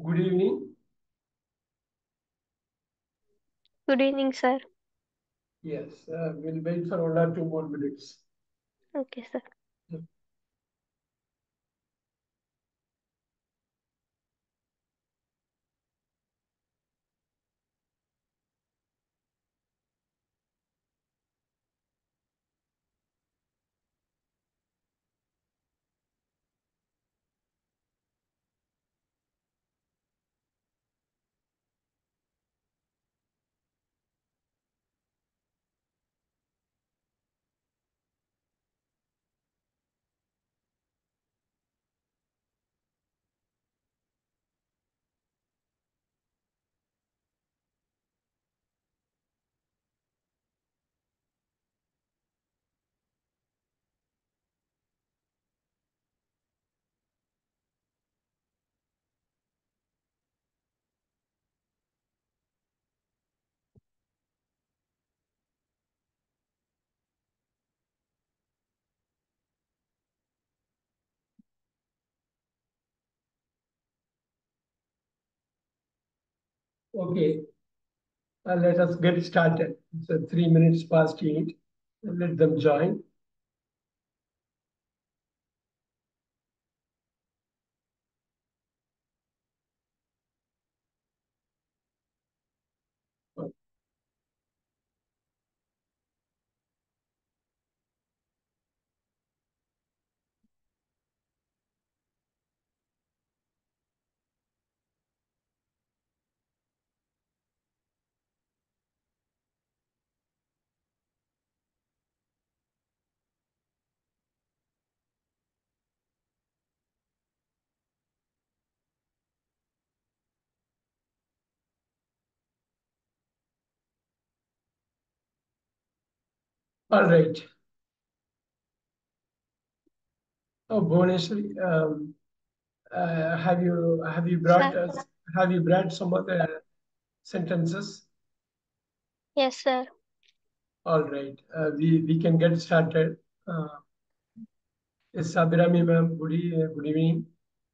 Good evening. Good evening, sir. Yes, uh, we'll wait for one or two more minutes. Okay, sir. Okay, uh, let us get started. It's uh, three minutes past eight. Let them join. All right. Oh, Bhuvaneshwari, um, uh, have you have you brought Sir. us have you brought some of the sentences? Yes, sir. All right, uh, we we can get started. Uh, yes, Abhirami ma'am, good, e- good evening.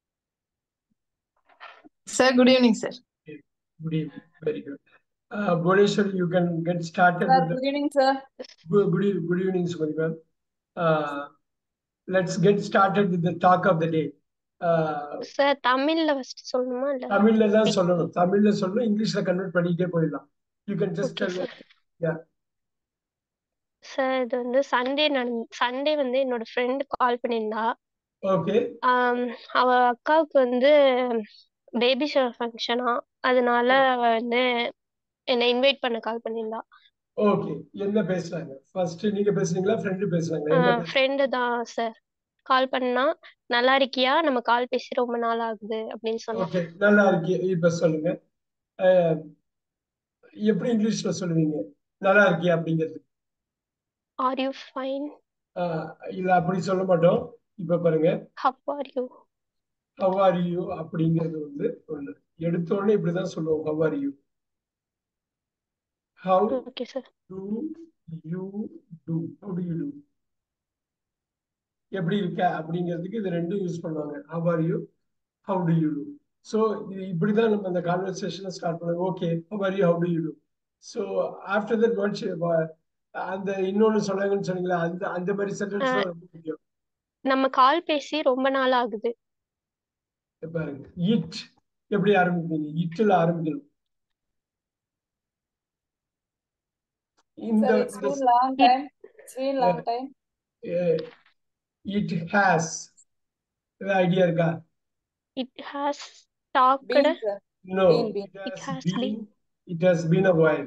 Sir, good evening, sir. Good evening. Very good. Uh, Bhuvaneshwari, you can get started Sir, with the good evening, sir. good, good, eve- good evening, Sumati ma'am. Uh, let's get started with the talk of the day. Uh, sir தமிழ்ல first சொல்லணுமா இல்ல தமிழ்ல தான் சொல்லணும் தமிழ்ல சொல்லணும் இங்கிலீஷ்ல convert பண்ணிட்டே போயிடலாம் you can just okay sir sir இது வந்து சண்டே நடந்து சண்டே வந்து என்னோட ஃப்ரெண்ட் கால் பண்ணியிருந்தா ஓகே ஆம், அவ அக்காவுக்கு வந்து பேபி ஷவர் ஃபங்க்ஷனா அதனால அவ வந்து என்னை இன்வைட் பண்ண கால் பண்ணியிருந்தா ஓகே என்ன பேசுறாங்க ஃபர்ஸ்ட் நீங்க பேசுறீங்களா ஃப்ரெண்டு பேசுறாங்களா என்ன பேச ஃப்ரெண்டு தான் சார் கால் பண்ணா நல்லா இருக்கியா நம்ம கால் பேசி ரொம்ப நாள் ஆகுது அப்படின்னு சொன்னா ஓகே நல்லா இருக்கு இப்ப சொல்லுங்க அஹ், எப்படி இங்கிலீஷ்ல சொல்லுவீங்க நல்லா இருக்கியா அப்படிங்கிறது ஆர் யூ ஃபைன் அஹ், இல்ல அப்படி சொல்ல மாட்டோம் இப்ப பாருங்க how are you how are you அப்படிங்கிறது வந்து ஒண்ணு எடுத்த உடனே இப்படிதான் சொல்லுவோம் how are you how okay sir do you do how do you do எப்படி இருக்க அப்படிங்கிறதுக்கு இது ரெண்டும் யூஸ் பண்ணுவாங்க how are you how do you do so இது இப்படிதான் நம்ம அந்த கான்வர்சேஷனை ஸ்டார்ட் பண்ணுவோம் okay how are you how do you do so after that watch அந்த இன்னொன்னு சொன்னாங்கன்னு சொன்னீங்களா அந்த அந்த மாதிரி சென்டென்ஸ் தான் ரொம்ப முக்கியம் நம்ம கால் பேசி ரொம்ப நாள் ஆகுது இப்ப பாருங்க இட் எப்படி ஆரம்பிப்பீங்க இட்ல ஆரம்பிக்கணும் இந்த Sir, it's been long time. It's been long time. It has idea இருக்கா it has talked Been, sir. No Been, been. It It has has been been. It has been a while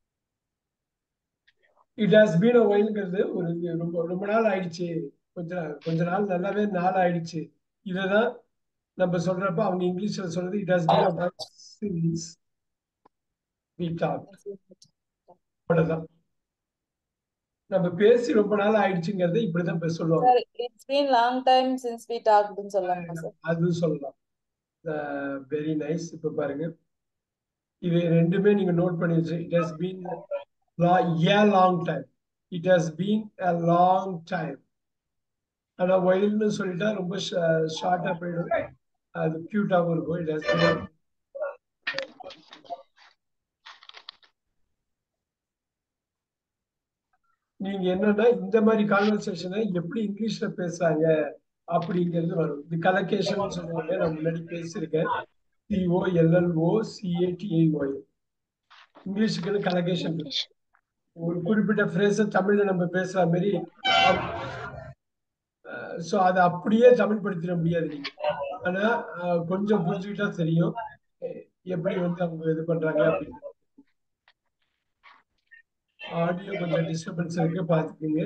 it has been a வைல்ங்கிறது ஒரு இது ரொம்ப ரொம்ப நாள் ஆயிடுச்சு கொஞ்ச கொஞ்ச நாள் நல்லாவே நாள் ஆயிடுச்சு இதுதான் நம்ம சொல்றப்ப அவங்க இங்கிலீஷ்ல சொல்றது it has been a while since we talk அவ்வளவுதான் நம்ம பேசி ரொம்ப நாள் ஆயிடுச்சுங்கிறத இப்படிதான் பேச சொல்லுவாங்க Sir, it's been long time since we talked ன்னு சொல்லலாமா sir? அது சொல்லலாம் வெரி நைஸ் இப்ப பாருங்க இது ரெண்டுமே நீங்க நோட் பண்ணி வச்சு it has been a long time it has been a long time ஆனா ஒயில்னு சொல்லிட்டா ரொம்ப ஷார்ட்டா போயிடும் அது கியூட்டாகவும் இருக்கும் இட் ஹஸ் பீன் நீங்க என்னன்னா இந்த மாதிரி கான்வர்சேஷனை எப்படி இங்கிலீஷ்ல பேசுறாங்க அப்படிங்கிறது வரும் இது கலகேஷன் சொல்லுவாங்க நான் முன்னாடி பேசியிருக்கேன் சிஓ எல்எல்ஓ சிஏடிஐஒய் இங்கிலீஷுக்குன்னு கலகேஷன் இருக்கு ஒரு குறிப்பிட்ட ஃப்ரேஸ தமிழ்ல நம்ம பேசுற மாதிரி ஸோ அதை அப்படியே தமிழ் படுத்திட முடியாது நீங்க ஆனா அஹ், கொஞ்சம் புரிஞ்சுக்கிட்டா தெரியும் எ- எப்படி வந்து அவங்க இது பண்றாங்க அப்படின்னு ஆடியோ கொஞ்சம் டிஸ்டர்பன்ஸ் இருக்கு பாத்துக்கோங்க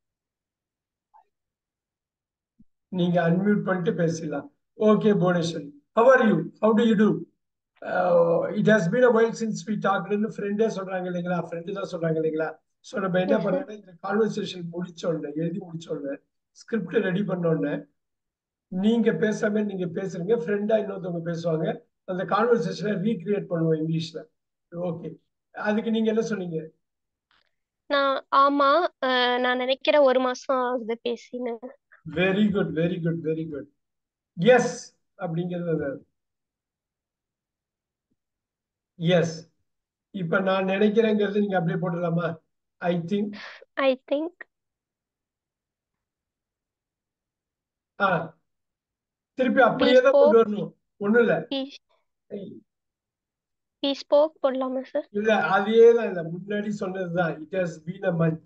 நீங்க அன்மியூட் பண்ணிட்டு பேசலாம் okay Bhuvaneswari how are you how do you do it has been a while since we டாக்னு ஃப்ரெண்டே சொல்றாங்க இல்லைங்களா ஃப்ரெண்டு தான் சொல்றாங்க இல்லைங்களா ஸோ நம்ம என்ன Yes, sir. பண்ணோம்னா இந்த கான்வர்சேஷன் முடிச்ச உடனே எழுதி முடிச்ச உடனே ஸ்கிரிப்ட் ரெடி பண்ண உடனே நீங்க பேசாம நீங்க பேசுறீங்க ஃப்ரெண்டா இன்னொருத்தவங்க பேசுவாங்க அந்த கான்வர்சேஷனை ரீக்ரியேட் பண்ணுவோம் இங்கிலீஷ்ல ஓகே அதுக்கு நீங்க என்ன சொன்னீங்க நான் ஆமா அஹ், நான் நினைக்கிறேன் ஒரு மாசம் ஆகுது பேசின்னு very good very good very good yes அப்படிங்கிறது எஸ் இப்ப நான் நினைக்கிறேங்கிறது நீங்க அப்படியே போட்டுடலாமா ஐ திங்க் ஐ திங்க் ஆ திருப்பி அப்படியே தான் கொண்டு வரணும் ஒண்ணும் இல்ல வி ஸ்போக் போடலாமா சார் இல்ல அதே தான் இல்ல முன்னாடி சொன்னதுதான் it has been a month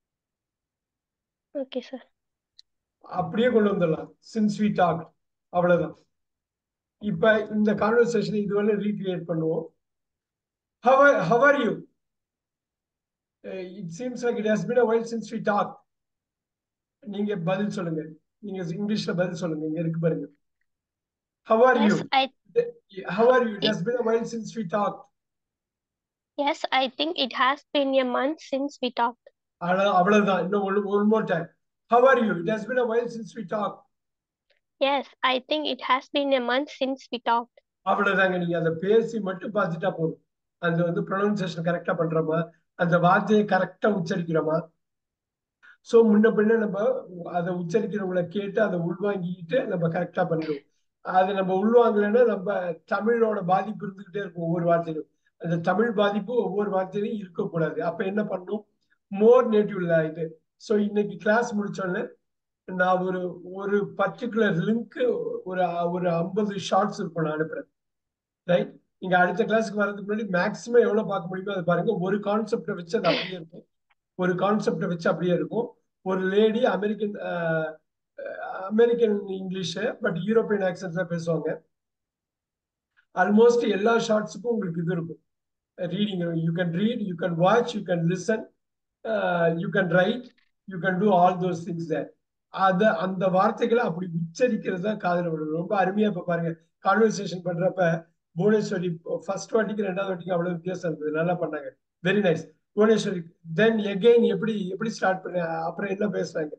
okay sir அப்படியே கொண்டு வந்துடலாம் சின்ஸ் வி டாக் அவ்வளவுதான் இப்ப இந்த கான்வர்சேஷன் இதுவரை ரீக்ரியேட் பண்ணுவோம் how are, how are you Uh, it seems like it has been a while since we talked நீங்க பதில் சொல்லுங்க நீங்க இங்கிலீஷ்ல பதில் சொல்லுங்க இங்க இருக்கு பாருங்க how are you yes I how are you it has been a while since we talked yes I think it has been a month since we talk அவ்வளவு- அவ்வளவுதான் இன்னும் ஒரு one more time how are you it has been a while since we talked yes I think it has been a month since we talk அவ்வளவுதாங்க நீங்க அதை பேசி மட்டும் பார்த்துட்டா போதும் அந்த வந்து ப்ரொனன்சியேஷன் கரெக்டா பண்றோமா அந்த வார்த்தையை கரெக்டா உச்சரிக்கிறோமா சோ முன்ன பின்ன நம்ம அதை உச்சரிக்கிறவங்கள கேட்டு அதை உள்வாங்கிக்கிட்டு நம்ம கரெக்டா பண்ணிடுவோம் அதை நம்ம உள்வாங்கலைன்னா நம்ம தமிழோட பாதிப்பு இருந்துகிட்டே இருக்கும் ஒவ்வொரு வார்த்தையிலும் அந்த தமிழ் பாதிப்பு ஒவ்வொரு வார்த்தையிலும் இருக்கக்கூடாது அப்ப என்ன பண்ணும் மோர் நேட்டிவ்ல இது ஸோ இன்னைக்கு கிளாஸ் முடிச்சோடனே நான் ஒரு ஒரு பர்டிகுலர் லிங்க் ஒரு ஒரு ஐம்பது ஷார்ட்ஸ் இருக்கும் நான் அனுப்புறேன் ரைட் நீங்க அடுத்த கிளாஸ்க்கு வர்றதுக்கு முன்னாடி மேக்ஸிமம் எவ்வளவு பார்க்க முடியுமோ அதை பாருங்க ஒரு கான்செப்டை வச்சு அது அப்படியே இருக்கும் ஒரு கான்செப்டை வச்சு அப்படியே இருக்கும் ஒரு lady American American English but European ஆக்சன்ட்ல பேசுவாங்க ஆல்மோஸ்ட் எல்லா ஷார்ட்ஸுக்கும் உங்களுக்கு இது இருக்கும் reading you can read you can watch you can listen you can write you can do all those things அத அந்த வார்த்தைகளை அப்படி உச்சரிக்கிறது தான் காதல் விடணும் ரொம்ப அருமையா இப்ப பாருங்க கான்வர்சேஷன் பண்றப்ப புவனேஸ்வரி ஃபர்ஸ்ட் வாட்டிக்கு ரெண்டாவது வாட்டிக்கு அவ்வளவு வித்தியாசம் இருந்தது நல்லா பண்ணாங்க very nice Bhuvaneswari then again எப்படி எப்படி ஸ்டார்ட் பண்ண அப்புறம் என்ன பேசுறாங்க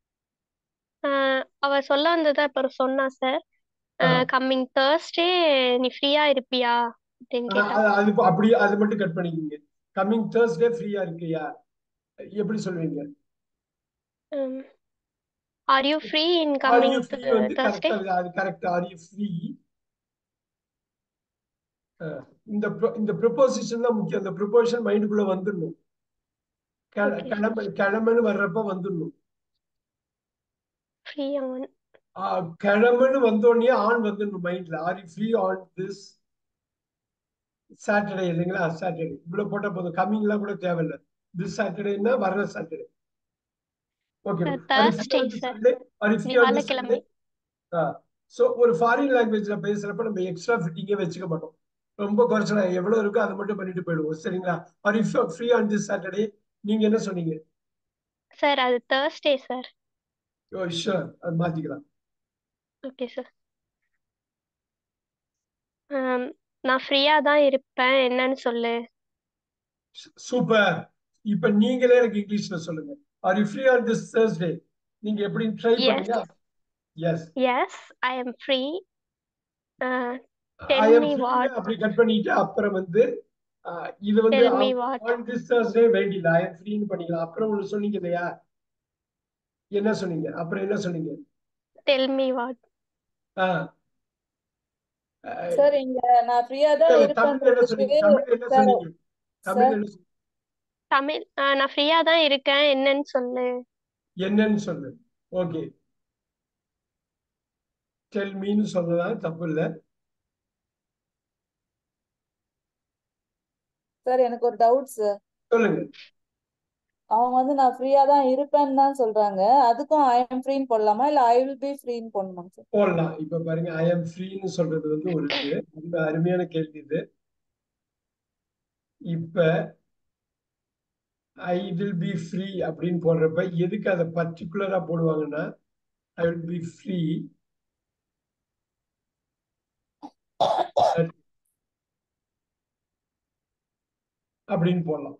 அவ சொல்ல வந்ததை அப்புறம் சொன்னா சார் கம்மிங் தேர்ஸ்டே நீ ஃப்ரீயா இருப்பியா அப்படின்னு கேட்டா அது அது அப்படி அது மட்டும் கட் பண்ணிக்கிங்க கம்மிங் தேர்ஸ்டே ஃப்ரீயா இருக்கியா எப்படி சொல்லுவீங்க are you free in are coming you free வந்து தேர்ஸ்டே கரெக்டா அது கரெக்ட் ஆர் யூ ஃப்ரீ இந்த pro- இந்த ப்ரொபோசிஷன் தான் முக்கியம் அந்த ப்ரொபோசிஷன் மைண்டுக்குள்ள வந்துடணும் கிள- Okay. கிளம்ப கிளம்புன்னு வர்றப்ப வந்துடணும் ஃப்ரீ ஆன் ஆஹ் கிளம்புன்னு வந்தோடனே ஆன் வந்துடணும் மைண்ட்ல are you free on this Saturday இல்லைங்களா சாட்டர்டே இவ்வளவு போட்டா போதும் கம்மிங்லாம் கூட தேவையில்லை திஸ் சாட்டர்டேன்னா வர்ற சாட்டர்டே ஓகே Thursday, sir. வியாழக்கிழமை. ஸோ ஒரு ஃபாரின் லாங்குவேஜ்ல பேசுறப்ப நம்ம எக்ஸ்ட்ரா ஃபிட்டிங்கே வச்சுக்க மாட்டோம் ரொம்ப குறைச்சல எவ்வளவு இருக்கோ அதை மட்டும் பண்ணிட்டு போயிடுவோம் சரிங்களா are if free on this Saturday நீங்க என்ன சொன்னீங்க சார் அது தேர்ஸ்டே சார் ஓ ஷூர் அது மாத்திக்கலாம் ஓகே சார் நான் ஃப்ரீயா தான் இருப்பேன் என்னன்னு சொல்லு சூப்பர் இப்ப நீங்களே எனக்கு இங்கிலீஷ்ல சொல்லுங்க are you free on this Thursday நீங்க எப்படி ட்ரை Yes. பண்ணுங்க yes yes I am free Tell I am me free what. அப்படி கட் பண்ணிட்டு அப்புறம் வந்து ஆஹ், இது வந்து Tell me what. On this Thursday வேண்டியது ஐ எம் ஃப்ரீன்னு பண்ணிக்கலாம் அப்புறம் ஒன்று சொன்னீங்க இல்லையா என்ன சொன்னீங்க அப்புறம் என்ன சொன்னீங்க டெல் மீ வாட் ஆ சார் இங்க நான் ஃப்ரீயா தான் தமிழ்ல என்ன சொன்னீங்க இருப்பேன் தமிழ்ல என்ன சொன்னீங்க தமிழ்ல என்ன சொன்னீங்க தமிழ் ஆ, நான் ஃப்ரீயா தான் இருக்கேன் என்னன்னு சொல்லு என்னன்னு சொல்லு ஓகே டெல் மீன்னு சொல்லலாம் தப்பு இல்ல சார் எனக்கு ஒரு டவுட் சார் சொல்லுங்க அவங்க வந்து நான் ஃப்ரீயா தான் இருப்பேன்னு தான் சொல்றாங்க அதுக்கும் ஐ எம் ஃப்ரீன்னு போடலாமா இல்ல ஐ வில் பி ஃப்ரீன்னு போடணுமா சார் போடலாம் இப்ப பாருங்க ஐ எம் ஃப்ரீன்னு சொல்றது வந்து ஒரு இது ரொம்ப அருமையான கேள்வி இது இப்ப ஐ வில் பி ஃப்ரீ அப்படின்னு போடுறப்ப எதுக்கு அதை பர்டிகுலரா போடுவாங்கன்னா ஐ வில் பி ஃப்ரீ அப்படின்னு போடலாம்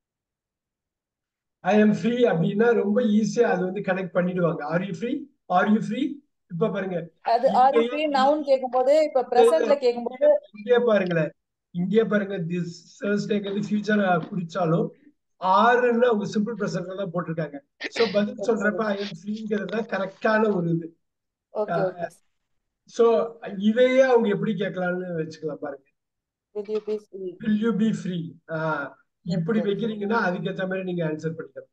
ஐ எம் ஃப்ரீ அப்படின்னா ரொம்ப ஈஸியா அது வந்து கனெக்ட் பண்ணிடுவாங்க are you free are you free இப்ப பாருங்க அது ஆர் யூ இங்கேயே ஃப்ரீ நவுன் கேட்கும்போது இப்ப பிரசன்ட்ல கேட்கும்போது இங்கே பாருங்களேன் இங்கே பாருங்க திஸ் தேர்ஸ்டேங்கிறது ஃபியூச்சரை குறிச்சாலும் ஆறுன்னு அவங்க சிம்பிள் ப்ரெசன்ட்ல தான் போட்டிருக்காங்க சோ பதில் சொல்றப்ப ஐ எம் ஃப்ரீங்கிறது தான் கரெக்டான ஒரு இது ஓகே ஓகே சோ இதையே அவங்க எப்படி கேட்கலாம்னு வச்சுக்கலாம் பாருங்க will you be free will you be free இப்படி yes. வைக்கிறீங்கன்னா அதுக்கேற்ற மாதிரி நீங்க ஆன்சர் பண்ணிக்கலாம்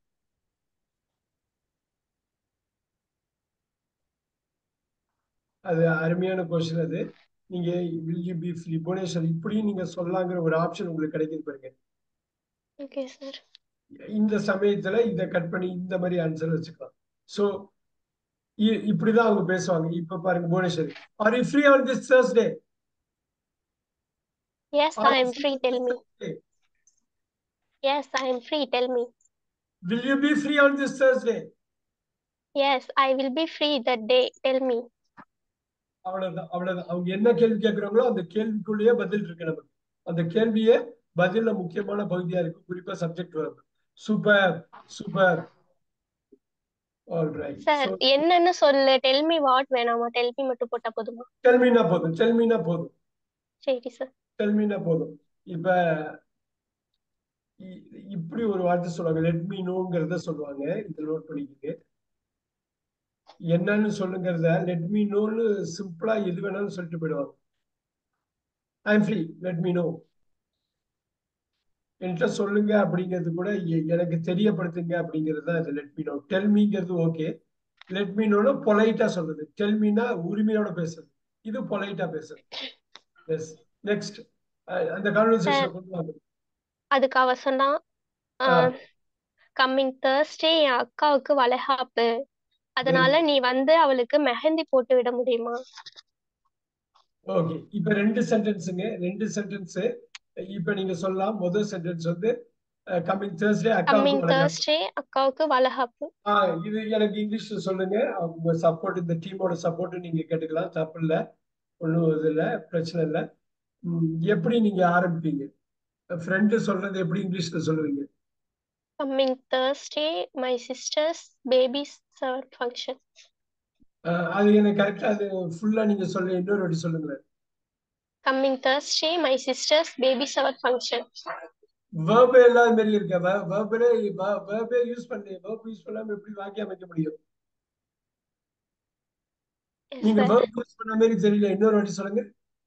அது அருமையான கொஸ்டின் அது நீங்க will you be free Bhuvaneswar இப்படியும் நீங்க சொல்லலாங்கிற ஒரு ஆப்ஷன் உங்களுக்கு கிடைக்குது பாருங்க ஓகே சார் இந்த சமயத்துல இதை கட் பண்ணி இந்த மாதிரி ஆன்சர் வச்சுக்கலாம் சோ இப்படிதான் அவங்க பேசுவாங்க இப்ப பாருங்க Bhuvaneswari are you free on this Thursday yes I am free tell me yes I am free tell me will you be free on this Thursday yes I will be free that day tell me அவ்வளவுதான் அவ்வளவுதான் அவங்க என்ன கேள்வி கேட்கறாங்களோ அந்த கேள்விக்குள்ளேயே பதில் இருக்கு நமக்கு அந்த கேள்வியே பதில்ல முக்கியமான பகுதியா இருக்கு குறிப்பா சப்ஜெக்ட் வரும் super super all right sir என்னன்னு சொல்லு டெல் மீ வாட் வேணாமா டெல் மீ மட்டும் போட்டா போதுமா டெல்மீனா போதும் டெல்மீனா போதும் சரி சார் டெல்மீனா போதும் இப்ப இ- இப்படி ஒரு வார்த்தை சொல்லுவாங்க லெட் மீ நோங்கிறத சொல்லுவாங்க இதை நோட் பண்ணிக்கங்க என்னன்னு சொல்லுங்கிறத லெட் மீ நோன்னு சிம்பிளா எது வேணாலும் சொல்லிட்டு போயிடுவாங்க I am free let me know என்கிட்ட சொல்லுங்க அப்படிங்கிறது கூட எ- எனக்கு தெரியப்படுத்துங்க அப்படிங்கிறது தான் இது லெட் மீ நோ டெல் மீங்கிறது ஓகே லெட் மீ நோன்னு பொலைட்டா சொல்றது டெல் மீனா உரிமையோட பேசுறது இது பொலைட்டா பேசுறது எஸ் நெக்ஸ்ட் அந்த கான்வர்சேஷன் கொண்டு வாங்க அதுக்கு அவ சொன்னா ஆ. கம்மிங் தேர்ஸ்டே என் அக்காவுக்கு வளைகாப்பு அதனால நீ வந்து அவளுக்கு மெஹந்தி போட்டு விட முடியுமா ஓகே இப்ப ரெண்டு சென்டென்ஸுங்க ரெண்டு சென்டென்ஸ் இப்ப நீங்க சொல்லலாம் முதல் சென்டென்ஸ் வந்து கம்மிங் தேர்ஸ்டே கம்மிங் அக்காவுக்கு வணக்கம் தேர்ஸ்டே அக்காவுக்கு வளைகாப்பு ஆ இது எனக்கு இங்கிலீஷ்ல சொல்லுங்க உங்க சப்போர்ட் இந்த டீமோட சப்போர்ட் நீங்க கேட்டுக்கலாம் தப்பு இல்ல ஒன்றும் இது இல்ல பிரச்சனை இல்ல ம், எப்படி நீங்க ஆரம்பிப்பீங்க ஃப்ரெண்டு சொல்றது எப்படி இங்கிலீஷ்ல சொல்லுவீங்க coming Thursday my sister's baby shower function ஆ, அது எனக்கு கரெக்டா அது ஃபுல்லா நீங்க சொல்ல இன்னொரு வாட்டி சொல்லுங்களேன் coming Thursday my sister's baby shower function வேர்பே இல்லாத மாதிரி இருக்க வேர்பே வேர்பே யூஸ் பண்ணி வேர்ப் யூஸ் பண்ணாம எப்படி வாக்கியம் அமைக்க முடியும் எஸ் நீங்க சார் வேர்ப் யூஸ் பண்ண மாதிரி தெரியல இன்னொரு வாட்டி சொல்லுங்க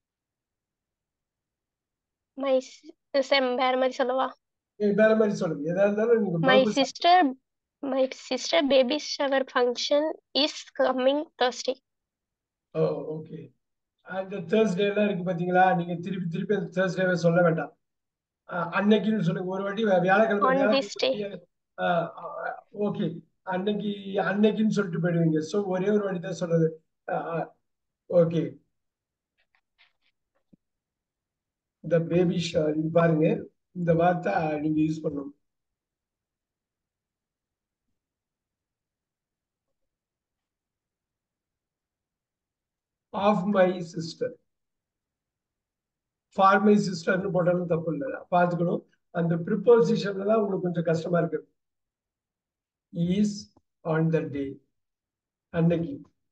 மை சார் வேற மாதிரி சொல்லவா ஏய், வேற மாதிரி சொல்லுங்க எதா இருந்தாலும் நீங்க my verb sister my sister baby shower function is coming Thursday oh okay அந்த தேர்ஸ்டே எல்லாம் இருக்கு பாத்தீங்களா நீங்க திருப்பி திருப்பி அந்த தேர்ஸ்டேவை சொல்ல வேண்டாம் அஹ் அன்னைக்குன்னு சொல்லுங்க ஒரு வாட்டி வே- வியாழக்கிழமை On this day. ஓகே அன்னைக்கு அன்னைக்குன்னு சொல்லிட்டு போயிடுவீங்க சோ ஒரே ஒரு வாட்டி தான் சொல்றது ஓகே இந்த பேபி பாருங்க இந்த வார்த்தை நீங்க யூஸ் பண்ணணும் of my sister for my சிஸ்டர்னு போட்டாலும் தப்பு இல்லை பார்த்துக்கணும் அந்த ப்ரிப்போசிஷன்ல தான் உங்களுக்கு கொஞ்சம் கஷ்டமா இருக்கு இஸ் ஆன் த டே அன்னைக்கு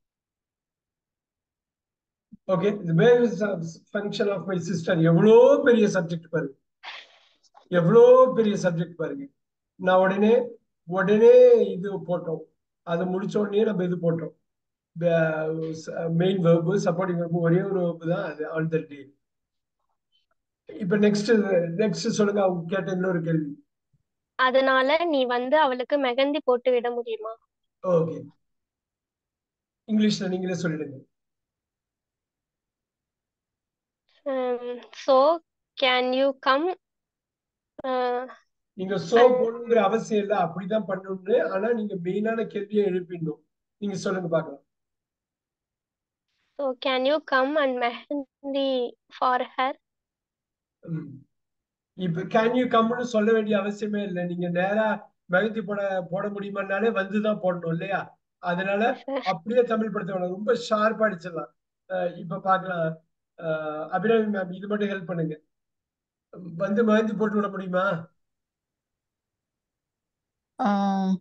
okay function of my sister எவ்வளோ பெரிய சப்ஜெக்ட் பாருங்க எவ்வளோ பெரிய சப்ஜெக்ட் பாருங்க நான் உடனே உடனே இது போட்டோம் அதை முடிச்ச உடனே நம்ம இது போட்டோம் மெயின் வேர்பு சப்போர்ட்டிங் வேர்பு ஒரே ஒரு வேர்பு தான் அது ஆன் த டே இப்ப நெக்ஸ்ட் நெக்ஸ்ட் சொல்லுங்க அவங்க கேட்ட இன்னொரு கேள்வி அதனால நீ வந்து அவளுக்கு மெஹந்தி போட்டு விட முடியுமா ஓகே இங்கிலீஷ்ல நீங்களே சொல்லிடுங்க ஸோ கேன் யூ கம் நீங்க சோ போடணுங்கிற அவசியம் இல்லை அப்படிதான் பண்ணணும்னு ஆனா நீங்க மெயினான கேள்வியை எழுப்பிடணும் நீங்க சொல்லுங்க பார்க்கலாம் so can you come and mehndi for her ம். இப்ப கேன் யூ கம்னு சொல்ல வேண்டிய அவசியமே இல்லை நீங்க நேரா மெஹந்தி போட போட முடியுமானாலே வந்துதான் போடணும் இல்லையா அதனால சார் அப்படியே தமிழ் படுத்த வேணாம் ரொம்ப ஷார்ப்பா அடிச்சிடலாம் அஹ் இப்ப பார்க்கலாம் அஹ் அபிராமி மேம் இது மட்டும் ஹெல்ப் பண்ணுங்க வந்து மெஹந்தி போட்டு விட முடியுமா Um,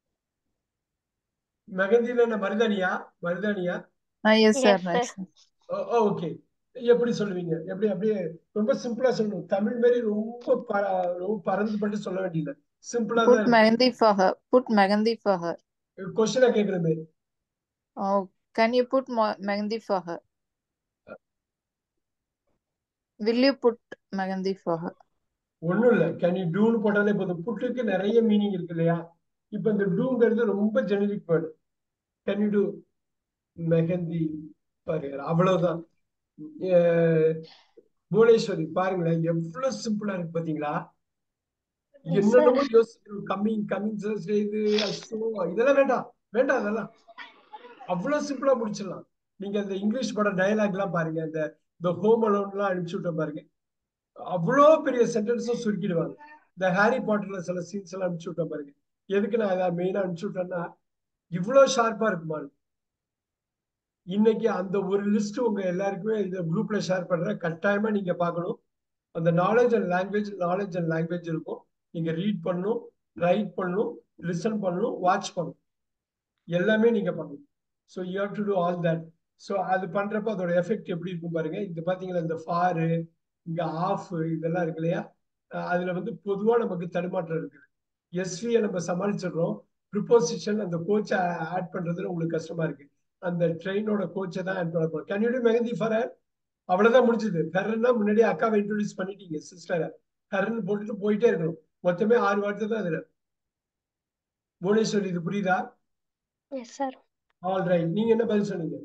மெஹந்தில என்ன மருதானியா மருதானியா uh, yes, sir. Yes Right, sir sir. Okay எப்படி சொல்லுவீங்க எப்படி அப்படியே ரொம்ப சிம்பிளா சொல்லணும் தமிழ் மாதிரி ரொம்ப ப- ரொம்ப பறந்து பட்டு சொல்ல வேண்டியது சிம்பிளா Put தான் இருக்கும் Mehendi for her. Put Mehendi for her. கொஸ்டினா கேக்குற மாதிரி Oh, can you put mo- Mehendi for her? Will you put Mehendi for her? ஒண்ணும் இல்ல கேன் யூ டூன்னு போட்டாலே போதும் புட்டுக்கு நிறைய மீனிங் இருக்கு இல்லையா இப்ப இந்த டூங்கிறது ரொம்ப generic word can you do mehndi பாருங்க அவ்வளவுதான் அஹ் புவனேஸ்வரி பாருங்களேன் எவ்வளவு சிம்பிளா இருக்கு பாத்தீங்களா எஸ் சார் என்னென்னமோ யோசிக்கணும் கம்மிங் கம்மிங் Thursday இது அச்சோ, இதெல்லாம் வேண்டாம் வேண்டாம் அதெல்லாம் அவ்வளவு சிம்பிளா முடிச்சிடலாம் நீங்க அந்த இங்கிலீஷ் படம் டயலாக் எல்லாம் பாருங்க அந்த இந்த ஹோம் அலோன் எல்லாம் அனுப்பிச்சு விட்ட பாருங்க அவ்வளோ பெரிய சென்டென்ஸும் சுருக்கிடுவாங்க இந்த ஹாரி பாட்டர்ல சில சீன்ஸ் எல்லாம் அனுப்பிச்சு விட்ட பாருங்க எதுக்கு நான் அதை மெயினா அனுப்பிச்சு விட்டேன்னா இவ்வளவு ஷார்ப்பா இருக்குமா இன்னைக்கு அந்த ஒரு லிஸ்ட் உங்க எல்லாருக்குமே இந்த குரூப்ல ஷேர் பண்றேன் கட்டாயமா நீங்க பார்க்கணும் அந்த knowledge and language knowledge and language இருக்கும் நீங்க ரீட் பண்ணணும் ரைட் பண்ணணும் லிசன் பண்ணணும் வாட்ச் பண்ணணும் எல்லாமே நீங்க பண்ணணும் so you have to do all that so அது பண்றப்ப அதோட எஃபெக்ட் எப்படி இருக்கும் பாருங்க இந்த பாத்தீங்களா இந்த ஃபாரு இங்க ஆஃப் இதெல்லாம் இருக்கு இல்லையா அஹ் அதுல வந்து பொதுவா நமக்கு தடுமாற்றம் இருக்குது எஸ்வியை நம்ம சமாளிச்சிடுறோம் ப்ரிப்போசிஷன் அந்த கோச்சை ஆட் பண்றதுல உங்களுக்கு கஷ்டமா இருக்கு அந்த ட்ரெயினோட கோச்சை தான் ஆட் பண்ண போறோம் கேன் யூ மெஹந்தி ஃபார் அவ்வளவுதான் முடிஞ்சது ஹெரன்னா முன்னாடியே அக்காவை இன்ட்ரோடியூஸ் பண்ணிட்டீங்க சிஸ்டரை ஹெரன் போட்டுட்டு போயிட்டே இருக்கணும் மொத்தமே ஆறு வார்த்தை தான் அதுல புவனேஸ்வரி இது புரியுதா எஸ் சார் ஆல் ரைட் நீங்க என்ன பதில் சொன்னீங்க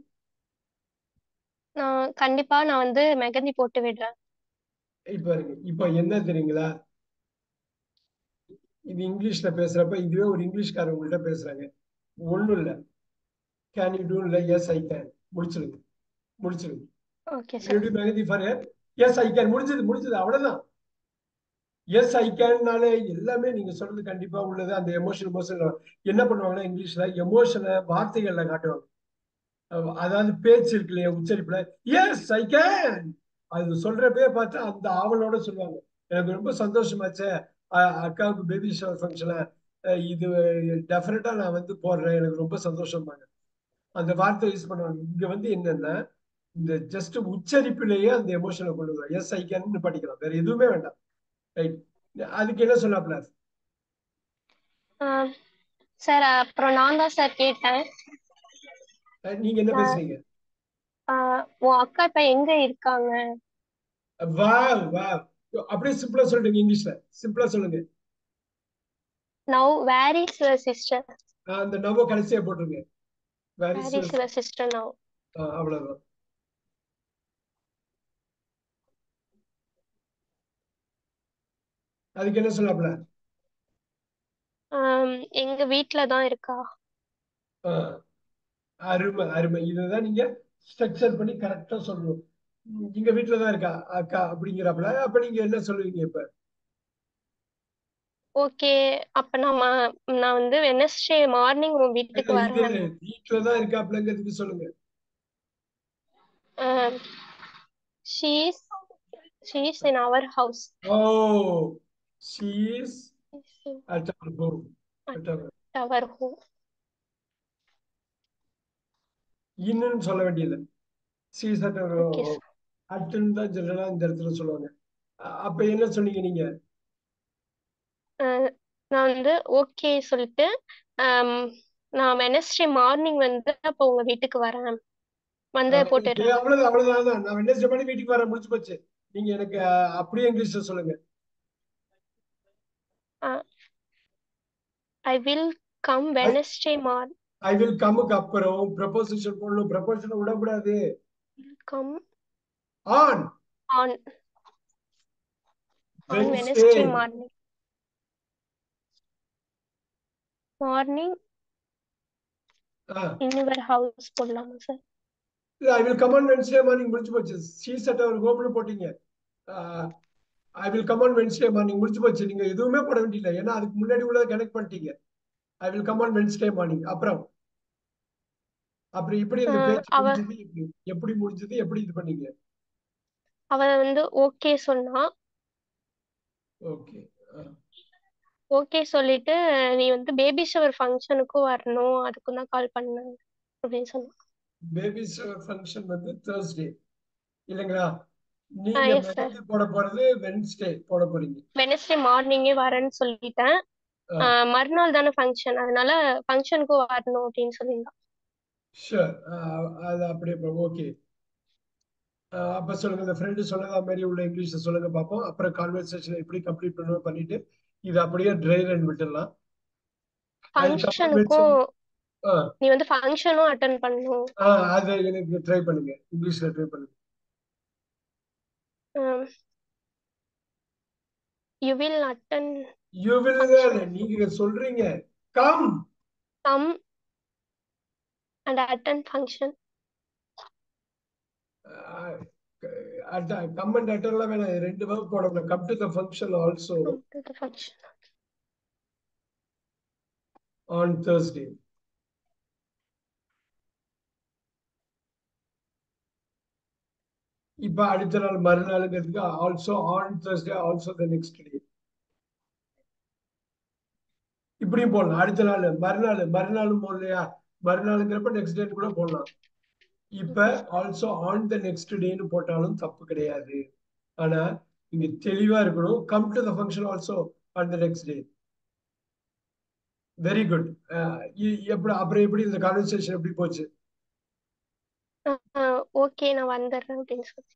நான் கண்டிப்பா நான் வந்து மெஹந்தி போட்டு விடுறேன் இப்ப பாருங்க இப்ப என்ன தெரியுங்களா இது இங்கிலீஷ்ல பேசுறப்ப இதுவே ஒரு இங்கிலீஷ்காரங்க உங்கள்ட்ட பேசுறாங்க ஒண்ணும் இல்ல கேன் யூ டூ இல்ல எஸ் ஐ கேன் முடிச்சிருங்க முடிச்சிருங்க okay you sir to mehndi for yes I can முடிஞ்சது முடிஞ்சது அவ்வளவுதான் எஸ் ஐ கேன்னாலே எல்லாமே நீங்க சொல்றது கண்டிப்பா உள்ளது அந்த எமோஷன் எமோஷன் என்ன பண்ணுவாங்கன்னா இங்கிலீஷ்ல எமோஷனை வார்த்தைகள்ல காட்டுவாங்க அஹ் அதாவது பேச்சு இருக்கு இல்லையா உச்சரிப்புல எஸ் ஐ கேன் அது சொல்றப்பே பார்த்தா அந்த ஆவலோட சொல்லுவாங்க எனக்கு ரொம்ப சந்தோஷமாச்சே அஹ் அக்காவுக்கு பேபி ஷவர் ஃபங்க்ஷனை இது டெஃபினட்டா நான் வந்து போடுறேன் எனக்கு ரொம்ப சந்தோஷமாங்க அந்த வார்த்தை யூஸ் பண்ணுவாங்க இங்க வந்து என்னன்னா இந்த ஜஸ்ட் உச்சரிப்பிலேயே அந்த எமோஷனை கொண்டு வருவாங்க எஸ் ஐ கேன்னு படிக்கலாம் வேற எதுவுமே வேண்டாம் ரைட் அதுக்கு என்ன சொல்லாப்ல சார் அப்புறம் நான் தான் சார் கேட்டேன் அஹ் நீங்க என்ன நான் பேசுறீங்க ஆஹ் உன் அக்கா இப்ப எங்க இருக்காங்க வா வா அப்படியே சிம்பிளா சொல்லிடுங்க இங்கிலீஷ்ல சிம்பிளா சொல்லுங்க now where is your sister ah அந்த நவ கடைசியா போட்டுருங்க where is where is your sister now அவ்வளவுதான் அதுக்கு என்ன சொல்லாப்ல எங்க வீட்ல தான் இருக்கா அஹ் அருமை அருமை இதுதான் நீங்க ஸ்ட்ரக்சர் பண்ணி கரெக்டா சொல்லணும் உம் எங்க வீட்டுல தான் இருக்கா அக்கா அப்படிங்கிறப்பல அப்ப நீங்க என்ன சொல்லுவீங்க இப்ப ஓகே அப்ப நான் மா- நான் வந்து வெனஸ்டே மார்னிங் உன் வீட்டுக்கு இது வரேன் வீட்டுல தான் இருக்காப்லங்கிறதுக்கு சொல்லுங்க she's she's in our house oh she is at our home at our our home இன்னும் சொல்ல வேண்டியது she is at our okay home அட்டுன்னு தான் ஜெனரலா இந்த இடத்துல சொல்லுவாங்க அ- அப்ப என்ன சொன்னீங்க நீங்க நான் வந்து ஓகே சொல்லிட்டு ஆம், நான் வெனஸ்டே மார்னிங் வந்து அப்போ உங்க வீட்டுக்கு வரேன் வந்து ஓகே போட்டுடுறேன் அவ்வளவு அவ்வளவுதான் நான் வெட்னஸ்டே பண்ணி வீட்டுக்கு வரேன் முடிச்சு போச்சு நீங்க எனக்கு அஹ், அப்படியே இங்கிலீஷ்ல சொல்லுங்க I will come Wednesday morn I will கம்முக்கு அப்புறம் ப்ரப்போசிஷன் போடணும் ப்ரப்போசிஷன் விடக்கூடாது come on on on Wednesday Wednesday morning morning in your house போடலாமா sir I will come on Wednesday morning முடிஞ்சு போச்சு சி செட் அவர் ஹோம்னு போட்டீங்க I will come on Wednesday morning முடிஞ்சு போச்சு நீங்க எதுவுமே போட வேண்டியதில்லை ஏன்னா அதுக்கு முன்னாடி உள்ளதை கனெக்ட் பண்ணிட்டீங்க I will come on Wednesday morning அப்புறம் அப்புறம் இப்படி இந்த அஹ் பேச்சு அவ முடிஞ்சது எப்படி எப்படி முடிஞ்சது எப்படி இது பண்ணீங்க அவ வந்து ஓகே சொன்னா ஓகே ஓகே சொல்லிட்டு நீ வந்து பேபி ஷவர் ஃபங்க்ஷனுக்கும் வரணும் அதுக்கும் தான் கால் பண்ணேன் அப்படின்னு சொன்னா பேபி ஷவர் ஃபங்க்ஷன் வந்து தேர்ஸ்டே இல்லைங்களா ஆ நீங்க எஸ் சார் மெஹந்தி போட போறது வென்ஸ்டே போட போறீங்க வெனஸ்டே மார்னிங்கே வரேன்னு சொல்லிட்டேன் ஆ ஆஹ் மறுநாள் தானே ஃபங்க்ஷன் அதனால ஃபங்க்ஷனுக்கும் வரணும் அப்படின்னு சொல்லியிருந்தான் ஷூர் அது அப்படியே ஓகே அப்ப சொல்லுங்க இந்த ஃப்ரெண்டு சொன்னதா மாதிரி உள்ள இங்கிலீஷ்ல சொல்லுங்க பார்ப்போம் அப்புறம் கான்வர்சேஷன் எப்படி கம்ப்ளீட் பண்ணணும் பண்ணிட்டு இது அப்படியே ட்ரை ரன் விட்டுடலாம் அதுக்கப்புறம் ஃபங்க்ஷனுக்கும் ஆ நீ வந்து ஃபங்க்ஷனும் அட்டன் பண்ணணும் ஆ அதை எனக்கு ட்ரை பண்ணுங்க இங்கிலீஷ்ல ட்ரை பண்ணுங்க you will attend you will function நீங்க சொல்றீங்க come come and attend function come and அட்டர்லாம் வேணாம் ரெண்டு வேர்ப் போடணும் come to the function also come to the function on Thursday இப்ப அடுத்த நாள் மறுநாளுங்கிறதுக்கு also on Thursday also the next day இப்படியும் போடலாம் அடுத்த நாள் மறுநாள் மறுநாளும் போடலையா மறுநாளுங்கிறப்ப நெக்ஸ்ட் டே கூட போடலாம் இப்ப ஆல்சோ ஆன் த நெக்ஸ்ட் டேன்னு போட்டாலும் தப்பு கிடையாது ஆனா நீங்க தெளிவா இருக்கணும் come to the function also on the next day very good எப்படி அப்புறம் எப்படி இந்த கான்வர்சேஷன் எப்படி போச்சு ஓகே நான் வந்துடுறேன் அப்படின்னு சொல்லி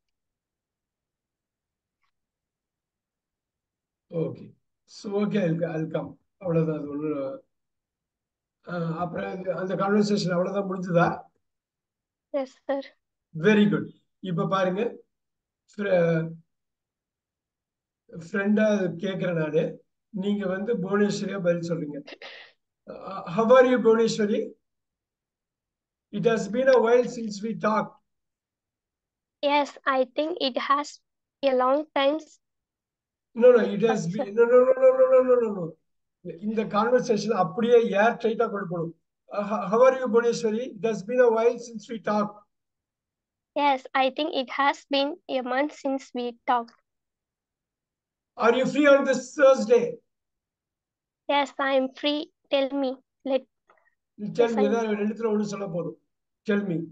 ஓகே ஸோ ஓகே அல்கம் அவ்வளோதான் அது ஒன்று அப்புறம் அது- அந்த கான்வர்சேஷன் அவ்வளோதான் முடிஞ்சுதா எஸ் சார் வெரி குட் இப்போ பாருங்க ஃப்ரெண்டா கேட்குறேன் நான் நீங்க வந்து புவனேஸ்வரியா பதில் சொல்றீங்க how are you Bhuvaneswari it has been a while since we talk yes I think it has a long times no no it has been no no no no no no no no இந்த conversation அப்படியே ஏர் டைட்டா கொடுக்கணும் how are you Bhuvaneswari it has been a while since we talk yes I think it has been a month since we talk are you free on this Thursday yes I am free tell me let tell Yes, me I- ஏதாவது ரெண்டுத்துல ஒன்று சொல்ல போதும் tell me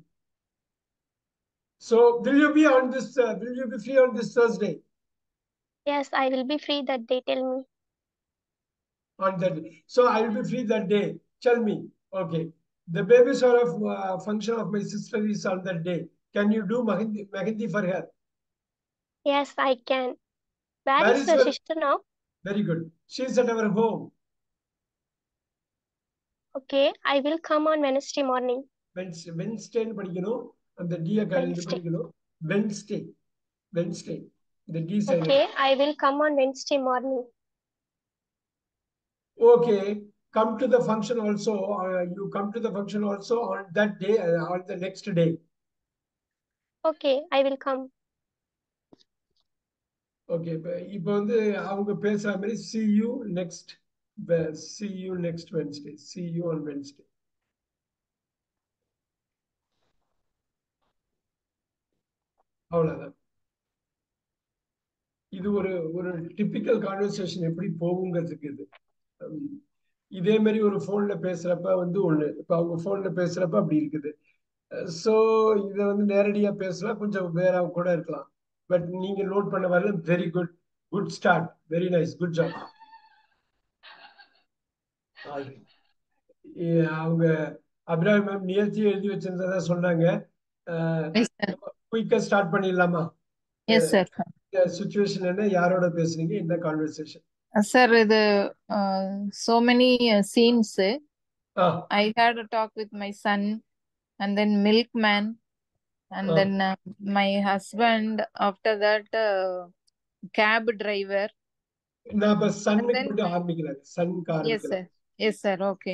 so will you be on this will you be free on this Thursday Yes, I will be free that day. Tell me. on that day. So I will be free that day. Tell me. Okay. The baby shower of uh, function of my sister is on that day. Can you do Mahindi, Mahindi for her? Yes, I can. Where Where is is the your- sister now? Very good. She is at our home. Okay, I will come on Wednesday morning. Wednesday Wednesday னு படிக்கணும் அந்த D இது Wednesday. படிக்கணும் Wednesday Wednesday இந்த D side Okay, I will come on Wednesday morning. okay come to the function also uh, you come to the function also on that day uh, on the next day Okay, I will come. Okay இப்போ இப்போ வந்து அவங்க பேசுற மாதிரி see you next Ve- see you next Wednesday see you on Wednesday அவ்வளவுதான் இது ஒரு ஒரு டிபிக்கல் கான்வர்சேஷன் எப்படி போகுங்கிறதுக்கு இது உம், இதே மாதிரி ஒரு போன்ல பேசுறப்ப வந்து ஒண்ணு இப்ப அவங்க போன்ல பேசுறப்ப அப்படி இருக்குது ஸோ இதை வந்து நேரடியா பேசலாம் கொஞ்சம் வேற கூட இருக்கலாம் பட் நீங்க நோட் பண்ண வரல very good good start very nice good job அவங்க அபிராமி மேம் நியர்த்தி எழுதி வச்சிருந்ததா சொன்னாங்க Yes, sir. குயிக்கா ஸ்டார்ட் பண்ணிடலாமா Yes, sir. சுச்சுவேஷன் என்ன யாரோட பேசுறீங்க என்ன கான்வர்சேஷன் சார் இது so many uh, scenes ஆ I had a talk with my son and then milkman and ah then uh, my husband after that uh, cab driver நான் இப்ப and சன்னுக்கு then மட்டும் ஆரம்பிக்கிறேன் சன்னுக்கு yes ஆரம்பிக்கிறேன் sir yes sir okay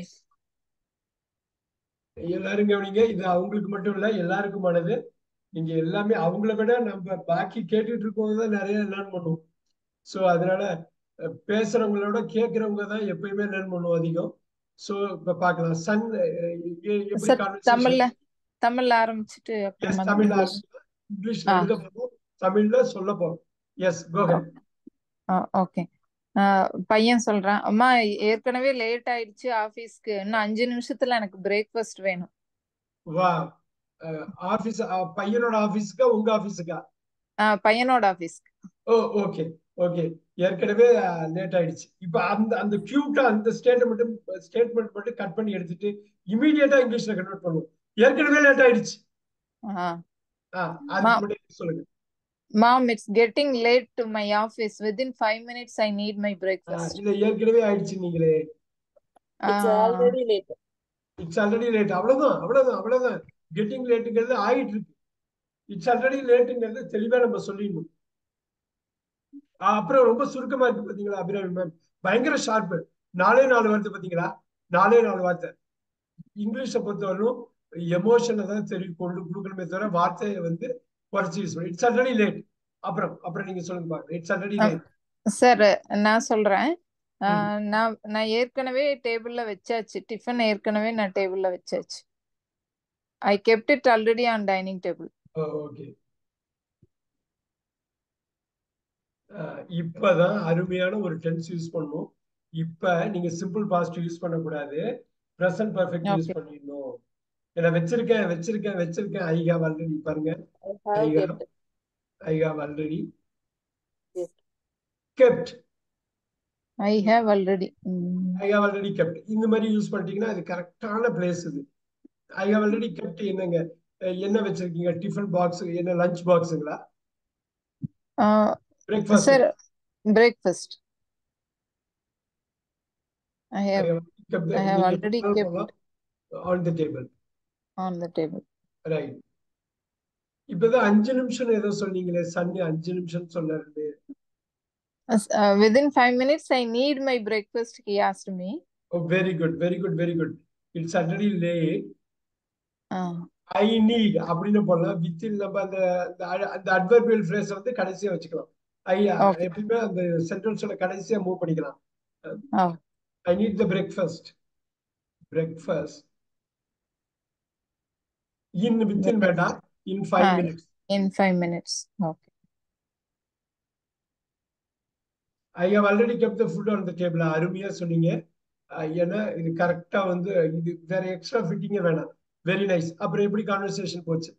எல்லாரும் கவனிங்க இது அவங்களுக்கு மட்டும் இல்ல எல்லாருக்குமானது நீங்க எல்லாமே அவங்கள விட நம்ம பாக்கி கேட்டுட்டு இருக்கவங்க தான் நிறைய லேர்ன் பண்ணுவோம் ஸோ அதனால அஹ், பேசுறவங்களோட கேட்கறவங்க தான் எப்பயுமே லேர்ன் பண்ணுவோம் அதிகம் ஸோ இப்ப பார்க்கலாம் சன் எப்படி சார் கான்வர்சேஷன் தமிழ்ல தமிழ்ல ஆரம்பிச்சுட்டு எஸ் அப்புறமா தான் தமிழ்ல இங்கிலீஷ் ஆரம்பிக்கலாம் இங்கிலீஷ்ல ஆ எழுத போறோம் தமிழ்ல சொல்ல போறோம் எஸ் கோஹெட் ஓகே பையன் சொல்றான் அம்மா ஏற்கனவே லேட் ஆயிடுச்சு ஆபீஸ்க்கு இன்னும் அஞ்சு நிமிஷத்துல எனக்கு பிரேக்ஃபாஸ்ட் வேணும் வா ஆபீஸ் பையனோட ஆபீஸுக்கா உங்க ஆபீஸுக்கா ஆஹ் பையனோட ஆபீஸ்க்கு ஓ ஓகே ஓகே ஏற்கனவே லேட் ஆயிடுச்சு இப்ப அந்த அந்த கியூட்டா அந்த ஸ்டேட்மெண்ட் மட்டும் ஸ்டேட்மெண்ட் மட்டும் கட் பண்ணி எடுத்துட்டு இமீடியட்டா இங்கிலீஷ்ல கன்வெர்ட் பண்ணுவோம் ஏற்கனவே லேட் ஆயிடுச்சு ஆஹ் ஆ அதுக்கு மா மட்டும் சொல்லுங்க Mom, it's getting late to my office. Within five minutes, I need my ah, breakfast. இல்ல ஏற்கனவே ஆயிடுச்சு நீங்களே it's Uh, already late it's already late அவ்வளவுதான் அவ்வளவுதான் அவ்வளவுதான் கெட்டிங் லேட்டுங்கிறது ஆயிட்டு இருக்கு இட்ஸ் ஆல்ரெடி லேட்டுங்கிறது தெளிவா நம்ம சொல்லிடணும் ஆ, அப்புறம் ரொம்ப சுருக்கமா இருக்கு பாத்தீங்களா அபிராமி மேம் பயங்கர ஷார்ப்பு நாலே நாலு வார்த்தை பாத்தீங்களா நாலே நாலு வார்த்தை இங்கிலீஷை பொறுத்தவரைக்கும் எமோஷனை தான் தெரிய கொண்டு கொடுக்கணுமே தவிர வார்த்தையை வந்து குறைச்சி யூஸ் பண்ணி இட்ஸ் ஆல்ரெடி லேட் அப்புறம் அப்புறம் நீங்க சொல்லுங்க பாருங்க it's already uh, late sir, நான் சொல்றேன் ம் Uh, நான் நான் ஏற்கனவே டேபிள்ல வச்சாச்சு டிஃபன் ஏற்கனவே நான் டேபிள்ல வச்சாச்சு I kept it already on dining table okay இப்பதான் அருமையான ஒரு டென்ஸ் யூஸ் பண்ணணும் இப்ப நீங்க சிம்பிள் பாஸ்ட் யூஸ் பண்ணக்கூடாது ப்ரெசன்ட் பர்ஃபெக்ட் யூஸ் ஓகே பண்ணிடணும் ஏன்னா வச்சிருக்கேன் வச்சிருக்கேன் வச்சிருக்கேன் ஐ ஹாவ் ஆல்ரெடி பாருங்க I I have have kept I have already kept kept I have already I have already kept இந்த மாதிரி யூஸ் பண்ணிட்டீங்கன்னா அது கரெக்டான பிளேஸ் இது ஐ ஹாவ் ஆல்ரெடி கெப்ட் என்னங்க அஹ் என்ன வச்சிருக்கீங்க டிஃபன் பாக்ஸ் என்ன லஞ்ச் பாக்ஸுங்களா breakfast sir breakfast I I have have kept I have நீங்க ஆல்ரெடி எப்ப கெப்ட் போகலாம் on the table on the table right இப்பதான் அஞ்சு நிமிஷம் ஏதோ சொன்னீங்களே சன்னு அஞ்சு நிமிஷம் சொன்னாரு within five minutes I need my breakfast he asked me very good very good very good it's already late ah I need அப்படின்னு போடலாம் வித் நம்ம அந்த அந்த அ- அந்த அட்வர்பியல் ஃப்ரேஸ் வந்து கடைசியா வச்சுக்கலாம் ஐ ஓகே எப்பயுமே அந்த சென்டென்ஸோட கடைசியா மூவ் பண்ணிக்கலாம் oh I need the breakfast breakfast in within வேண்டாம் in ah five minutes in five minutes okay I have already kept the food on the table அருமையா சொன்னீங்க அஹ் ஏன்னா இது கரெக்டா வந்து இது வேற எக்ஸ்ட்ரா ஃபிட்டிங்கே வேணாம் வெரி நைஸ் அப்புறம் எப்படி கான்வர்சேஷன் போச்சு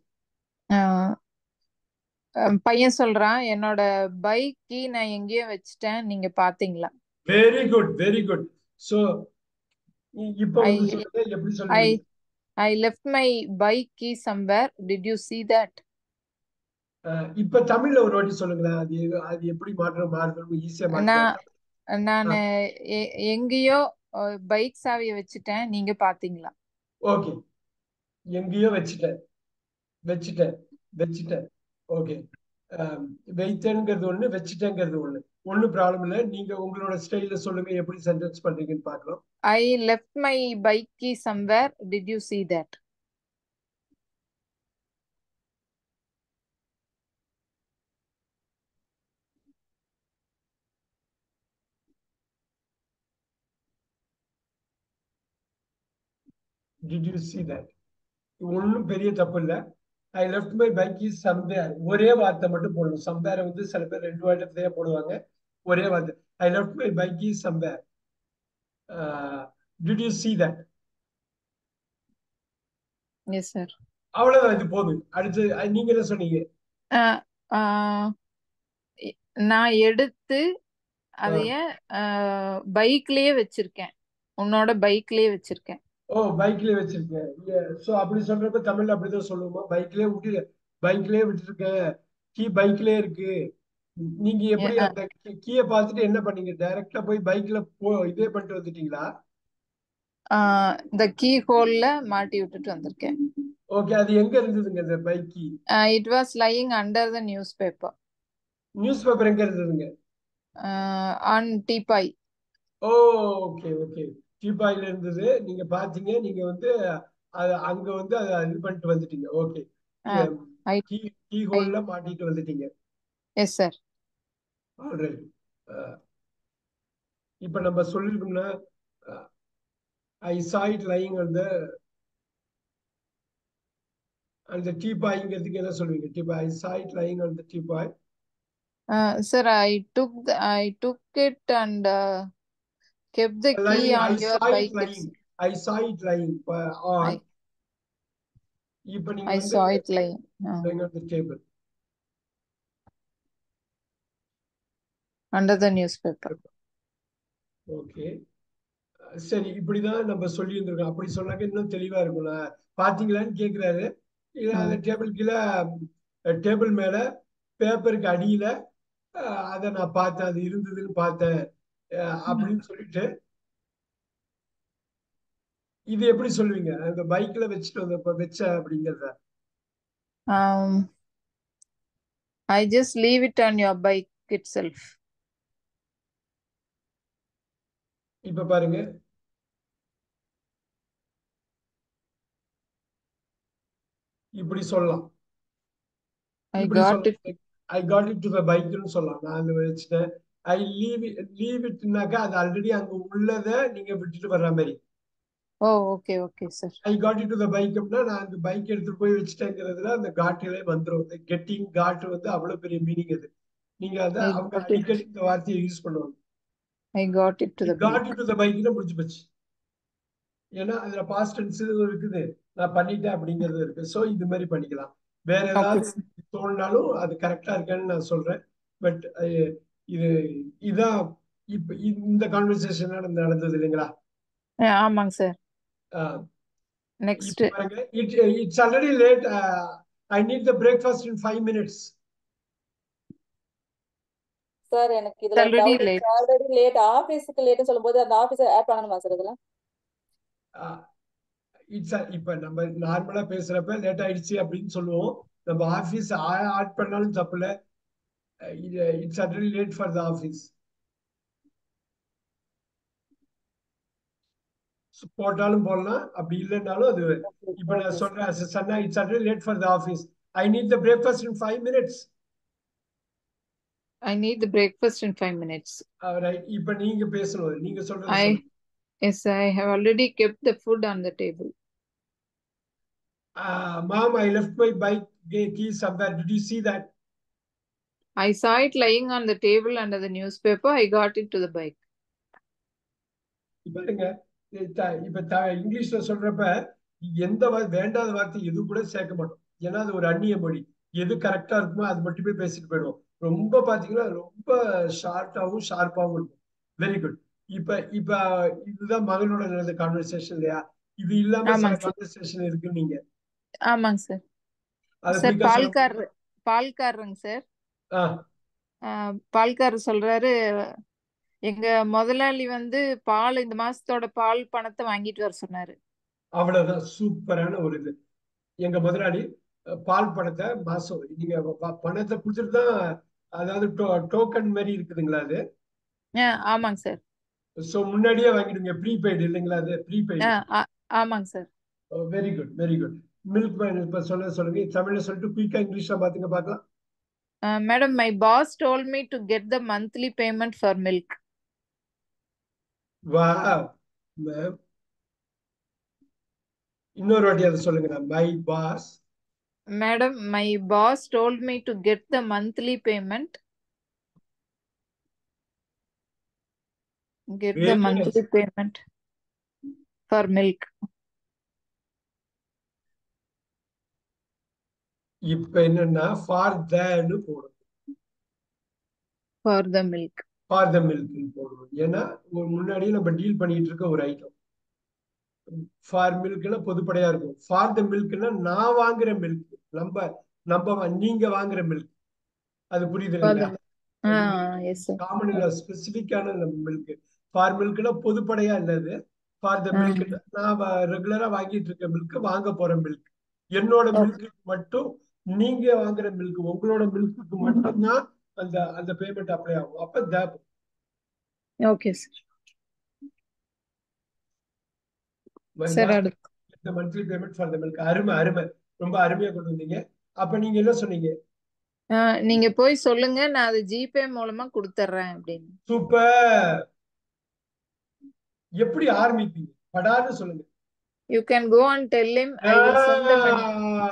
பையன் சொல்றான் என்னோட பைக் கீ நான் எங்கேயோ வச்சுட்டேன் நீங்க பாத்தீங்களா very good very good so இப்போ ஐ வந்து சொல்லுங்க எப்படி ஐ சொல்லுவீங்க I left my bike key somewhere did you see that அஹ் இப்ப தமிழ்ல ஒரு வாட்டி சொல்லுங்களேன் அது எது- அது எப்படி மாற்றம் மாறுதல் ஈஸியா நான் மாத்திக்கலாம் நான் எங்கேயோ பைக் சாவியை வச்சுட்டேன் நீங்க பாத்தீங்களா ஓகே எங்கேயோ வச்சுட்டேன் வச்சுட்டேன் வச்சுட்டேன் ஓகே வைத்தேங்கிறது ஒண்ணு வச்சுட்டேங்கிறது ஒண்ணு ஒன்றும் ப்ராப்ளம் இல்லை நீங்க உங்களோட ஸ்டைல்ல சொல்லுங்க எப்படி சென்டென்ஸ் பண்றீங்கன்னு பார்க்கலாம் I left my bike key somewhere did you see that did you see that ஒன்றும் பெரிய தப்பு இல்லை I left my bike is somewhere ஒரே வார்த்தை மட்டும் போடணும் சம்வேரை வந்து சில பேர் ரெண்டு வார்த்தையே போடுவாங்க ஒரே வார்த்தை I left my bike is somewhere did you see that yes sir அவ்வளவுதான் இது போதும் அடுத்து அஹ் நீங்க என்ன சொன்னீங்க நான் எடுத்து அதைய பைக்லயே வச்சிருக்கேன் உன்னோட பைக்லயே வச்சிருக்கேன் ஓ பைக்லயே வச்சிருக்கேன் சோ அப்படி சொல்றப்ப தமிழ்ல அப்படிதான் சொல்லுவோமா பைக்லயே விட்டு பைக்லயே விட்டுருக்கேன் கீ பைக்லயே இருக்கு நீங்க எப்படி Yeah. அந்த கீயை பார்த்துட்டு என்ன பண்ணீங்க டைரக்டா போய் பைக்ல போ இதே பண்ணிட்டு வந்துட்டீங்களா ஆஹ் இந்த கீ ஹோல்ல மாட்டி விட்டுட்டு வந்திருக்கேன் ஓகே அது எங்க இருந்ததுங்க இந்த bike key it was lying under the newspaper newspaper எங்க இருந்ததுங்க on teapoy oh okay okay டீபாயில இருந்தது நீங்க பாத்தீங்க நீங்க வந்து அது அங்க வந்து அதை இது பண்ணிட்டு வந்துட்டீங்க ஓகே I- கீ கீ ஹோல்ல மாட்டிட்டு வந்துட்டீங்க எஸ் சார் ஆல்ரைட் இப்ப நம்ம சொல்லிருக்கோம்னா ஐ சா இட் லைங் அந்த அந்த டீபாய்ங்கிறதுக்கு என்ன சொல்லுவீங்க teapoy I saw it lying அந்த teapoy sir I took I took it and kept the key lying on I your saw it bike lying it's- I saw it lying uh, on I- இப்ப நீங்க I வந்து saw it lying uh, lying on the table under the newspaper okay சரி இப்படிதான் நம்ம சொல்லி இருந்திருக்கோம் அப்படி சொன்னாக்க இன்னும் தெளிவா இருக்கும்ல பாத்தீங்களான்னு கேக்குறாரு இல்ல அந்த டேபிள் கீழே டேபிள் மேல பேப்பருக்கு அடியில அஹ், அதை நான் பார்த்தேன் அது இருந்ததுன்னு பார்த்தேன் அஹ், அப்படின்னு சொல்லிட்டு இது எப்படி சொல்லுவீங்க அந்த பைக்ல வச்சுட்டு வந்த வச்ச அப்படிங்கிறத um I just leave it on your bike itself இப்ப பாருங்க இப்படி சொல்லலாம் I இப்படி got it சொல்லலாம் I got it to the பைக்னு சொல்லலாம் நான் அதை வச்சுட்டேன் ஐ லீவ் லீவ் இட்னாக்கா அது ஆல்ரெடி அங்க உள்ளதை நீங்க விட்டுட்டு வர்ற மாதிரி oh okay okay sir I got it to the bike அப்படின்னா நான் அந்த பைக் எடுத்துட்டு போய் வச்சுட்டேங்கிறதுல அந்த காட்டிலே வந்துடும் கெட்டிங் காட் வந்து அவ்வளவு பெரிய மீனிங் அது நீங்க அதை I அவங்க got it. அடிக்கடி இந்த வார்த்தையை யூஸ் பண்ணுவாங்க I got it to the got bike it to the பைக்ல முடிஞ்சு போச்சு ஏன்னா அதுல பாஸ்ட் டென்ஸ் இருக்குது நான் பண்ணிட்டேன் அப்படிங்கிறது இருக்கு சோ இது மாதிரி பண்ணிக்கலாம் வேற okay ஏதாவது sir. தோணினாலும் அது கரெக்டா இருக்கான்னு நான் சொல்றேன் பட் இது இதான் இப்ப இந்த கான்வர்சேஷன் நடந்தது இல்லைங்களா Yeah, ஆமாங்க சார் ஆஹ் next இப்ப பாருங்க it it's already late I need the breakfast in five minutes sir எனக்கு இதுல already doubt late. Already late ஆபீஸ்க்கு லேட்னு சொல்லும்போது அந்த ஆபீஸ் ஆட் பண்ணணுமா சார் இதுல இட்ஸ் இப்ப நம்ம நார்மலா பேசுறப்ப லேட் ஆயிடுச்சு அப்படின்னு சொல்லுவோம் நம்ம ஆபீஸ் ஆட் பண்ணாலும் தப்பு இல்ல it's already late for the office போட்டாலும் போடலாம் அப்படி இல்லைன்னாலும் அது இப்ப ஓகே நான் சார் சொல்றேன் சன்னா it's already late for the office I need the breakfast in five minutes I need the breakfast in five minutes. Right இப்ப நீங்க பேசணும் நீங்க சொல்றது I சொல்லுங்க yes, I have already kept the food on the table. Mom I left my bike key somewhere did you see that I saw it lying on the table under the newspaper. I got it to the bike. பாருங்க இப்ப த- இங்கிலீஷ்ல சொல்றப்ப எந்த வா- வேண்டாத வார்த்தை எது கூட சேர்க்க மாட்டோம் ஏன்னா அது ஒரு அந்நிய மொழி எது கரெக்டா இருக்குமோ அது மட்டுமே பேசிட்டு போயிடுவோம் ரொம்ப பாத்தீங்கன்னா ரொம்ப ஷார்ட்டாவும் ஷார்ப்பாவும் இருக்கும் வெரி குட் இப்ப இப்ப இதுதான் மகனோட நடந்த கான்வர்சேஷன் இல்லையா இது இல்லாம சில ஆமாங்க சார் கான்வர்சேஷன் இருக்கு நீங்க ஆமாங்க சார் அதை சார் குயிக்கா சொல்ல பால்கார் முடியுமா பால்காரங்க சார் ஆ பால்காரர் சொல்றாரு எங்க முதலாளி வந்து பால் இந்த மாசத்தோட பால் பணத்தை வாங்கிட்டு வர சொன்னாரு அவ்வளவுதான் சூப்பரான ஒரு இது எங்க முதலாளி அஹ், பால் பணத்தை மாசம் நீங்க ப- பணத்தை கொடுத்துட்டு தான் அதாவது டோக்கன் மாதிரி இருக்குதுங்களா அது ஆ, ஆமாங்க சார் ஸோ முன்னாடியே வாங்கிடுங்க ப்ரீபெய்டு இல்லைங்களா அது ப்ரீபெய்டு ஆ, ஆ- ஆமாங்க sir very good very good milkman இப்ப சொல்ல சொல்லுங்க தமிழ்ல சொல்லிட்டு குயிக்கா இங்கிலீஷ்ல பாத்துங்க பார்க்கலாம் madam my boss told me to get the monthly payment for milk வா மேம் இன்னொரு வாட்டி அதை சொல்லுங்க my boss Madam, my boss told me to get the monthly payment. Get the Very nice. monthly payment for milk. இப்ப என்னன்னா for தேன்னு போடணும் For the milk. For the மில்க்னு போடணும் ஏன்னா ஒரு முன்னாடியே நம்ம டீல் பண்ணிட்டு இருக்க ஒரு ஐட்டம் ஃபார் மில்க்னா பொதுப்படையா இருக்கும் ஃபார் த மில்க்னா நான் வாங்குற மில்க் நம்ம நம்ம வா- நீங்க வாங்குற மில்க் அது புரியுது For இல்லைங்களா the ஆ எஸ் சார் காமன் இல்ல ஸ்பெசிபிக்கான மில்க் ஃபார் மில்க்னா பொதுப்படையா இல்லது ஃபார் த ஆ மில்க் நான் ரெகுலரா வாங்கிட்டு இருக்க மில்க் வாங்க போற மில்க் என்னோட ஓகே மில்க்கு மட்டும் நீங்க வாங்குற மில்க் உங்களோட மில்க்குக்கு மட்டும்தான் அந்த அந்த பேமெண்ட் அப்ளை ஆகும் அப்ப that okay sir sir last அடுத்து the monthly payment for the milk அருமை அருமை ரொம்ப அருமையா கொண்டு வந்தீங்க அப்ப நீங்க என்ன சொன்னீங்க ஆ, நீங்க போய் சொல்லுங்க நான் அது ஜிபே மூலமா கொடுத்துட்றேன் அப்படின்னு சூப்பர் எப்படி ஆரம்பிப்பீங்க படான்னு சொல்லுங்க you can go and tell him I will send the money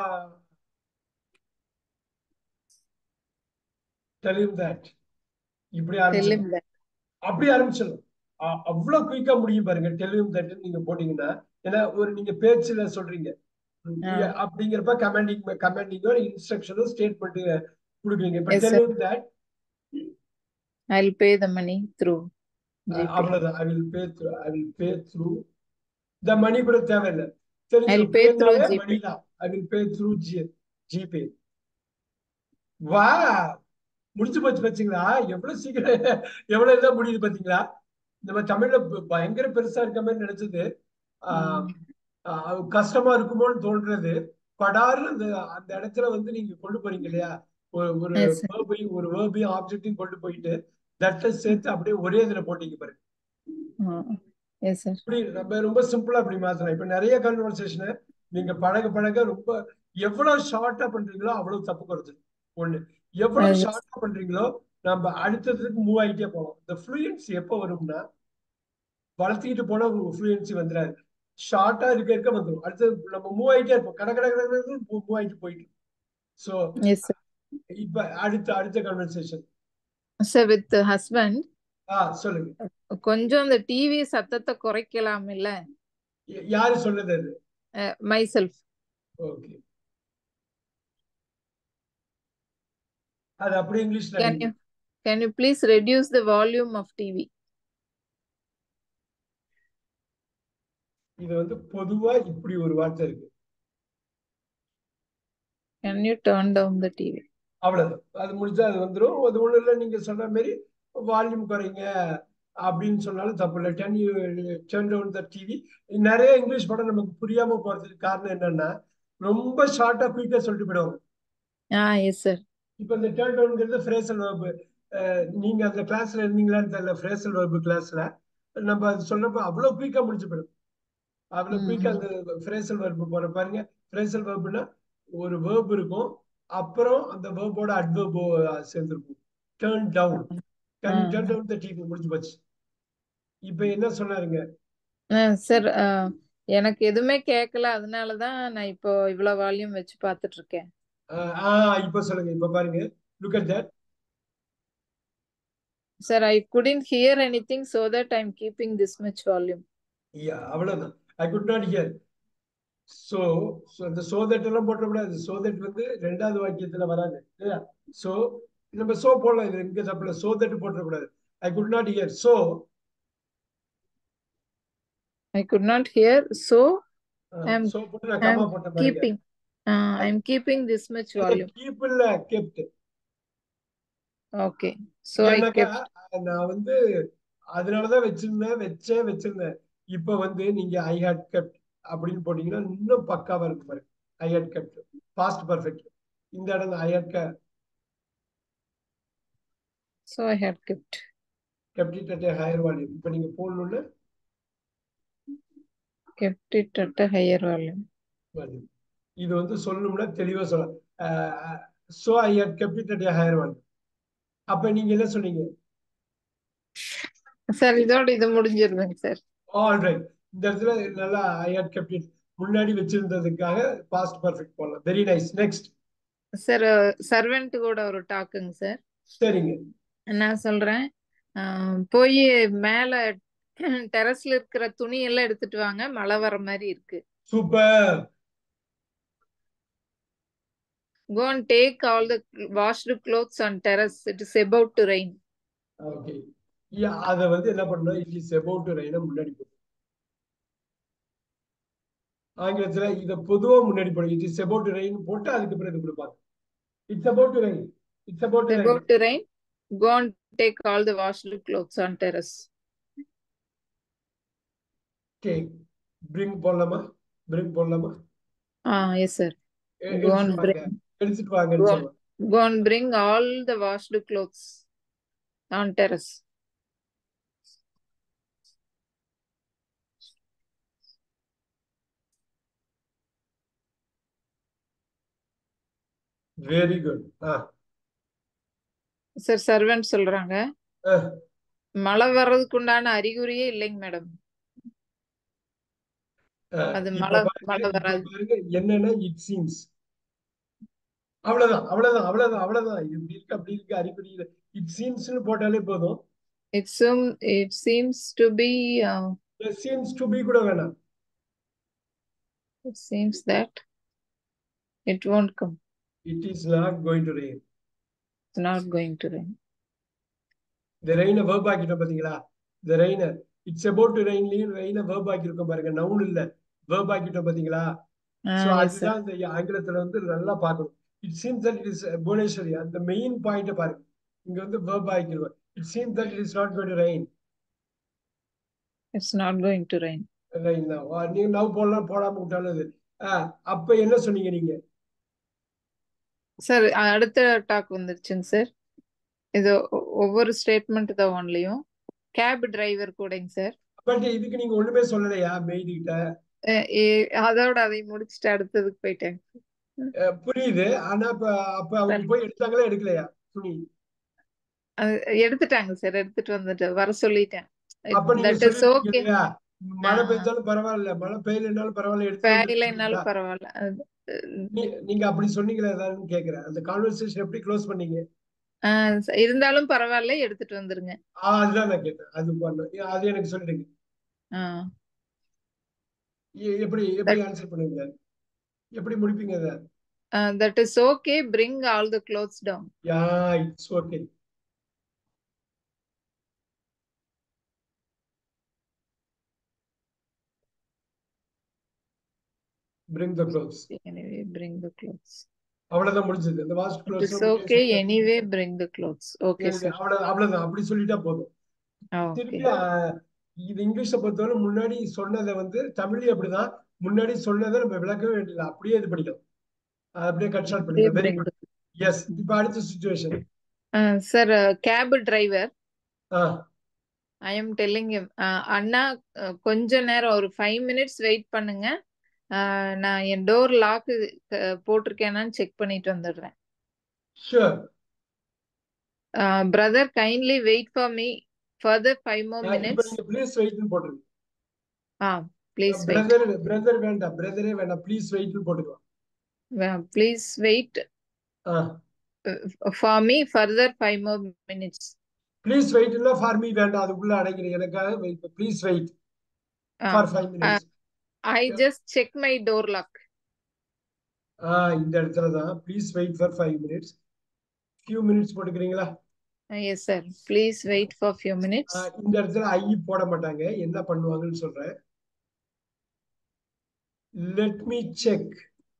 tell him that இப்படி டெல் ஆரம்பிச்சிடலாம் him that அப்படி ஆரம்பிச்சிடலாம் அ- அவ்வளவு குயிக்கா முடியும் பாருங்க டெலிவிம் தட் நீங்க போட்டீங்கன்னா ஏன்னா ஒரு நீங்க பேச்சுல சொல்றீங்க ம், ஆ இ- அப்படிங்கிறப்ப கமாண்டிங் கமாண்டிங்கோ இன்ஸ்ட்ரக்ஷனோ ஸ்டேட்மெண்ட் கொடுக்குறீங்க இப்ப yes sir tell him that I will pay the money through GPay அவ்வளவுதான் I will pay through I will pay through இந்த மணி கூட தேவையில்லை ஐ தெரிஞ்சிடும் வில் பே த்ரூ பேனாலே ஜிபே மணி தான் I will pay through G GPay வா முடிச்சு போச்சு பாத்தீங்களா எவ்வளவு சீக்கிரம் எவ்வளவு இதா முடியுது பாத்தீங்களா நம்ம தமிழ்ல ப- பயங்கர பெருசா இருக்க மாதிரி நினைச்சது ஆஹ் ஆஹ் கஷ்டமா இருக்குமோன்னு தோன்றது படாரு அந்த அந்த இடத்துல வந்து நீங்க கொண்டு போறீங்க இல்லையா ஒரு ஒரு எஸ் சார் வேர்பையும் ஒரு வேர்பையும் ஆப்ஜெக்டையும் கொண்டு போயிட்டு தட்டை சேர்த்து அப்படியே ஒரே இதுல போட்டீங்க பாருங்க எஸ் சார் இப்படி நம்ம ரொம்ப சிம்பிளா இப்படி மாத்தலாம் இப்ப நிறைய கன்வர்சேஷனை நீங்க பழக பழக ரொம்ப எவ்வளவு ஷார்ட்டா பண்றீங்களோ அவ்வளவு தப்பு குறைச்சிடும் ஒண்ணு எவ்வளவு எஸ் ஷார்ட்டா பண்றீங்களோ நம்ம அடுத்ததுக்கு மூவ் ஆகிட்டே போகலாம் இந்த ஃப்ளூயன்சி எப்போ வரும்னா வளர்த்திக்கிட்டு போனா ஃப்ளூயன்சி வந்துடாது ஷார்ட்டா இருக்க இருக்க வந்துடும் அடுத்து நம்ம மூவ் ஆகிட்டே இருப்போம் கட கட கட மூவ் ஆகிட்டு போயிட்டு ஸோ எஸ் சார் இப்ப அடுத்த அடுத்த கன்வர்சேஷன் சார் வித் ஹஸ்பண்ட் ஆ சொல்லுங்க கொஞ்சம் அந்த டிவி சத்தத்தை குறைக்கலாம் இல்ல ய- யாரு சொன்னது அது மை செல்ஃப் ஓகே அது அப்படியே இங்கிலீஷ்ல கேன் அடிங்க you can you please reduce the volume of TV இது வந்து பொதுவா இப்படி ஒரு வார்த்தை இருக்கு can you turn down the TV அவ்வளவுதான் அது முடிஞ்சா அது வந்துடும் அது ஒண்ணும் இல்லை நீங்க சொன்ன மாதிரி வால்யூம் குறைங்க அப்படின்னு சொன்னாலும் தப்பு இல்லை then you turn down the TV நிறைய இங்கிலீஷ் படம் நமக்கு புரியாம போறதுக்கு காரணம் என்னன்னா ரொம்ப ஷார்ட்டா குயிக்கா சொல்லிட்டு போயிடுவாங்க ஆ எஸ் சார் இப்ப இந்த டேர்ன் டவுன்ங்கிறது ஃப்ரேசல் வேர்பு நீங்க அந்த கிளாஸ்ல இருந்தீங்களான்னு தெரியல ஃப்ரேசல் வேர்பு கிளாஸ்ல நம்ம அது சொன்னப்போ அவ்வளவு குயிக்கா முடிச்சு போயிடும் அவ்வளவு குயிக்கா அந்த ஃப்ரேசல் வேர்பு போற பாருங்க ஃப்ரேசல் வேர்புனா ஒரு வேர்ப் இருக்கும் அப்புறம் அந்த வேர்போட அட்வர்போ சேர்ந்துருக்கும் turn down turn turn down the TV முடிஞ்சு போச்சு இப்ப என்ன சொன்னாருங்க சார் எனக்கு எதுவுமே கேட்கல அதனால தான் நான் இப்போ இவ்வளவு வால்யூம் வச்சு பார்த்துட்டு இருக்கேன் ஆஹ் ஆஹ் இப்ப சொல்லுங்க இப்ப பாருங்க look at that sir I couldn't hear anything so that I am keeping this much volume yeah அவ்வளவுதான் I could not hear so அந்த சோ தட் எல்லாம் போட்டக்கூடாது சோ தட் வந்து ரெண்டாவது வாக்கியத்துல வராது இல்லையா சோ நம்ம சோ போடலாம் இது இங்க தப்புல சோ தட் போட்டக்கூடாது I could not hear so I could not hear so I am so போட்டு நான் ஐ கமா எம் போட்ட பாருங்க keeping I am keeping this much volume பீப்புள்ல கெப்ட் ஓகே ஸோ ஐ ஏன்னாக்கா கெப்ட் நான் வந்து அதனாலதான் வச்சிருந்தேன் வச்சே வச்சிருந்தேன் இப்ப வந்து நீங்க ஐ ஹேட் கெப்ட் அப்படின்னு போட்டீங்கன்னா இன்னும் பக்காவா இருக்கு பாருங்க I had kept past perfect இந்த இடம் I had so I had kept kept it at higher volume இப்ப நீங்க போடணும்னு kept it at a higher volume. வருது இது வந்து சொல்லணும்னா தெளிவா சொல்லலாம் so I had kept it at higher volume அப்ப நீங்க என்ன சொன்னீங்க சார் இதோட இது முடிஞ்சிருதுங்க சார் ஆல் ரைட் இந்த இடத்துல நல்லா ஐ ஹேட் கெப்ட் இட் முன்னாடி வச்சிருந்ததுக்காக பாஸ்ட் பர்ஃபெக்ட் போடலாம் very nice next sir servant கூட ஒரு டாக்குங்க சார் சரிங்க நான் சொல்றேன் ஆஹ் போய் மேல டெரஸ்ல இருக்கிற துணி எல்லாம் எடுத்துட்டு வாங்க மழை வர மாதிரி இருக்கு super go and take all the washed clothes on terrace it is about to rain okay அத வந்து என்ன பண்ணணும் it is about to rain முன்னாடி போடும் ஆங்கிலத்துல இத பொதுவா முன்னாடி போடும் it is about to rain போட்டு அதுக்கு பிறகு கொடுப்பாங்க it's about to rain it's about to about to rain go and take all the washed clothes on terrace. Take bring போடலாமா பிரிங் போடலாமா Ah, yes, sir. எ- Go and எடுத்துட்டு வாங்க bring, எடுத்துட்டு வாங்கன்னு go, சொல்லுவாங்க go and bring all the washed clothes on terrace. Very good ah sir servant சொல்றாங்க ஆ, மழை வர்றதுக்கு உண்டான அறிகுறியே இல்லைங்க மேடம் ஆ, அது இப்ப மழை பாருங்க மழை இப்ப வராது பாருங்க என்னன்னா இட் சீம்ஸ் அவ்வளவுதான் அவ்வளவுதான் அவ்வளவுதான் அவ்வளவுதான் இது இப்படி இருக்கு அப்படி இருக்கு அறிகுறி இட் சீம்ஸ்னு போட்டாலே போதும் it seem it seems to be uh, seems to be கூட வேணாம் it seems that it won't come it is not going to rain it's not going to rain இந்த ரெயினை வேர்ப் ஆக்கிட்டோம் பாத்தீங்களா இந்த ரெயினை இட்ஸ் அபவுட் டு ரெயின்லயும் ரெயினை verb ஆக்கியிருக்கோம் பாருங்க நவுன் இல்ல வேர்ப் ஆக்கிட்டோம் பாத்தீங்களா ah சோ yes sir அதுதான் இந்த ஆங்கிலத்துல வந்து நல்லா பார்க்கணும் it seems that it is Bhuvaneswari அந்த மெயின் பாயிண்ட பாருங்க இங்க வந்து வேர்ப் ஆக்கிடுவோம் it seems that it is not going to rain it's not going to rain rain தான் வா, நீங்க நவ் போடலாம் போடாம விட்டாலும் இது ஆ, அப்ப என்ன சொன்னீங்க நீங்க சார் அடுத்த டாக் வந்துருச்சுங்க சார் இது ஒ- ஒவ்வொரு ஸ்டேட்மெண்ட் தான் ஒன்லையும் கேப் டிரைவர் கூடங்க சார் பட் இதுக்கு நீங்க ஒண்ணுமே சொல்லலையா மெய்டு கிட்ட அதோட அதை முடிச்சுட்டு அடுத்ததுக்கு போயிட்டேங்க அஹ், புரியுது ஆனா இப்ப அப்ப அவங்க போய் எடுத்தாங்களா எடுக்கலையா துணி அது எடுத்துட்டாங்க சார் எடுத்துட்டு வந்துட்டு வர சொல்லிட்டேன் அப்ப நீங்க தட் இஸ் சொல்லிருக்கீங்க ஓகே இல்லையா மழை ஆ. பெஞ்சாலும் பரவாயில்ல மழை பெய்யலைனாலும் பரவாயில்ல எடுத்து வந்து வேலைனாலும் பரவாயில்ல அது, நீ- நீங்க அப்படி சொன்னீங்களா ஏதான்னு கேக்குறேன் அந்த கான்வர்சேஷன் எப்படி க்ளோஸ் பண்ணீங்க ஆஹ் இருந்தாலும் பரவாயில்ல எடுத்துட்டு வந்துருங்க ஆ, அதுதான் நான் கேட்டேன் அது பண்ண அது எனக்கு சொல்லிடுங்க ஆஹ் எ- எப்படி எப்படி ஆன்சர் பண்ணுவீங்க எப்படி முடிப்பீங்க அதை that is okay bring all the clothes down yeah it's okay bring the clothes anyway bring the clothes அவ்வளவுதான் முடிஞ்சது இந்த washed it clothes is okay anyway bring the clothes okay sir அவ்வளவு அவ்வளவுதான் அப்படி சொல்லிட்டா போதும் ஓகே திருப்பி ஆ, இது இங்கிலீஷை பொறுத்தவரை முன்னாடி சொன்னதை வந்து தமிழ்லயும் அப்படிதான் முன்னாடி சொன்னதை நம்ம விளக்கவே வேண்டியது அப்படியே இது படிக்கலாம் அது அப்படியே கன்சல்ட் பண்ணிக்கலாம் வெரி குட் எஸ் இப்ப அடுத்த situation sir cab driver ah I am telling அண்ணா அஹ், கொஞ்ச நேரம் ஒரு ஃபைவ் மினிட்ஸ் வெயிட் பண்ணுங்க அஹ், நான் என் டோர் லாக்கு போட்டிருக்கேனான்னு செக் பண்ணிட்டு வந்துடுறேன் sure brother kindly wait for me further five more இப்ப மினிட்ஸ் நீங்க ப்ளீஸ் வெயிட்னு போட்டுருங்க ஆ ப்ளீஸ் வெயிட் பிரதர் பிரதர் வேண்டாம் பிரதரே வேண்டாம் ப்ளீஸ் வெயிட்னு போட்டுக்கலாம் please wait ah for me further five more minutes please வெயிட்னா ஃபார் மீ வேண்டாம் அதுக்குள்ள அடைக்கிறேன் எனக்காக wait please wait for five minutes I just check my door lock ஆ இந்த இடத்துல தான் please wait for five minutes few minutes போட்டுக்கிறீங்களா yes sir please wait for few minutes ஆ, இந்த இடத்துல ஐ போட மாட்டாங்க என்ன பண்ணுவாங்கன்னு சொல்றேன் let me check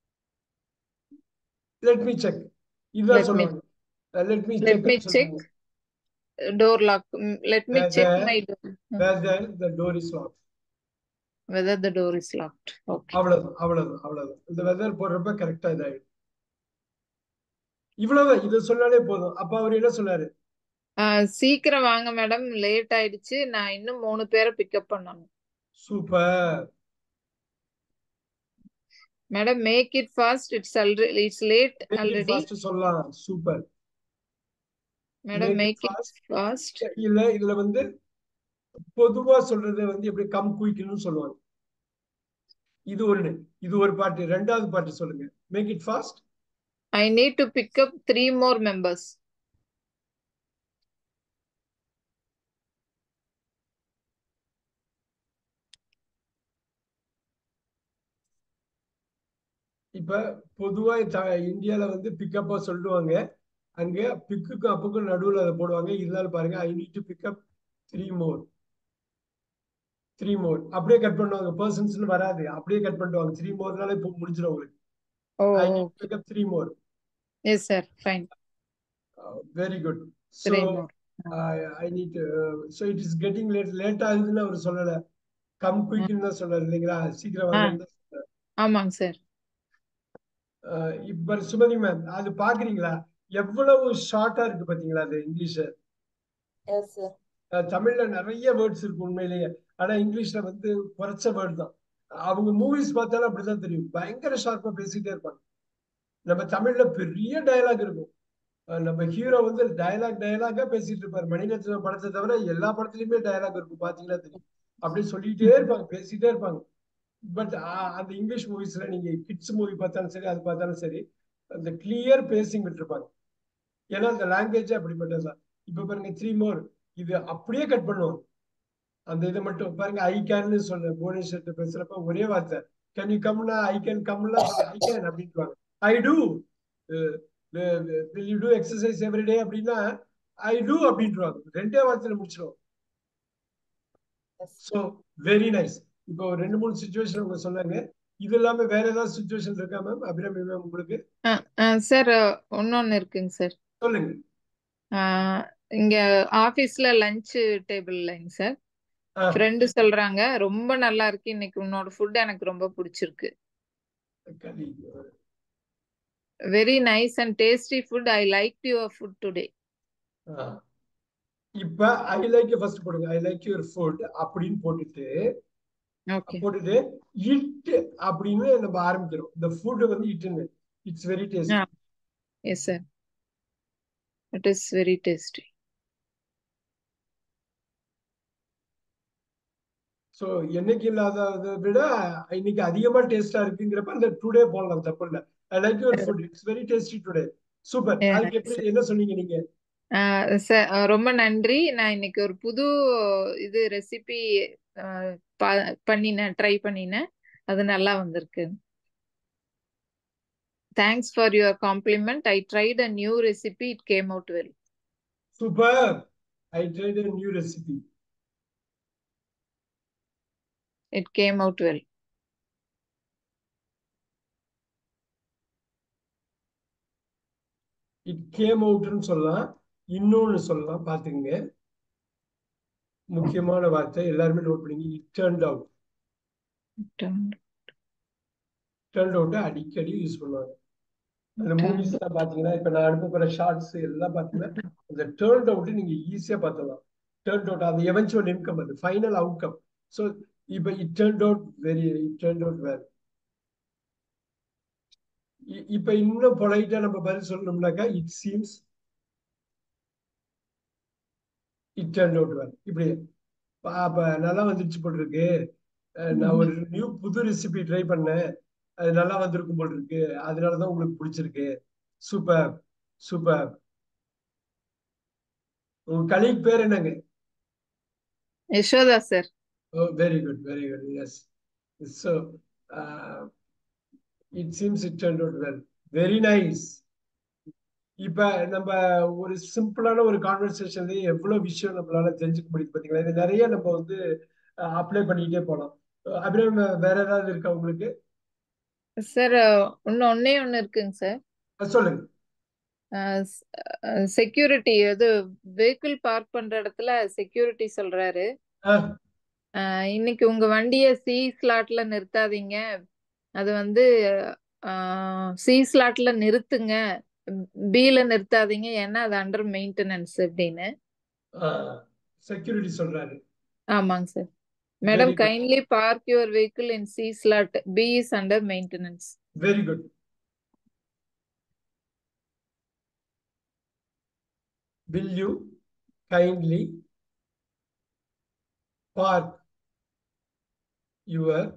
let me check இதுதான் Let me- சொல்லுவாங்க let me Let me check. Door lock let me check Whether- my door whether the door is locked whether the door is locked okay அவ்வளவுதான் அவ்வளவுதான் அவ்வளவுதான் இந்த weather போடுறப்ப கரெக்டா இதாயிடும் இவ்வளவுதான் இதை சொன்னாலே போதும் அப்ப அவர் என்ன சொன்னாரு சீக்கிரம் வாங்க மேடம் லேட் ஆயிடுச்சு நான் இன்னும் மூணு பேரை பிக்கப் பண்ணணும் super madam make it fast it's already it's late already first சொல்லலாம் super madam Make it make it fast இல்ல இதுல வந்து பொதுவா சொல்றது வந்து எப்படி கம் குயிக்னு சொல்லுவாங்க இது ஒண்ணு இது ஒரு பாட்டு ரெண்டாவது பாட்டு சொல்லுங்க make it fast I need to pick up three more members இப்ப பொதுவா த- இந்தியால வந்து பிக்கப்பா சொல்லுவாங்க அங்க பிக்குக்கும் அப்புக்கும் நடுவுல அதை போடுவாங்க இருந்தாலும் பாருங்க I need to pick up three more three more அப்படியே கட் பண்ணுவாங்க பர்சன்ஸ்னு வராது அப்படியே கட் பண்ணுவாங்க த்ரீ மோர்னாலே இப்போ முடிஞ்சிடும் உங்களுக்கு oh I need pick up three more yes sir fine very good so three more I need so it is getting late late ஆகுதுன்னு அவர் சொல்லல கம் குயிக்னு தான் சொல்றாரு இல்லைங்களா சீக்கிரம் ஆ வாங்கன்னு தான் சொல்றாரு. ஆமாங்க சார் அஹ் இப்ப சுமதி மேம் அது பாக்குறீங்களா எவ்வளவு ஷார்ட்டா இருக்கு பாத்தீங்களா அது இங்கிலீஷ் எஸ் சார் அஹ் தமிழ்ல நிறைய வேர்ட்ஸ் இருக்கு உண்மையிலேயே ஆனா இங்கிலீஷ்ல வந்து குறைச்ச வேர்ட் தான் அவங்க மூவிஸ் பார்த்தாலும் அப்படிதான் தெரியும் பயங்கர ஷார்ப்பா பேசிட்டே இருப்பாங்க நம்ம தமிழ்ல பெரிய டயலாக் இருக்கும் அஹ் நம்ம ஹீரோ வந்து டயலாக் டயலாகா பேசிட்டு இருப்பாரு மணிரத்னம் படத்தை தவிர எல்லா படத்துலயுமே டயலாக் இருக்கும் பாத்தீங்கன்னா தெரியும் அப்படியே சொல்லிட்டே இருப்பாங்க பேசிட்டே இருப்பாங்க பட் அந்த இங்கிலீஷ் மூவிஸ்ல நீங்க கிட்ஸ் மூவி பார்த்தாலும் சரி அது பார்த்தாலும் சரி அந்த கிளியர் பேசிங் விட்டுருப்பாங்க ஏன்னா அந்த லாங்குவேஜ் அப்படிப்பட்டதுதான் இப்ப பாருங்க த்ரீ மோர் இது அப்படியே கட் பண்ணுவோம் அந்த இதை மட்டும் பாருங்க ஐ கேன்னு சொல்ல புவனேஸ்வர் பேசுறப்ப ஒரே வார்த்தை கேன் யூ கம்னா ஐ கேன் கம்னா ஐ கேன் அப்படின்ட்டுவாங்க I do will you do exercise every day அப்படின்னா ஐ டூ அப்படின்ட்டுவாங்க ரெண்டே வார்த்தையில முடிச்சிடும் எஸ் ஸோ வெரி நைஸ் இப்போ ஒரு ரெண்டு மூணு சுச்சுவேஷன் உங்க சொன்னாங்க இது இல்லாம வேற ஏதாவது சுச்சுவேஷன் இருக்கா மேம் அபிராமி மேம் உங்களுக்கு சார் இன்னொன்னு இருக்குங்க சார் சொல்லுங்க இங்க ஆபீஸ்ல லஞ்ச் டேபிள்லங்க சார் ஆ ஃப்ரெண்டு சொல்றாங்க ரொம்ப நல்லா இருக்கு இன்னைக்கு உன்னோட ஃபுட் எனக்கு ரொம்ப பிடிச்சிருக்கு கலி very nice and tasty food I like your food today ஆ. இப்ப ஐ லைக் ஃபர்ஸ்ட் போடுங்க ஐ லைக் யுவர் ஃபுட் அப்படின்னு போட்டுட்டு ஓகே போட்டுட்டு இட் அப்படின்னு நம்ம ஆரம்பிக்கிறோம் இந்த ஃபுட் வந்து இட்டுன்னு it's very tasty yes sir it is very tasty so என்னைக்கு இல்லாததை விட இன்னைக்கு அதிகமா டேஸ்டா இருக்குங்கிறப்ப அந்த டுடே போடலாம் தப்பு இல்லை I like your food it's very tasty today super Yeah, அதுக்கு எப்படி என்ன சொன்னீங்க நீங்க சார் ரொம்ப நன்றி நான் இன்னைக்கு ஒரு புது இது ரெசிபி பண்ணினேன் ட்ரை பண்ணினேன் அது நல்லா வந்திருக்கு thanks for your compliment I tried a new recipe it came out well super I tried a new recipe it came out well it came அவுட்னு சொல்லலாம் இன்னொன்னு சொல்லலாம் பாத்துக்கங்க முக்கியமான வார்த்தை எல்லாருமே நோட் பண்ணீங்க it turned out turned out அடிக்கடி யூஸ் பண்ணுவாங்க அந்த மூவிஸ் எல்லாம் பாத்தீங்கன்னா இப்ப நான் அனுப்ப போற ஷார்ட்ஸ் எல்லாம் பாத்தீங்கன்னா அந்த டேர்ன் அவுட் நீங்க ஈஸியா பார்த்தலாம் டேர்ன் அவுட் அது எவென்ச்சுவல் இன்கம் அது ஃபைனல் அவுட்கம் ஸோ இப்ப it turn out very it turn out well இப்ப இன்னும் பொலைட்டா நம்ம பதில் சொல்லணும்னாக்கா it seems it turn out well இப்படி அப்ப நல்லா வந்துருச்சு போல் இருக்கு நான் ஒரு நியூ புது ரெசிபி ட்ரை பண்ணேன் அது நல்லா வந்திருக்கும் போல் இருக்கு அதனாலதான் உங்களுக்கு பிடிச்சிருக்கு சூப்பர் சூப்பர் உங்க கலீக் பேர் என்னங்க Yashoda sir oh very good very good yes so it seems it turn out well very nice இப்ப நம்ம ஒரு சிம்பிளான ஒரு கான்வர்சேஷன்லயே எவ்வளவு விஷயம் நம்மளால தெரிஞ்சுக்க முடியுது பாத்தீங்களா இது நிறைய நம்ம வந்து அப்ளை பண்ணிக்கிட்டே போலாம் அப்புறம் வேற ஏதாவது இருக்கா உங்களுக்கு சார் இன்னும் ஒன்னே ஒண்ணு இருக்குங்க சார் சொல்லுங்க செக்யூரிட்டி அது வெஹிக்கிள் பார்க் பண்ற இடத்துல செக்யூரிட்டி சொல்றாரு இன்னைக்கு உங்க வண்டிய சி ஸ்லாட்ல நிறுத்தாதீங்க அது வந்து சி ஸ்லாட்ல நிறுத்துங்க பில நிறுத்தாதீங்க ஏன்னா அது அண்டர் மெயின்டெனன்ஸ் அப்படின்னு செக்யூரிட்டி சொல்றாரு ஆமாங்க sir madam kindly park your vehicle in C slot B is under maintenance very good will you kindly park your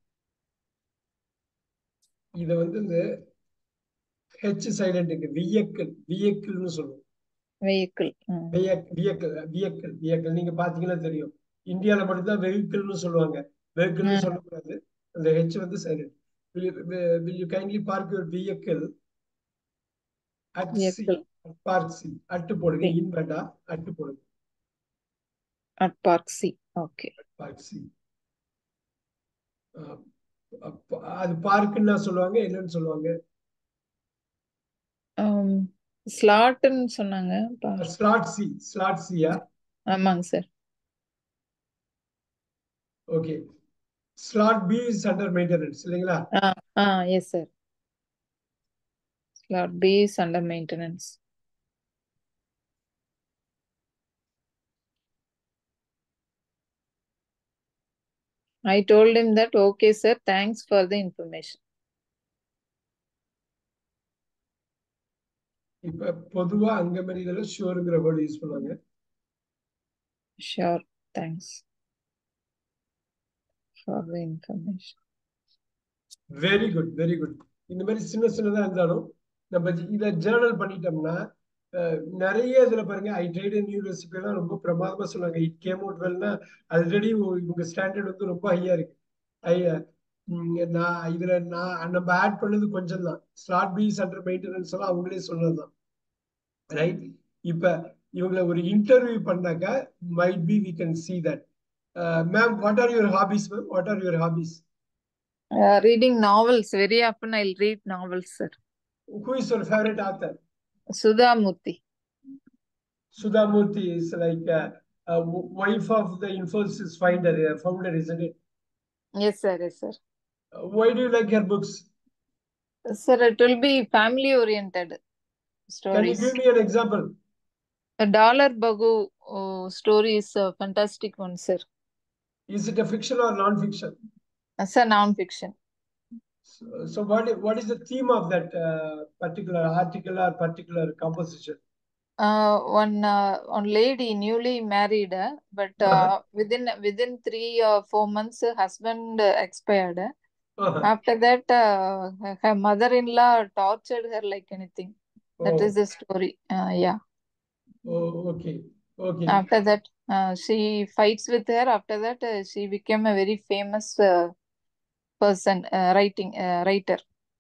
இத வந்து இந்த ஹெச் சைலண்ட்டுக்கு வியக்கிள் வியக்கிள்னு சொல்லுவோம் வெஹிக்கிள் வியக்கிள் வியக்கிள் வியக்கிள் நீங்க பாத்தீங்கன்னா தெரியும் இந்தியால மட்டும்தான் வெஹிக்கிள்னு சொல்லுவாங்க வெஹிக்கிள்னு சொல்லக்கூடாது அந்த ஹெச் வந்து silent will you kindly park your vehicle at C park C at போடுங்க இன் வேண்டாம் அட்டு போடுங்க at park C okay park C அது பார்க்குன்னு சொல்லுவாங்க என்னன்னு சொல்லுவாங்க ஸ்லாட்னு சொன்னாங்க பா- ஸ்லாட் சி ஸ்லாட் சியா ஆமாங்க sir okay slot B is under maintenance இல்லைங்களா ஆ ஆ yes sir slot B is under maintenance I told him that, okay, sir, thanks for the information. இப்ப பொதுவா அங்க மாதிரி இதெல்லாம் ஷோருங்கிற வேர்டு யூஸ் பண்ணுவாங்க Sure, thanks for the information. Very good very good இந்த மாதிரி சின்ன சின்னதா இருந்தாலும் நம்ம இதை ஜேர்னல் பண்ணிட்டோம்னா அஹ், நிறைய இதுல பாருங்க ஐ ட்ரைட் நியூ ரெசிபி எல்லாம் ரொம்ப பிரமாதமா சொல்லுவாங்க இட் கேம் அவுட் வெல்னா ஆல்ரெடி இவங்க ஸ்டாண்டர்ட் வந்து ரொம்ப ஹையா இருக்கு ஐ நான் இதுல நான் நம்ம ஆட் பண்ணது கொஞ்சம் தான் ஸ்லாட் பீஸ் அண்டர் மெயின்டெனன்ஸ் எல்லாம் அவங்களே சொன்னதுதான் ரைட் இப்ப இவங்களை ஒரு இன்டர்வியூ பண்ணாக்கா might be we can see that ma'am what are your hobbies ma'am what are your hobbies Uh, reading novels, very often I'll read novels, sir. Who is your favourite author Sudha Murthy. Sudha Murthy is like uh, uh, w- wife of the Infosys founder, uh, founder, isn't it? Yes, sir, yes, sir. Uh, why do you like her books? Sir, it will be family oriented Can you stories. give me an example? A Dollar Bagu oh, story is a fantastic one, sir. Is it a fiction or non-fiction? It's a non-fiction. So, so what, i- what is the theme of that uh, particular article or particular composition? Uh, one uh, one lady newly married, uh, but Uh-huh. uh, within within three or four months, her husband uh, expired. Uh-huh. After that, uh, her- her mother-in-law tortured her like anything. That Oh, is the story. Uh, yeah. oh, okay, okay. After that, uh, she fights with her. After that, uh, she became a very famous uh, person, uh, writing uh, writer.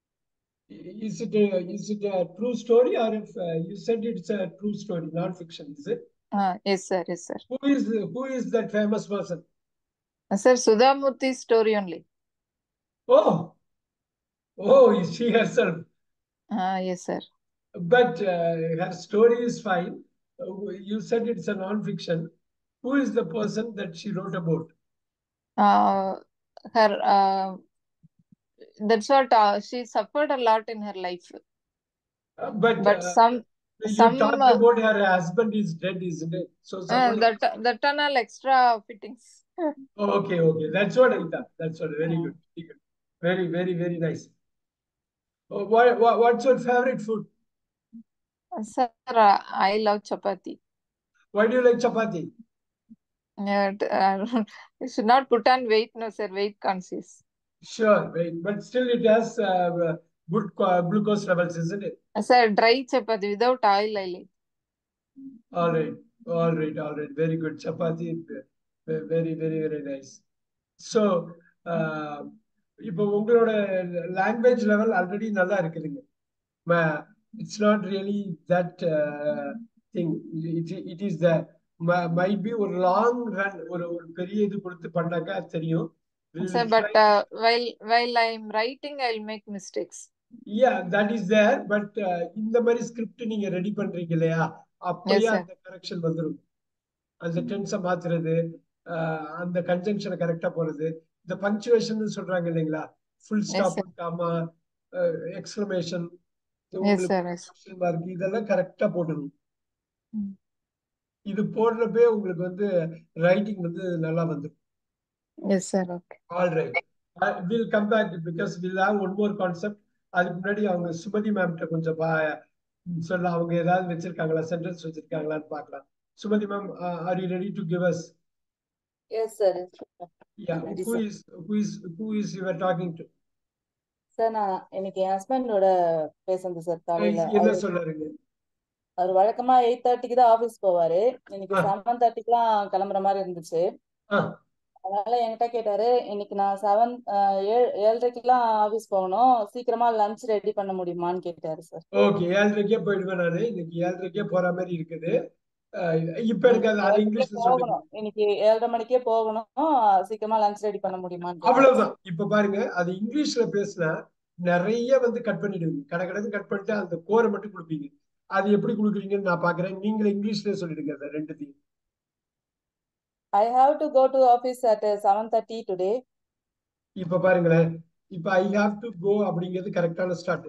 Is it a, is it a true story or if uh, you said it's a true story, non-fiction, is it? Uh, yes, sir. Yes, sir. Who is who is that famous person? Uh, sir, Sudha Murthy's story only. Oh, oh, is she herself? Uh, yes, sir. But uh, her story is fine. Uh, you said it's a non-fiction. Who is the person that she wrote about? Uh, her uh, that's what uh, she suffered a lot in her life. Uh, but But uh, some you some talked uh, about her husband is dead, isn't it? So uh, someone the tu- the tunnel extra fittings. Oh, okay, okay. That's what I thought. That's what. Very Uh, good. Very good. Very, very, very nice. Oh, what, what, what's your favorite food? sir, uh, I love chapati. Why do you like chapati? Uh, t- uh, you should not put on weight, no, sir. Weight conscious. Sure, right. But still, it has uh, good uh, glucose levels, isn't it? Uh, sir, dry chapati without oil, I like. All right, all right, all right. Very good. Chapati, ve- very, very, very nice. So, uh, இப்போ உங்களோட language level already நல்லா இருக்குதுங்க it's not really that thing it it is the might be ஒரு long run ஒரு ஒரு பெரிய இது கொடுத்து பண்ணாக்கா தெரியும் we Sir, will but try uh, while while I'm writing, I'll make mistakes. Yeah that is there but இந்த மாதிரி ஸ்கிரிப்ட் நீங்க ரெடி பண்றீங்க இல்லையா Yes, அப்படியே sir. அந்த கரெக்ஷன் வந்துடும் அந்த டென்ஸை மாத்துறது அஹ், அந்த கன்ஜங்ஷனை கரெக்டா போறது இந்த பங்க்சுவேஷன் சொல்றாங்க இல்லைங்களா full Yes, stop sir. Comma exclamation Yes, உங்களுக்கு sir. Yes. question mark இதெல்லாம் கரெக்டா போடணும் Mm. இது போடுறப்பே உங்களுக்கு வந்து ரைட்டிங் வந்து நல்லா வந்துடும் Yes, sir. Okay. All right will come back because will have one more concept அதுக்கு முன்னாடி அவங்க சுமதி மேம்கிட்ட கொஞ்சம் பா சொல்ல அவங்க ஏதாவது வச்சிருக்காங்களா சென்டென்ஸ் வச்சிருக்காங்களான்னு பார்க்கலாம் Sumathi ma'am are you ready to give us yes sir yeah Ready, who sir. Is who is who is your talking to sir நான் இன்னைக்கு என் ஹஸ்பண்டோட பேசுனது சார் காலையில என்ன அவரு சொல்றாருங்க அவர் வழக்கமா எயிட் தேர்ட்டிக்கு தான் ஆபீஸ் போவாரு இன்னைக்கு ஆ செவன் தேர்ட்டிக்குலாம் கிளம்புற மாதிரி இருந்துச்சு ஆ அதனால என்கிட்ட கேட்டாரு இன்னைக்கு நான் செவன் ஏழு ஏழரைக்கெல்லாம் ஆபீஸ் போகணும் சீக்கிரமா லஞ்ச் ரெடி பண்ண முடியுமான்னு கேட்டாரு சார் ஓகே ஏழரைக்கே போயிடுவேன் நானு இன்னைக்கு ஏழரைக்கே போற மாதிரி இருக்குது அஹ், இப்ப எனக்கு அது அது ஏழரைக்கே இங்கிலீஷ்ல சொல்லுங்க போகணும் இன்னைக்கு ஏழரை மணிக்கே போகணும் சீக்கிரமா லஞ்ச் ரெடி பண்ண முடியுமான்னு கேட்டாரு அவ்வளவுதான் இப்ப பாருங்க அது இங்கிலீஷ்ல பேசினா நிறைய வந்து கட் பண்ணிடுவீங்க கடை கடந்து கட் பண்ணிட்டு அந்த கோரை மட்டும் கொடுப்பீங்க அது எப்படி கொடுக்குறீங்கன்னு நான் பாக்குறேன் நீங்களே இங்கிலீஷ்ல சொல்லிடுங்க அந்த ரெண்டுத்தையும் I have to go to office at uh, 7:30 today. இப்ப பாருங்களேன் இப்ப ஐ ஹாவ் டு கோ அப்படிங்கிறது கரெக்டான start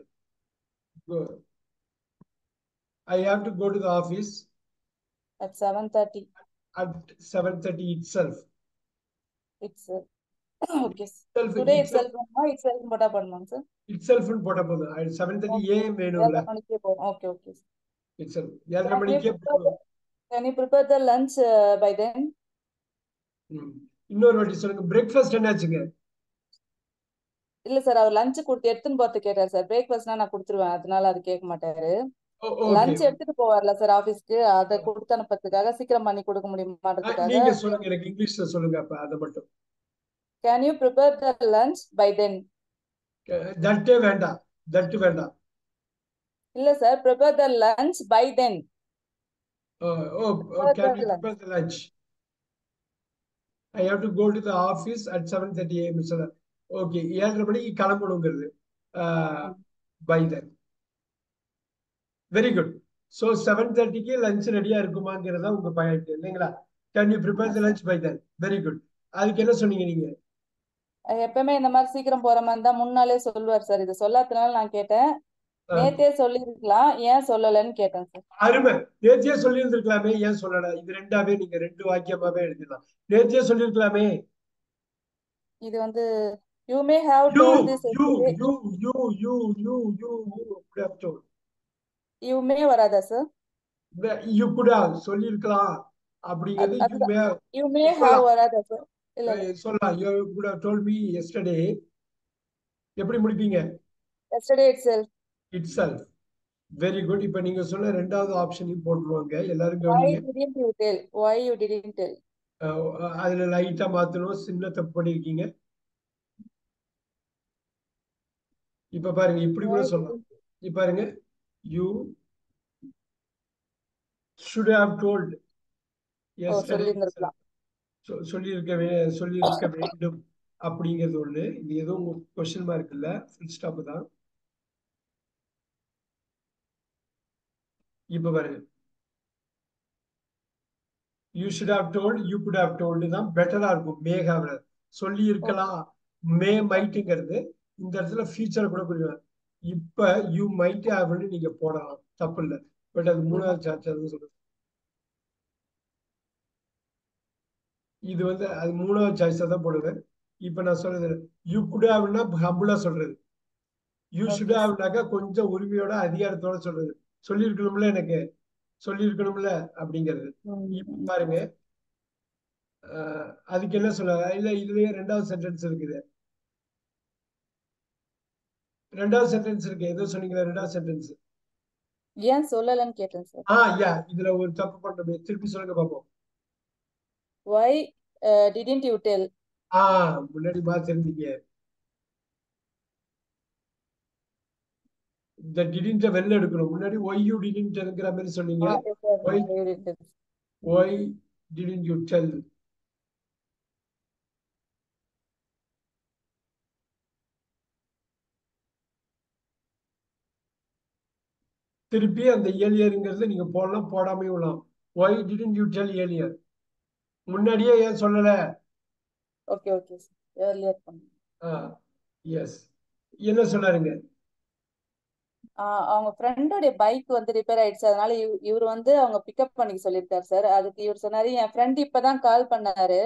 I have to go to the office At 7:30. At seven thirty itself It's uh, okay. sir. Self Today itself வேணுமா itself போட்டா போடணுமா sir it செல்ஃப்னு போட்டா போதும் செவன் தேர்ட்டி ஏஎம் வேணும்ல ஏழரை மணிக்கே போதும் ஓகே ஓகே இட் செல்ஃப் ஏழரை மணிக்கே போதும் can you prepare the lunch by then ம். இன்னொரு வாட்டி சொல்லுங்க பிரேக்ஃபாஸ்ட் என்னாச்சுங்க இல்ல சார் அவர் லஞ்ச் கொடுத்து எடுத்துன்னு போறது கேட்டார் சார் பிரேக்ஃபாஸ்ட்னா நான் கொடுத்துருவேன் அதனால அது கேட்க மாட்டாரு ஓகே லஞ்ச் எடுத்துட்டு போவார்ல சார் ஆபீஸ்க்கு அதை கொடுத்து அனுப்புறதுக்காக சீக்கிரம் பண்ணி கொடுக்க முடியுமான்றதுக்காக நீங்க சொல்லுங்க எனக்கு இங்கிலீஷ்ல சொல்லுங்க அப்ப அதை மட்டும் can you prepare the lunch by then தட்டே வேண்டாம் தட்டு வேண்டாம் இல்ல sir prepare the lunch by then Oh, oh, oh, Prepare can the you lunch. prepare the lunch? I have to go to the office at seven thirty AM. So, okay, ஏழரை மணிக்கு கிளம்பணுங்கிறது by then very good so seven தேர்ட்டிக்கு lunch ரெடியா இருக்குமாங்கிறதா உங்க point இல்லைங்களா can you prepare the lunch by then very good அதுக்கு என்ன சொன்னீங்க நீங்க எப்பவுமே இந்த மாதிரி சீக்கிரம் போற மாதிரி தான் முன்னாலே சொல்லுவார் சார் இது சொல்லாதனால நான் கேட்டேன் ஆ. நேத்தே சொல்லியிருக்கலாம் ஏன் சொல்லலைன்னு கேட்டேன் சார் அருமை நேத்தியே சொல்லியிருந்திருக்கலாமே ஏன் சொல்லல இது ரெண்டாவே நீங்க ரெண்டு வாக்கியமாவே எழுதிடலாம் நேத்தியே சொல்லியிருக்கலாமே இது வந்து you may have you told this you you you you you you could have told. You may வராதா சார் you could have சொல்லியிருக்கலாம் அப்படிங்கிறது அது- you may have you may சொல்லலாம். ஹாவ் வராதா சார் இல்ல இல்ல அஹ் சொல்லலாம் you could have told me yesterday எப்படி முடிப்பீங்க yesterday itself itself very good இப்ப நீங்க சொன்ன ரெண்டாவது ஆப்ஷனையும் போட்டுருவாங்க எல்லாரும் why கவனிங்க didn't you tell why you didn't tell அஹ் அதுல லைட்டா மாத்தணும் சின்ன தப்பு பண்ணிருக்கீங்க இப்ப பாருங்க இப்படி கூட Why சொல்லலாம் didn't- இப்ப பாருங்க you should have told oh yesterday சொல்லியிருந்திருக்கலாம் சொ- சொல்லியிருக்க வே சொல்லியிருக்க வேண்டும் அப்படிங்கிறது ஒண்ணு இது எதுவும் கொஸ்டின் மார்க் இல்ல ஃபுல் ஸ்டாப் தான் இப்ப பாருங்க you should have told you could have told தான் பெட்டரா இருக்கும் மே ஹாவ் சொல்லி இருக்கலாம் மே மைட்டுங்கிறது இந்த இடத்துல ஃபியூச்சர் கூட புரியும் இப்ப யூ மைட் ஹாவ்னு நீங்க போடலாம் தப்பு இல்லை பட் அது மூணாவது சார்ஜ் சொல்லுது இது வந்து அது மூணாவது சாய்ஸா தான் போடுவேன் இப்ப நான் சொல்றது யூ குட் ஹாவ்னா ஹம்புலா சொல்றது யூ ஷுட் Okay. ஹாவ்னாக்கா கொஞ்சம் உரிமையோட அதிகாரத்தோட சொல்றது சொல்லியிருக்கணும்ல எனக்கு சொல்லியிருக்கணும்ல அப்படிங்கிறது இப்ப ம். பாருங்க அஹ் அதுக்கு என்ன சொல்ல இல்ல இதுலயே ரெண்டாவது சென்டென்ஸ் இருக்குது ரெண்டாவது சென்டென்ஸ் இருக்கு ஏதோ சொன்னீங்களா ரெண்டாவது சென்டென்ஸ் ஏன் சொல்லலைன்னு கேட்டேன் சார் ஆ யா இதுல ஒரு தப்பு பண்ணோமே திருப்பி சொல்லுங்க பாப்போம் why uh, didn't you tell ஆ முன்னாடி பார்த்திருந்தீங்க இந்த டிடின்ட்ட வெளில எடுக்கணும் முன்னாடி ஒய் யூ டிடின்ட்ங்கிற மாதிரி சொன்னீங்க Ah, yes, sir. Why? You didn't. Why didn't you tell திருப்பி அந்த ஏலியருங்கிறது நீங்க போடலாம் போடாமே விடலாம் why didn't you tell earlier முன்னாடியே ஏன் சொல்லல okay okay sir. earlier பண்ணேன் எஸ் என்ன சொன்னாருங்க ஆஹ் அவங்க ஃப்ரெண்டோடைய பைக் வந்து ரிப்பேர் ஆயிடுச்சு அதனால இவ- இவர் வந்து அவங்க பிக்கப் பண்ணிக்க சொல்லியிருக்காரு சார் அதுக்கு இவர் சொன்னாரு என் ஃப்ரெண்ட் இப்பதான் கால் பண்ணாரு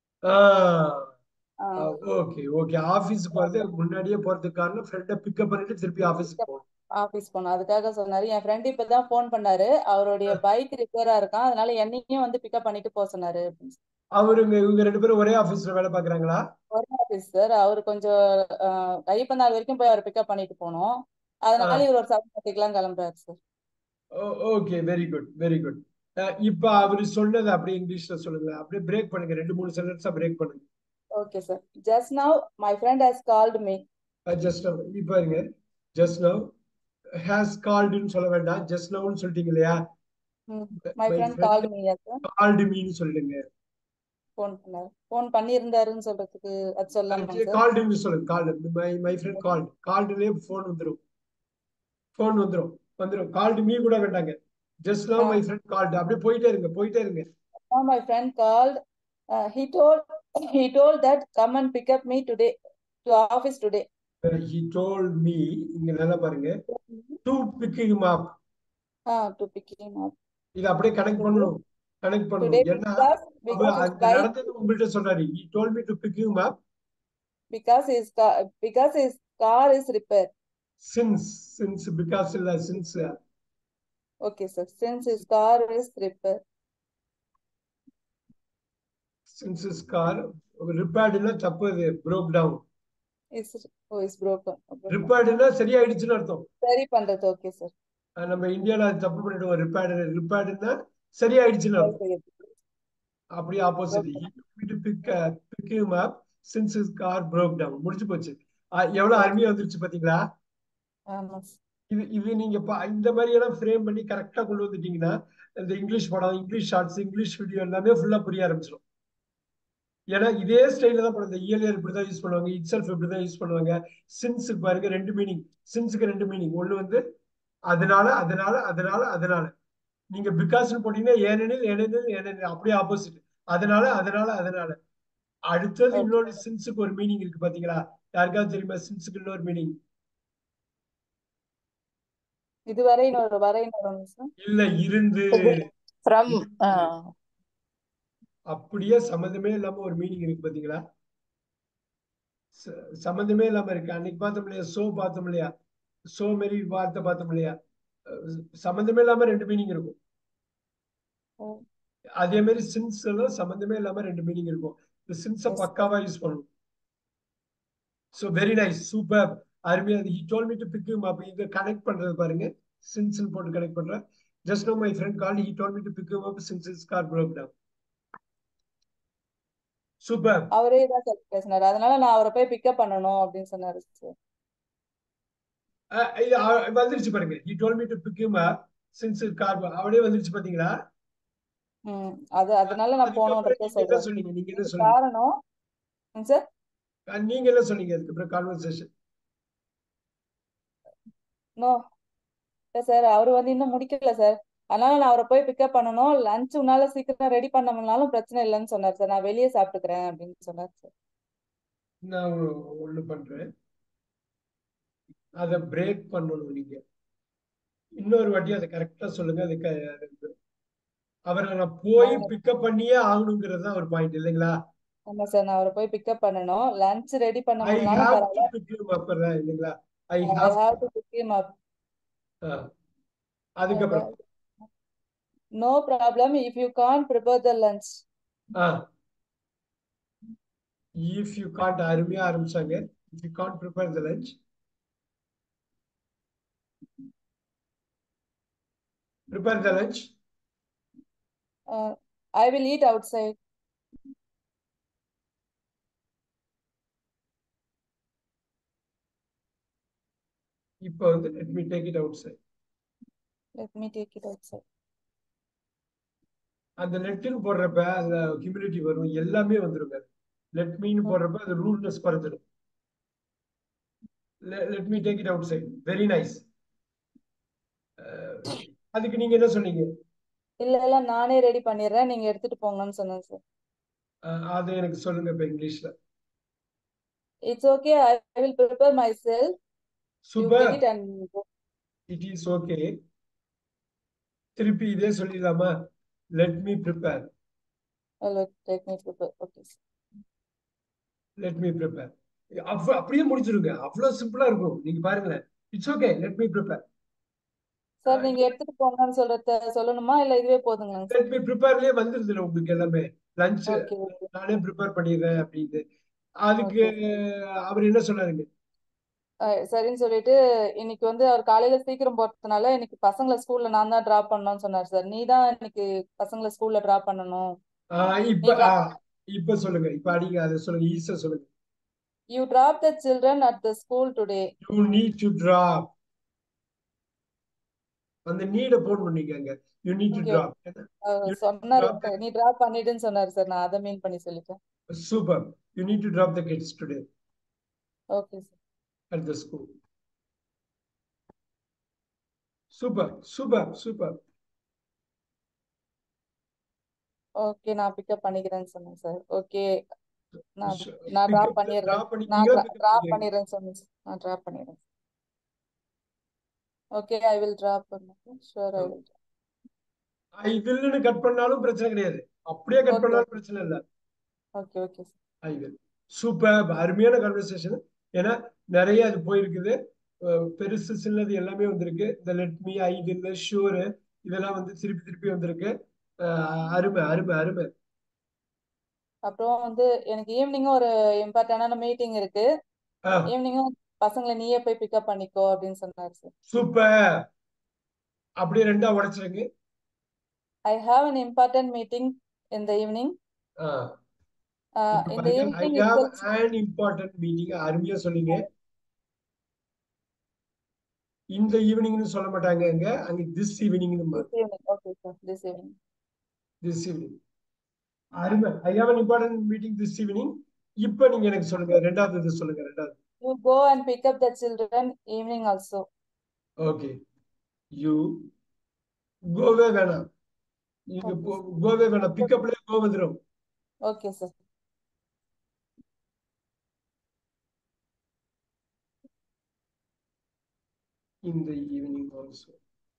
ஆஹ் ஓகே ஓகே ஆபீஸ் போறது முன்னாடியே போறதுக்கு காரணம் ஃப்ரெண்டை பிக்கப் பண்ணிட்டு திருப்பி ஆபீஸ்க்கு போகணும் ஆபீஸ் போனோம் அதுக்காக சொன்னாரு என் ஃப்ரெண்ட் இப்பதான் ஃபோன் பண்ணாரு அவருடைய பைக் ரிப்பேரா இருக்கான் அதனால என்னையும் வந்து பிக்கப் பண்ணிட்டு போக சொன்னாரு அப்படின்னு சொல்லி. அவருங்க இவங்க ரெண்டு பேரும் ஒரே ஆபீஸ்ல வேலை பாக்குறாங்களா ஒரு ஆபீஸ் சார் அவர் கொஞ்சம் ஆஹ் ஐயப்பன் வரைக்கும் போய் அவர் பிக்கப் பண்ணிட்டு போனோம் அதனால ஆ. இவர் ஒரு செவன் தேர்ட்டிக்கெல்லாம் கிளம்புறாரு sir okay very good very good இப்ப அவரு சொன்னது அப்படியே இங்கிலீஷ்ல சொல்லுங்க அப்படியே பிரேக் பண்ணுங்க ரெண்டு மூணு சென்டென்ஸா பிரேக் பண்ணுங்க okay sir just now my friend has called me just இப்ப பாருங்க ஜஸ்ட் நவ் ஹேஸ் கால்டுன்னு சொல்ல வேண்டாம் ஜஸ்ட் நவ்னு சொல்லிட்டீங்க இல்லையா my My friend friend- called me sir called மீன்னு சொல்லுங்க ஃபோன் பண்ணாரு ஃபோன் பண்ணியிருந்தாருன்னு சொல்றதுக்கு அது சொல்லாமா சார் கால்டுன்னு சொல்லுங்க called my my friend called கால்டுலயே ஃபோன் வந்துரும் ஃபோன் வந்துரும் வந்துடும் கால்டு மீ கூட வேண்டாங்க just no my friend called அப்படியே போயிட்டே இருங்க போயிட்டே இருங்க Now my friend called. Uh, he told he told that come and pick up me today to office today. He told me இங்க நல்லா பாருங்க to pick him up Ah, to pick him up இத அப்படியே connect பண்ணணும் connect today பண்ணணும் ஏன்னா because அவ because his அந்த bike நடந்தது உங்கள்ட்ட சொல்றாரு he told me to pick him up because his car because his car is repaired. Since since because இல்ல since Okay, sir. Since his car is repaired. Since is car ரிப்பேர்டுன்னா தப்பு அது broke down Is oh is broken. broken. ரிப்பேர்டுன்னா சரியாயிடுச்சுன்னு அர்த்தம் சரி பண்றது okay sir அஹ் நம்ம இந்தியால அது தப்பு பண்ணிடுவோம் ரிப்பேர்டு ரிப்பேர்டுன்னா சரியாயிடுச்சுன்னு அர்த்தம் அப்படியே opposite pick pick him up since is car broke down முடிஞ்சு போச்சு அஹ் எவ்வளவு அருமையா வந்துருச்சு பாத்தீங்களா ஆமா sir. இது இது நீங்க பா- இந்த மாதிரி எல்லாம் ஃப்ரேம் பண்ணி கரெக்டா கொண்டு வந்துட்டீங்கன்னா இந்த இங்கிலீஷ் படம் இங்கிலீஷ் ஷார்ட்ஸ் இங்கிலீஷ் வீடியோ எல்லாமே ஃபுல்லா புரிய ஆரம்பிச்சிடும் ஏன்னா இதே ஸ்டைல தான் படம் இந்த இயலியர் இப்படிதான் யூஸ் பண்ணுவாங்க இட் செல்ஃப் இப்படிதான் யூஸ் பண்ணுவாங்க சின்ஸுக்கு பாருங்க ரெண்டு மீனிங் சின்ஸுக்கு ரெண்டு மீனிங் ஒண்ணு வந்து அதனால அதனால அதனால அதனால நீங்க பிகாஸ்னு போட்டீங்கன்னா ஏனெனில் ஏனெனில் ஏனெனில் அப்படியே ஆப்போசிட் அதனால அதனால அதனால அடுத்தது Okay. இன்னொரு சின்ஸுக்கு ஒரு மீனிங் இருக்கு பாத்தீங்களா யாருக்காவது தெரியுமா சின்ஸுக்கு இன்னொரு மீனிங் இதுவரை இன்னொரு வரை இன்னொரு சார் இல்ல இருந்து ஃப்ரம் அப்படியே சம்மந்தமே இல்லாம ஒரு மீனிங் இருக்கு பாத்தீங்களா ச- சம்மந்தமே இல்லாம இருக்கு அன்னைக்கு பார்த்தோம் இல்லையா சோ பார்த்தோம் இல்லையா சோ மாரி வார்த்தை பார்த்தோம் இல்லையா அஹ் சம்மந்தமே இல்லாம ரெண்டு மீனிங் இருக்கும் ஓ. அதே மாதிரி சின்ஸ் எல்லாம் சம்மந்தமே இல்லாம ரெண்டு மீனிங் இருக்கும் இந்த சின்ஸை Yes. பக்காவா யூஸ் பண்ணணும் ஸோ வெரி நைஸ் சூப்பர் அருமையா he told me to pick you up இதை கனெக்ட் பண்றது பாருங்க சின்ஸ் போட்டு கனெக்ட் பண்றேன் just no my friend call he told me to pick you up since is car broke down super அவரே தான் sir பேசினாரு அதனால நான் அவரை போய் பிக்கப் பண்ணணும் அப்படின்னு சொன்னாரு சார் அஹ் இது அ- வந்துருச்சு பாருங்க he told me to pick him up since it car அப்படியே வந்துருச்சு பாத்தீங்களா ம் அது அதனால நான் போகணுன்றத அதுக்கப்புறம் நீங்க என்ன சொல்றேன் சொன்னீங்க நீங்க என்ன இதுக்கு சொன்னீங்க காரணம் ம் சார் அஹ் நீங்க என்ன சொன்னீங்க அதுக்கப்புறம் கான்வர்சேஷன் நோ இல்ல சார் அவர் வந்து இன்னும் முடிக்கல சார் அதனால நான் அவரை போய் பிக்கப் பண்ணணும் லஞ்ச் உன்னால சீக்கிரம் ரெடி பண்ணணும்னாலும் பிரச்சனை இல்லைன்னு சொன்னார் சார் நான் வெளியே சாப்பிட்டுக்கிறேன் அப்படின்னு சொன்னார் சார் நான் ஒண்ணு பண்றேன் அதை பிரேக் பண்ணணும் நீங்க இன்னொரு வாட்டி அதை கரெக்டா சொல்லுங்க அது க- அது- அவரை நான் போய் பிக்கப் பண்ணியே ஆகணுங்கிறது தான் ஒரு பாயிண்ட் இல்லைங்களா ஆமா சார் நான் அவரை போய் பிக்கப் பண்ணணும் லஞ்ச் ரெடி பண்ண ஐ முடியலனாலும் ஹாவ் பரவாயில்ல டு பிக் யூ அப் இல்லைங்களா I I have have to pick him up அதுக்கப்புறம் no problem if you can prepare the lunch if you can't அருமையா ஆரம்பிச்சாங்க if you can't prepare the lunch prepare the lunch I will eat outside இப்போ வந்து let me take it outside let me take it outside அந்த லெட்டுன்னு போடுறப்ப அதுல humidity வரும் எல்லாமே வந்துருங்க லெட் மீன்னு போடுறப்ப அது ரூல்னஸ் குறைஞ்சிடும் let me take it outside very nice அதுக்கு நீங்க என்ன சொன்னீங்க இல்ல இல்ல நானே ரெடி பண்ணிடுறேன் நீங்க எடுத்துட்டு போங்கன்னு சொன்னேன் சார் அஹ் அது எனக்கு சொல்லுங்க இப்ப இங்கிலீஷ்ல it's okay I will prepare myself you super get it and it is okay திருப்பி இதே சொல்லிடலாமா let me prepare take me prepare okay let me prepare அப்படியே முடிச்சிருங்க அவ்வளவு சிம்பிளா இருக்கும் நீங்க பாருங்களேன் it's okay let me prepare sir நீங்க எடுத்துட்டு போங்கன்னு சொல்றத சொல்லணுமா இல்ல இதுவே போதுங்களாங்க சார் லெட் மீ ப்ரிப்பேர்லயே வந்துருதுல உங்களுக்கு எல்லாமே லஞ்ச் ஓகே ஓகே நானே ப்ரிப்பேர் பண்ணிடுறேன் அப்படின்னு அதுக்கு அவர் என்ன சொன்னாருங்க சரின்னு சொல்லிட்டு இன்னைக்கு வந்து அவர் காலையில சீக்கிரம் போறதுனால இன்னைக்கு பசங்களை ஸ்கூல்ல நான் தான் டிராப் பண்ணணும்னு சொன்னார் சார் நீ தான் இன்னைக்கு பசங்களை ஸ்கூல்ல டிராப் பண்ணணும் ஆஹ் இப்ப ஆஹ் இப்ப சொல்லுங்க இப்ப அடிங்க அதை சொல்லுங்க ஈஸியா சொல்லுங்க you drop the children at the school today you need to drop அந்த நீட போடணும் நீங்க அங்க you need to Okay. Drop சொன்னாரு drop நீ டிராப் பண்ணிடுன்னு சொன்னாரு சார் நான் அதை மீன் பண்ணி சொல்லிட்டேன் super you need to drop the kids today okay sir at the school super super super okay நான் பிக்கப் பண்ணிக்கிறேன்னு சொன்னேன் சார் ஓகே நான் Sure. நான் Pick டிராப் up- பண்ணிடுறேன் drop நான் பண்ணிக்கிறீங்களா? Pick up டிராப் பண்ணிக்கிறீங்களா? பண்ணிடுறேன்னு சொன்னேன் sir. நான் டிராப் பண்ணிடுறேன் ஓகே ஐ வில் டிராப் பண்ணுறேன் ஷூர் ஐ வில் ஐ வில்லுன்னு கட் பண்ணாலும் பிரச்சனை கிடையாது அப்படியே கட் Okay. பண்ணாலும் பிரச்சனை இல்லை okay okay I will super அருமையான கான்வர்சேஷன் ஏன்னா நிறைய அது போயிருக்குது அஹ் பெருசு சின்னது எல்லாமே வந்திருக்கு இந்த let me I will sure இதெல்லாம் வந்து திருப்பி திருப்பி வந்திருக்கு அஹ் அருமை அருமை அருமை அப்புறம் வந்து எனக்கு ஈவினிங்கும் ஒரு இம்பார்ட்டன்டான மீட்டிங் இருக்கு ஆஹ் ஈவினிங்கும் பசங்களை நீயே போய் பிக்கப் பண்ணிக்கோ அப்படின்னு சொன்னார் சார் சூப்பர் அப்படியே ரெண்டா உடைச்சிருங்க I have an important meeting in the evening ah uh, இப்ப in the பாருங்க I evening have itself an important meeting அருமையா சொன்னீங்க இந்த ஈவினிங்னு சொல்ல மாட்டாங்க அங்க அங்க திஸ் ஈவினிங்னு this evening okay sir this evening this evening அருமை I have an important meeting this evening இப்போ நீங்க எனக்கு சொல்லுங்க ரெண்டாவது இது சொல்லுங்க ரெண்டாவது you go and pick up the children evening also okay you கோவே வேணாம் நீங்க Okay, போ- கோவே வேணாம் பிக்கப்ல கோ வந்துடும் okay sir இந்த ஈவினிங் ஆல்சோ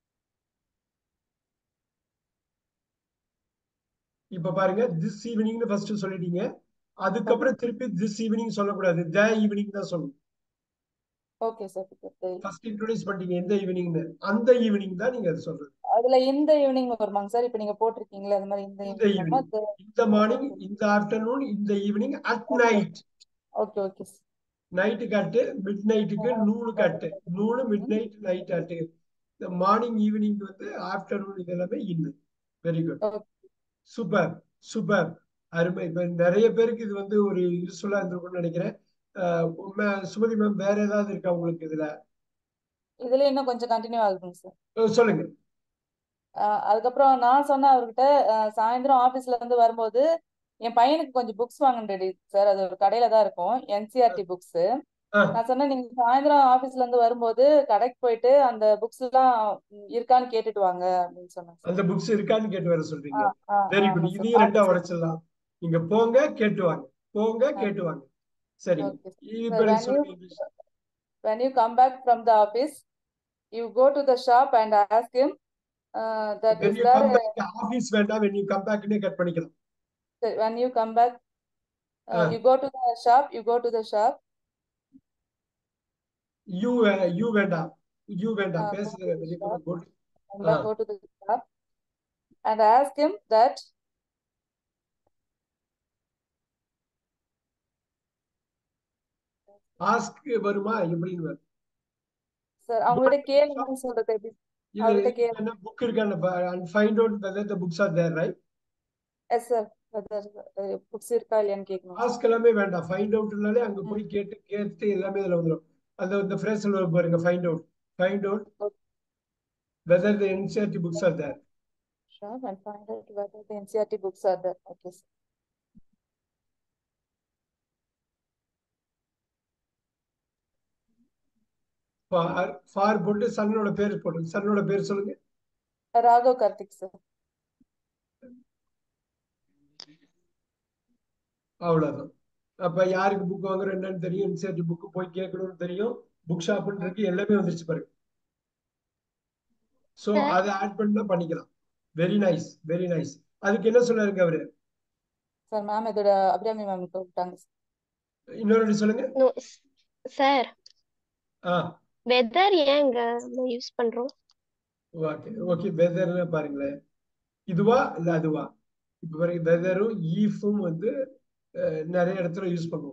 இப்ப பாருங்க திஸ் ஈவினிங்னு ஃபர்ஸ்ட் சொல்லிட்டீங்க அதுக்கப்புறம் திருப்பி திஸ் ஈவினிங் சொல்லக்கூடாது த ஈவினிங் தான் சொல்லணும் okay sir pick up the first introduce பண்ணிட்டீங்க எந்த ஈவினிங்னு அந்த ஈவினிங் தான் நீங்க அது சொல்றது அதுல இந்த ஈவினிங் வருமாங்க சார் இப்ப நீங்க போட்டிருக்கீங்களா அது மாதிரி இந்த இந்த ஈவினிங் வருமா ஈவினிங் இந்த மார்னிங் இந்த ஆஃப்டர்நூன் இந்த evening at night okay okay night காட்டு மிட் நைட்டுக்கு நூலு காட்டு நூலு மிட் நைட் நைட் ஆட்டு இந்த மார்னிங் ஈவினிங் வந்து ஆஃப்டர்நூன் இது எல்லாமே இன்னு very good Okay. Super super அருமை இப்ப நிறைய பேருக்கு இது வந்து ஒரு யூஸ்ஃபுல்லா இருந்திருக்கும்னு நினைக்கிறேன் அஹ் ம- சுமதி மேம் வேற ஏதாவது இருக்கா உங்களுக்கு இதுல இதுல இன்னும் கொஞ்சம் கண்டினியூ ஆகுதுங்க சார் அஹ் சொல்லுங்க ஆஹ் அதுக்கப்புறம் நான் சொன்னேன் அவர்கிட்ட ஆஹ் சாயந்தரம் ஆபீஸ்ல இருந்து வரும்போது என் பையனுக்கு கொஞ்சம் புக்ஸ் வாங்கினது சார் அது ஒரு கடையில தான் இருக்கும் என்சிஆர்டி புக்ஸ் அஹ் நான் சொன்னேன் நீங்க சாயந்தரம் ஆபீஸ்ல இருந்து வரும்போது கடைக்கு போயிட்டு அந்த புக்ஸ் எல்லாம் இருக்கான்னு கேட்டுட்டு வாங்க அப்படின்னு சொன்னேன் சார் அந்த புக்ஸ் இருக்கான்னு கேட்டு வர சொல்றீங்க ஆஹ் ஆஹ் வெரி ஆமா குட் சார் இதையும் ரெண்டா ஆபீஸ்ல உடைச்சிடலாம் நீங்க போங்க கேட்டு வாங்க போங்க கேட்டு வாங்க சரிங்க ஓகே இப்ப when எனக்கு you சொல்லுங்க இங்கிலீஷ் when you come back from the office you go to the shop and ask him uh, that when is you there come a, back office வேண்டாம் when you come backனே cut பண்ணிக்கலாம் when you come back uh, Ah. you go to the shop you go to the shop you you வேண்டாம் you வேண்டாம் Ah, பேசுறது go to the வெளியே shop. போட்டு and then Ah. go to the shop and ask him that ask வருமா எப்படின்னு வரும் sir அவங்ககிட்ட கேளுங்கன்னு சொல்றது எப்படி இல்ல அவர்கிட்ட கேளு என்ன புக் இருக்கான்னு and find out whether the books are there right yes sir books இருக்கா இல்லையான்னு கேட்கணும் ஆஸ்க் எல்லாமே வேண்டாம் ஃபைண்ட் அவுட்னாலே அங்க போய் கேட்டு கேட்டு எல்லாமே இதுல வந்துடும் அந்த இந்த ஃப்ரேஸ்ல வரும் பாருங்க find out find out Okay. whether the NCERT books are there shop and find out whether the NCRT books are there okay sir. For for போட்டு சன்னோட பேர் போட்டு சன்னோட பேர் சொல்லுங்க ராகவ் கார்த்திக் சார் அவ்வளவுதான் அப்ப யாருக்கு புக் வாங்குறோம் என்னன்னு தெரியும் என்சிஆர்டி புக் போய் கேட்கணும்னு தெரியும் புக் ஷாப்னு இருக்கு எல்லாமே வந்துருச்சு பாருங்க சோ Sir. அதை ஆட் பண்ணா பண்ணிக்கலாம் வெரி நைஸ் வெரி நைஸ் அதுக்கு என்ன சொன்னாருங்க அவரு சார் மேம் இதோட அபிராமி மேம் கூப்பிட்டாங்க sir. இன்னொரு வாட்டி சொல்லுங்க நோ சார் ஆ வெதர் ஏன் இங்க யூஸ் பண்றோம் ஓகே ஓகே வெதர்ல பாருங்களேன் இதுவா இல்ல அதுவா இப்ப பாருங்க வெதரும் ஈஃபும் வந்து அஹ், நிறைய இடத்துல யூஸ் பண்ணுவோம்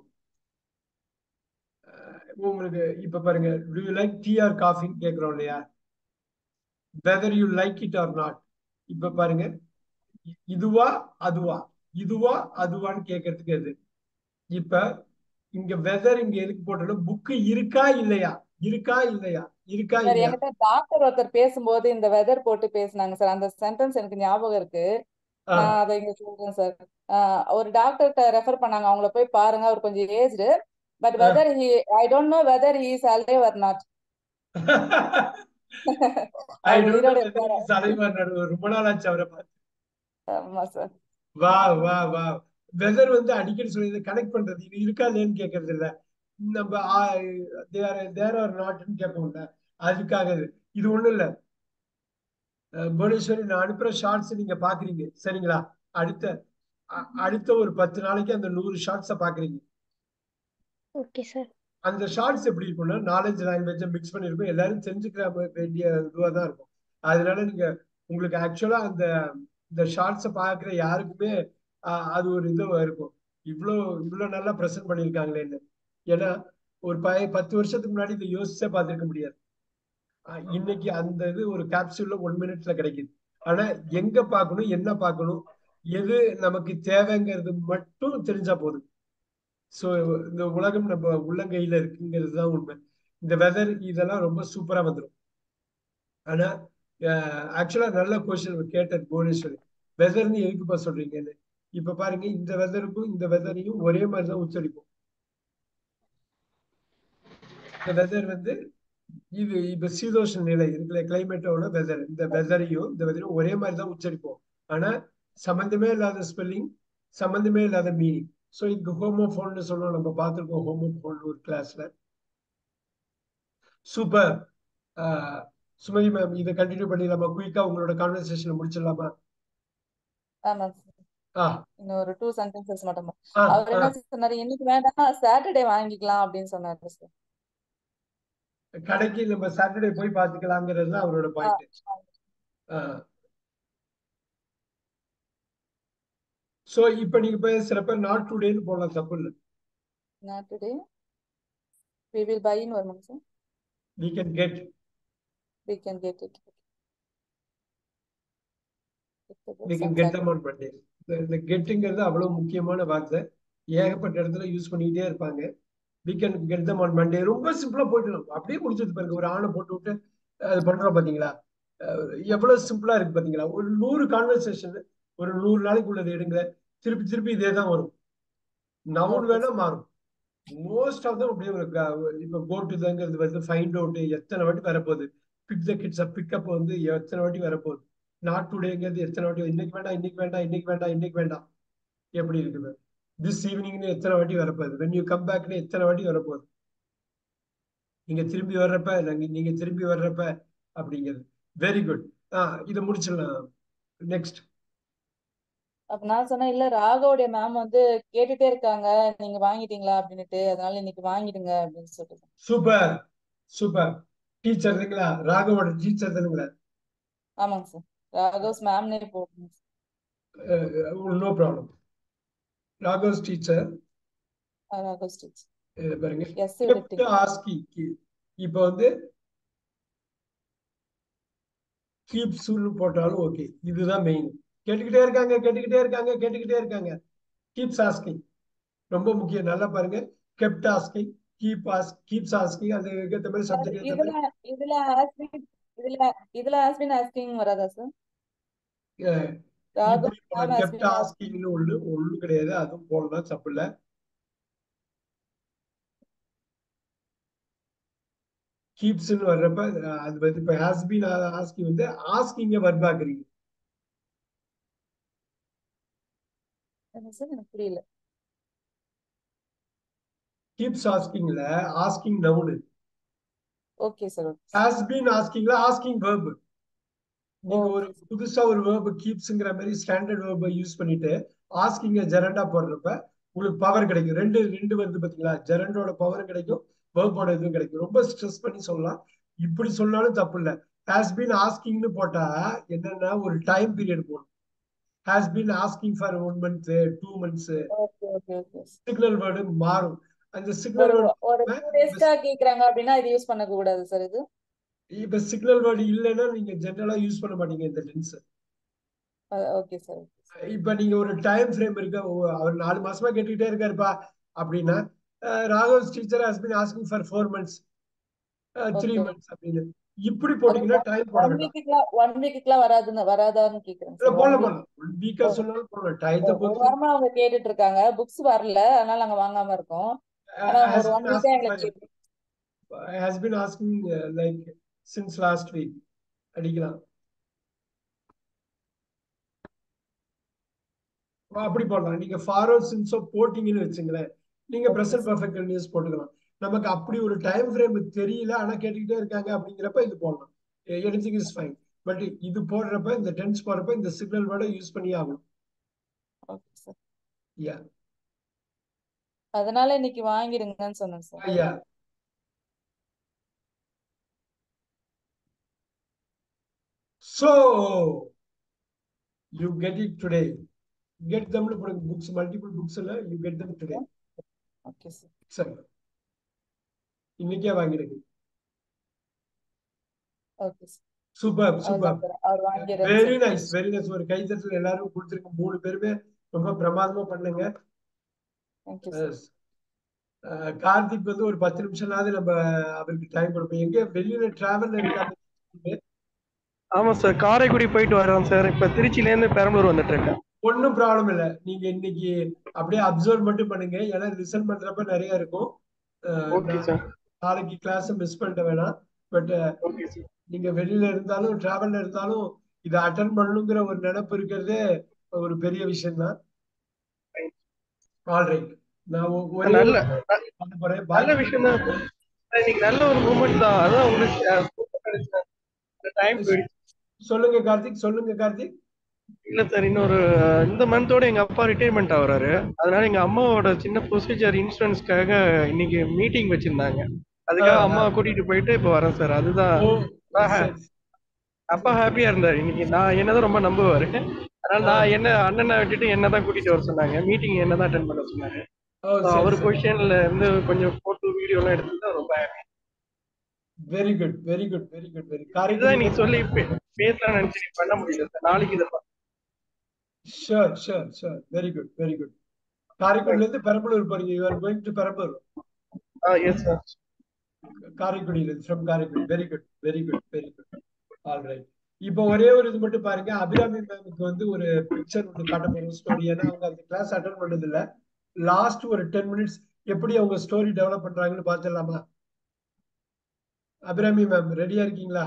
அஹ், உங்களுக்கு இப்ப பாருங்க do you like tea or காஃபின்னு கேக்குறோம் இல்லையா whether you like it or not இப்ப பாருங்க இ- இதுவா அதுவா இதுவா அதுவான்னு கேட்கறதுக்கு எது இப்ப இங்க வெதர் இங்க எதுக்கு போட்டோம் புக்கு இருக்கா இல்லையா இருக்கா இல்லையா இருக்கா சார் இல்லையா என்கிட்ட டாக்டர் ஒருத்தர் பேசும்போது இந்த வெதர் போட்டு பேசுனாங்க சார் அந்த சென்டென்ஸ் எனக்கு ஞாபகம் இருக்கு ஆ நான் அதை இங்க சொல்றேன் சார் ஒரு டாக்டர்கிட்ட ரெஃபர் பண்ணாங்க அவங்கள போய் பாருங்க அவர் கொஞ்சம் ஏஜ்டு பட் ஆ. Whether he I don't know whether he is alive or not I அவர் டோன்ட் நோ உயிரோட வெதர் இருக்காரா இஸ் அலைவ் நடுவர் ரொம்ப நாள் ஆச்சு அவரை பார்த்து ஆமா சார் வா வா வா வெதர் வந்து அடிக்கடி சொல்லி கனெக்ட் பண்றது இது இருக்கா இல்லையான்னு கேட்கறது இல்ல நம்ம தேர் தேர் ஆர் நாட்னு கேட்போம்ல அதுக்காக இது இது ஒண்ணும் இல்ல அஹ் புவனேஸ்வரி நான் அனுப்புற ஷார்ட்ஸ் நீங்க பாக்குறீங்க சரிங்களா அடுத்த அ- அடுத்த ஒரு பத்து நாளைக்கு அந்த நூறு ஷார்ட்ஸை பாக்குறீங்க ஓகே சார் அந்த ஷார்ட்ஸ் எப்படி இருக்கும்னா நாலேஜ் லாங்குவேஜை மிக்ஸ் பண்ணிருக்கும் எல்லாரும் தெரிஞ்சுக்கிற வேண்டிய இதுவாக தான் இருக்கும் அதனால நீங்க உங்களுக்கு ஆக்சுவலா அந்த இந்த ஷார்ட்ஸை பார்க்குற யாருக்குமே ஆஹ், அது ஒரு இது இருக்கும் இவ்வளோ இவ்வளோ நல்லா ப்ரெசென்ட் பண்ணியிருக்காங்களேன்னு ஏன்னா ஒரு பய பத்து வருஷத்துக்கு முன்னாடி இதை யோசிச்சே பார்த்துருக்க முடியாது ஆஹ், இன்னைக்கு அந்த இது ஒரு கேப்சூல்ல ஒன் மினிட்ல கிடைக்குது ஆனா எங்க பார்க்கணும் என்ன பார்க்கணும் எது நமக்கு தேவைங்கிறது மட்டும் தெரிஞ்சா போதும் ஸோ இந்த உலகம் நம்ம உள்ளங்கையில இருக்குங்கிறது தான் உண்மை இந்த வெதர் இதெல்லாம் ரொம்ப சூப்பரா வந்துடும் ஆனா ஆக்சுவலா நல்ல கொஸ்டின் கேட்டது புவனேஸ்வரி வெதர்னு எதுக்குப்பா சொல்றீங்கன்னு இப்ப பாருங்க இந்த வெதருக்கும் இந்த வெதரையும் ஒரே மாதிரி தான் உச்சரிப்போம் இந்த வெதர் வந்து இது இப்ப சீதோஷ நிலை இருக்குல்ல கிளைமேட்டோட வெதர் இந்த வெதரையும் இந்த வெதரையும் ஒரே மாதிரி தான் உச்சரிப்போம் ஆனா சம்பந்தமே இல்லாத ஸ்பெல்லிங் சம்பந்தமே இல்லாத மீனிங் ஸோ இங்க ஹோமோஃபோன்னு சொல்லுவோம் நம்ம பார்த்துருக்கோம் ஹோமோஃபோன் ஒரு கிளாஸ்ல சூப்பர் சுமதி மேம் இதை கண்டினியூ பண்ணிடலாமா குயிக்கா உங்களோட கான்வர்சேஷனை முடிச்சிடலாமா ஆமா சார் ஆ இன்னும் ஒரு டூ சென்டென்சஸ் மட்டும் ஆ அவர் ஆ என்ன சொன்னாரு இன்னைக்கு வேண்டாம் சாட்டர்டே வாங்கிக்கலாம் அப்படின்னு சொன்னாரு சார் கடைக்கு நம்ம சாட்டர்டே போய் பார்த்துக்கலாங்கிறது தான் அவரோட ஆ, பாயிண்ட் ஸோ இப்போ நீங்க பேசுறப்ப நாட் டுடேன்னு போடலாம் தப்பு இல்லை not today we will buy in வருமாங்க sir we can get we can get it we can get them on Monday இந்த- இந்த கெட்டுங்கிறது அவ்வளவு முக்கியமான வார்த்தை ஏகப்பட்ட இடத்துல யூஸ் பண்ணிக்கிட்டே இருப்பாங்க we can get them on Monday ரொம்ப சிம்பிளா போயிடலாம் அப்படியே முடிச்சது பாருங்க ஒரு ஆணை போட்டு விட்டு அது பண்றோம் பாத்தீங்களா அஹ் எவ்வளவு சிம்பிளா இருக்கு பாத்தீங்களா ஒரு நூறு கான்வர்சேஷன் ஒரு நூறு நாளைக்கு உள்ளது எடுங்க திருப்பி திருப்பி இதே தான் வரும் நவுன் Okay, வேணா sir. மாறும் மோஸ்ட் ஆஃப் தம் அப்படியே ஒரு க- இப்ப கோ டு தங்கிறது வந்து ஃபைண்ட் அவுட் எத்தனை வாட்டி வரப்போகுது பிக் த கிட்ஸ் பிக்கப் வந்து எத்தனை வாட்டி வரப்போகுது நாட் டுடேங்கிறது எத்தனை வாட்டி இன்னைக்கு வேண்டாம் இன்னைக்கு வேண்டாம் இன்னைக்கு வேண்டாம் இன்னைக்கு வேண்டாம் எப்படி இருக்குது திஸ் ஈவினிங்னு எத்தனை வாட்டி வரப்போகுது வென் யூ கம் பேக்னு எத்தனை வாட்டி வரப்போகுது நீங்க திரும்பி வர்றப்ப நாங்க நீங்க திரும்பி வர்றப்ப அப்படிங்கிறது வெரி குட் ஆ இதை முடிச்சிடலாம் நெக்ஸ்ட் அப்ப நான் சொன்னேன் இல்ல ராகவோடைய மேம் வந்து கேட்டுட்டே இருக்காங்க நீங்க வாங்கிட்டீங்களா அப்படின்னுட்டு அதனால இன்னைக்கு வாங்கிடுங்க அப்படின்னு சொல்லிட்டு சூப்பர் சூப்பர் டீச்சர் இல்லைங்களா ராகவோட டீச்சர் தானுங்களா ஆமாங்க சார் ராகவ்ஸ் மேம்னே போடுங்க no problem Raghav's teacher Raghav ஸ்டிச் பாருங்க எஸ் kept asking இப்போ வந்து கீப்ஸ்னு போட்டாலும் ஓகே இதுதான் மெயின் கேட்டுக்கிட்டே இருக்காங்க கேட்டுக்கிட்டே இருக்காங்க கேட்டுக்கிட்டே இருக்காங்க கீப்ஸ் ஆஸ்கிங் ரொம்ப முக்கியம் நல்லா பாருங்க kept asking keep ask keeps asking அந்த ஏற்ற மாதிரி சப்ஜெக்ட் ஏற்ற இதுல மாதிரி இதுல ஆஸ்பின் இதுல இதுல ஆஸ்பின் ஆஸ்கிங் வராதா சார் அஹ், ராகவ் இப்படி போலாம் மேம் கெப்ட் ஆஸ்பின் ஆஸ்கிங்னு ஒண்ணு ஒண்ணும் கிடையாது அதுவும் போடலாம் தப்பு இல்ல கீப்ஸ்னு வர்றப்ப அஹ், அது வந்து இப்ப ஹாஸ் பீன் ஆஸ்கிங் வந்து ஆஸ்கிங்க வர்பாக்குறீங்க என்ன சார் எனக்கு புரியல கீப்ஸ் ஆஸ்கிங்ல ஆஸ்கிங் நவுனு okay sir okay has been ஆஸ்கிங்ல ஆஸ்கிங் வேர்ப் நீங்க ஒரு ஓகே சார் புதுசா ஒரு வேர்ப் கீப்ஸ்ங்கிற மாதிரி ஸ்டாண்டர்ட் வேர்பை யூஸ் பண்ணிட்டு ஆஸ்கிங்க ஜெரண்டா போடுறப்ப உங்களுக்கு பவர் கிடைக்கும் ரெண்டு ரெண்டு வருது பாத்தீங்களா ஜெரண்டோட பவரும் கிடைக்கும் வேர்போட இதுவும் கிடைக்கும் ரொம்ப ஸ்ட்ரெஸ் பண்ணி சொல்லலாம் இப்படி சொன்னாலும் தப்பு இல்ல ஹாஸ் பீன் ஆஸ்கிங்னு போட்டா என்னன்னா ஒரு டைம் பீரியட் போடணும் has been asking for one month two months okay okay okay signal word மாறும் அந்த ஒரு சிக்னல் ஒரு டூ வேர்டு டேஸ்க்கா கேக்குறாங்க அப்படின்னா இது யூஸ் பண்ண கூடாது சார் இது இப்ப சிக்னல் வேர்டு இல்லைன்னா நீங்க ஜென்ரலா யூஸ் பண்ண மாட்டீங்க இந்த டென்ஸ் ஓகே சார் இப்ப நீங்க ஒரு டைம் ஃப்ரேம் இருக்க ஓ, அவர் நாலு மாசமா கேட்டுக்கிட்டே இருக்காருப்பா அப்படின்னா Raghav teacher has been asking for four months three okay months அப்படின்னு இப்படி போட்டீங்கன்னா டைம் போட ஒன் வேண்டாம் வீக்குக்குலாம் ஒன் வீக்குக்குலாம் வராதுன்னு வராதான்னு கேக்குறேன் இல்ல சார் ஒன் போடலாம் வீக் போடலாம் ஒன் வீக்கா சொன்னாலும் போடலாம் டயத்தை ஒரு பொறுத்து வாரமா அவங்க கேட்டுட்டு இருக்காங்க புக்ஸ் வரல அதனால நாங்க வாங்காம இருக்கோம் ஆனா அவங்க ஹஸ் ஒரு ஒன் பின் வீக்கா ஆஸ்கிங் எங்களுக்கு has been asking like since last week அடிக்கலாம் அப்படி போடலாம் நீங்க ஃபார்வர்ட் சின்ஸோ போட்டிங்கன்னு வச்சுங்களேன் நீங்க ப்ரெசன்ட் பர்ஃபெக்ட் கண்டினியூஸ் போட்டுக்கலாம் நமக்கு அப்படி ஒரு டைம் ஃப்ரேம் தெரியல ஆனா கேட்டுக்கிட்டே இருக்காங்க அப்படிங்கிறப்ப இது போடலாம் எனிதிங் இஸ் ஃபைன் பட் இது போடுறப்ப இந்த டென்ஸ் போடுறப்ப இந்த சிக்னல் வேர்டை யூஸ் பண்ணி ஆகணும் ஓகே சார் யா அதனால இன்னைக்கு வாங்கிடுங்கன்னு சொன்னேன் sir yeah So you get it today. Get them போடுங்க books, multiple books இல்ல you get them today. Okay sir சரி இன்னைக்கே வாங்கிடுங்க ஓகே சார் சூப்பர் சூப்பர் அவ்வளவுதான் சார் அவர் வாங்கிடுறேன்னு வெரி சொல்லிட்டு நைஸ் வெரி நைஸ் ஒரு கைத்தட்டல் எல்லாரும் கொடுத்துருங்க மூணு பேருமே ரொம்ப பிரமாதமா பண்ணுங்க தேங்க்யூ சார் அஹ் கார்த்திக் வந்து ஒரு பத்து நிமிஷம்னாவது நம்ம அவருக்கு டைம் கொடுப்போம் எங்க வெளியில டிராவல்ல இருக்காங்க ஆமா சார் காரைக்குடி போயிட்டு வரோம் சார் இப்ப திருச்சில இருந்து பெரம்பலூர் வந்துட்டு இருக்கேன் ஒன்றும் ப்ராப்ளம் இல்லை நீங்க இன்னைக்கு அப்படியே அப்சர்வ் மட்டும் பண்ணுங்க ஏன்னா ரிசல்ட் பண்றப்ப நிறைய இருக்கும் அஹ் ஓகே நான் சார் நாளைக்கு கிளாஸ் மிஸ் பண்ணிட வேணாம் பட் ஓகே சார் நீங்க வெளியில இருந்தாலும் டிராவல்ல இருந்தாலும் இதை அட்டன் பண்ணணுங்கிற ஒரு நினைப்பு இருக்கிறதே ஒரு பெரிய விஷயம் தான் ஆல்ரைட் நான் ஒ- ஒரே நல்ல ஒரு பண்ண போறேன் நல்ல பாக்கி விஷயம் தான் சார் இன்னைக்கு நல்ல ஒரு மூமெண்ட் தான் அதான் உங்களுக்கு டைம் போயிடுச்சு சொல்லுங்க கார்த்திக் சொல்லுங்க கார்த்திக் இல்ல சார் இன்னொரு இந்த மந்தோட எங்க அப்பா ரிட்டையர்மெண்ட் ஆகுறாரு அதனால எங்க அம்மாவோட சின்ன ப்ரொசீஜர் இன்சூரன்ஸ்க்காக இன்னைக்கு மீட்டிங் வச்சிருந்தாங்க அதுக்காக அம்மா கூட்டிட்டு போயிட்டு இப்ப வரேன் சார் அதுதான் ஓ ஆஹா. சரி அப்பா ஹாப்பியா இருந்தாரு இன்னைக்கு நான் என்னதான் ரொம்ப நம்புவாரு அதனால நான் என்ன அண்ணனை விட்டுட்டு என்னதான் கூட்டிட்டு வர சொன்னாங்க மீட்டிங் என்னதான் அட்டன் பண்ண சொன்னாங்க ஓ So, சரி அவர் சரி பொசிஷன்ல இருந்து கொஞ்சம் போட்டோ வீடியோ எல்லாம் எடுத்துட்டு ரொம்ப happy. Very good very good very good very இதுதான் காரைக்குடி நீ சொல்லி பே- பேசலாம்னு நினைச்சு பண்ண முடியல சார் நாளைக்கு இதை sure sure sure very good very good காரைக்குடில இருந்து பெரம்பலூர் போறீங்க you are going to Perambalur yes sir காரைக்குடியில இருந்து from Karaikudi very good very good very good all right இப்போ ஒரே ஒரு இது மட்டும் பாருங்க அபிராமி மேமுக்கு வந்து ஒரு பிக்சர் ஒன்று காட்ட போறோம் ஸ்டோரி ஏன்னா அவங்க அந்த கிளாஸ் அட்டன் பண்ணது இல்ல லாஸ்ட் ஒரு டென் மினிட்ஸ் எப்படி அவங்க ஸ்டோரி டெவலப் பண்றாங்கன்னு பார்த்துடலாமா அபிராமி மேம் ரெடியா இருக்கீங்களா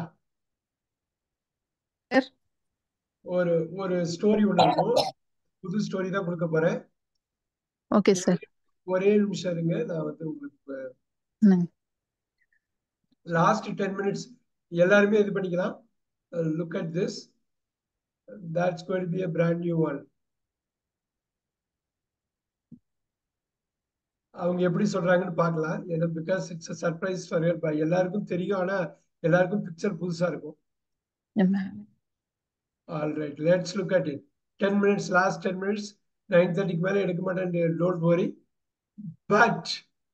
Yes. ஒரு ஒரு ஸ்டோரி ஒன்று இருக்கும் புது ஸ்டோரி தான் கொடுக்க போறேன் ஓகே சார் ஒரே நிமிஷம் இருங்க நான் வந்து உங்களுக்கு என்னங்க? லாஸ்ட் டென் மினிட்ஸ் எல்லாருமே இது பண்ணிக்கலாம் look at this that's going to be a brand new one அவங்க எப்படி சொல்றாங்கன்னு பார்க்கலாம் ஏன்னா because it's a surprise for your பை எல்லாருக்கும் தெரியும் ஆனா எல்லாருக்கும் பிக்சர் புதுசா இருக்கும் all right let's look at it ten minutes last ten minutes nine தேர்ட்டிக்கு மேலே எடுக்க மாட்டேன் don't worry but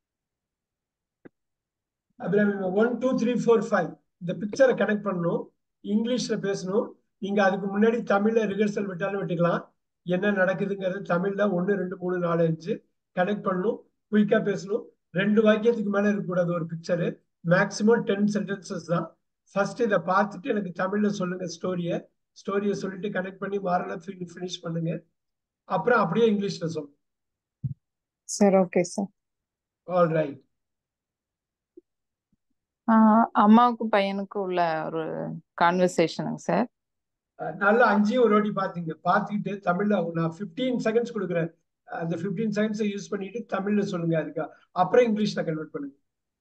Abirami one two three four five இந்த பிக்சரை கனெக்ட் பண்ணணும் இங்கிலீஷ்ல பேசணும் நீங்க அதுக்கு முன்னாடி தமிழ்ல ரிஹர்சல் விட்டாலும் விட்டுக்கலாம் என்ன நடக்குதுங்கிறது தமிழ்ல ஒன்று ரெண்டு மூணு நாலு அஞ்சு கனெக்ட் பண்ணணும் குயிக்கா பேசணும் ரெண்டு வாக்கியத்துக்கு மேல இருக்கக்கூடாது ஒரு பிக்சரு மேக்சிமம் டென் சென்டென்சஸ் தான் ஃபர்ஸ்ட் இதை பார்த்துட்டு எனக்கு தமிழ்ல சொல்லுங்க ஸ்டோரியை ஸ்டோரியை சொல்லிட்டு கனெக்ட் பண்ணி மாரல ஃபினிஷ் பண்ணுங்க அப்புறம் அப்படியே இங்கிலீஷ்ல சொல்லுங்க sir okay sir all right அம்மாவுக்கும் பையனுக்கும் உள்ள ஒரு கான்வர்சேஷனுங்க சார் நல்ல அஞ்சையும் ஒரு வாட்டி பாத்தீங்க பார்த்துக்கிட்டு தமிழ்ல நான் ஃபிஃப்டீன் செகண்ட்ஸ் கொடுக்குறேன் அந்த ஃபிஃப்டீன் செகண்ட்ஸை யூஸ் பண்ணிட்டு தமிழ்ல சொல்லுங்க அதுக்கு அப்புறம் இங்கிலீஷ்ல கன்வெர்ட் பண்ணுங்க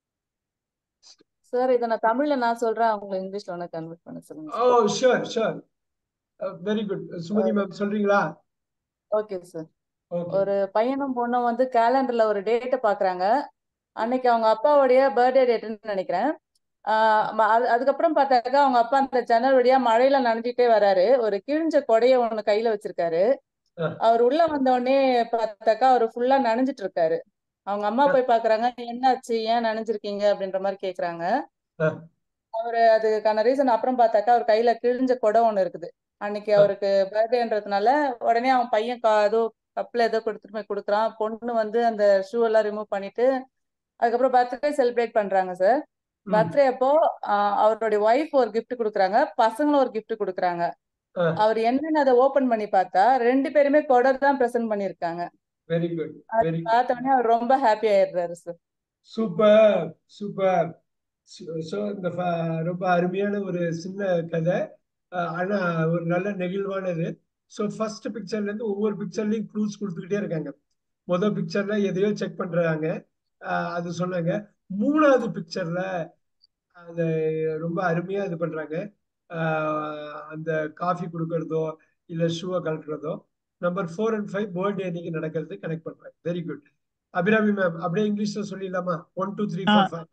சார் இதை நான் தமிழ்ல நான் சொல்றேன் அவங்க இங்கிலீஷ்ல ஒன்னு கன்வெர்ட் பண்ண சொல்லுங்க oh sure sure very good Sumathi ma'am சொல்றீங்களா ஓகே சார் ஓகே ஒரு பையனும் பொண்ணும் வந்து கேலண்டர்ல ஒரு டேட்டை பாக்குறாங்க அன்னைக்கு அவங்க அப்பாவுடைய பர்த்டே டேட்னு நினைக்கிறேன் ஆஹ் ம- அது- அதுக்கப்புறம் பார்த்தாக்கா அவங்க அப்பா அந்த ஜன்னல் வழியா மழையில நனைஞ்சிட்டே வராரு ஒரு கிழிஞ்ச கொடைய ஒண்ணு கையில வச்சிருக்காரு ஆ. அவர் உள்ள வந்த உடனே பார்த்தாக்கா அவர் ஃபுல்லா நனைஞ்சிட்டு இருக்காரு அவங்க அம்மா போய் பாக்குறாங்க என்னாச்சு ஏன் நனைஞ்சிருக்கீங்க அப்படின்ற மாதிரி கேக்குறாங்க ஆ. அவரு அதுக்கான ரீசன் அப்புறம் பார்த்தாக்கா அவர் கையில கிழிஞ்ச குடம் ஒண்ணு இருக்குது அன்னைக்கு ஆ. அவருக்கு பர்த்டேன்றதுனால உடனே அவன் பையன் கா- ஏதோ கப்ல ஏதோ கொடுத்துட்டு போய் கொடுக்குறான் பொண்ணு வந்து அந்த ஷூ எல்லாம் ரிமூவ் பண்ணிட்டு அதுக்கப்புறம் பர்த்டே செலிப்ரேட் பண்றாங்க சார் ம். பர்த்டே அப்போ ஆஹ் அவருடைய ஒய்ஃப் ஒரு gift கொடுக்குறாங்க பசங்களும் ஒரு gift கொடுக்குறாங்க ஆ. அவர் என்னன்னு அதை ஓபன் பண்ணி பார்த்தா ரெண்டு பேருமே கொடை தான் பிரசன்ட் பண்ணிருக்காங்க வெரி குட் அது வெரி பார்த்த உடனே அவர் ரொம்ப ஹாப்பி ஆயிடுறாரு சார் சூப்பர் சூப்பர் ஸோ இந்த ஃப- ரொம்ப அருமையான ஒரு சின்ன கதை அஹ் ஆனா ஒரு நல்ல நெகிழ்வானது ஸோ ஃபர்ஸ்ட் பிக்சர்ல இருந்து ஒவ்வொரு பிக்சர்லயும் க்ளூஸ் கொடுத்துக்கிட்டே இருக்காங்க முதல் பிக்சர்ல எதையோ செக் பண்றாங்க அஹ் அது சொன்னாங்க மூணாவது பிக்சர்ல அந்த ரொம்ப அருமையா இது பண்றாங்க அஹ் அந்த காஃபி கொடுக்கறதோ இல்ல ஷூவை கலட்டுறதோ number four and five birthday அன்னைக்கு நடக்கிறது கனெக்ட் பண்றாங்க வெரி குட் அபிராமி மேம் அப்படியே இங்கிலீஷ்ல சொல்லிடலாமா one two three four five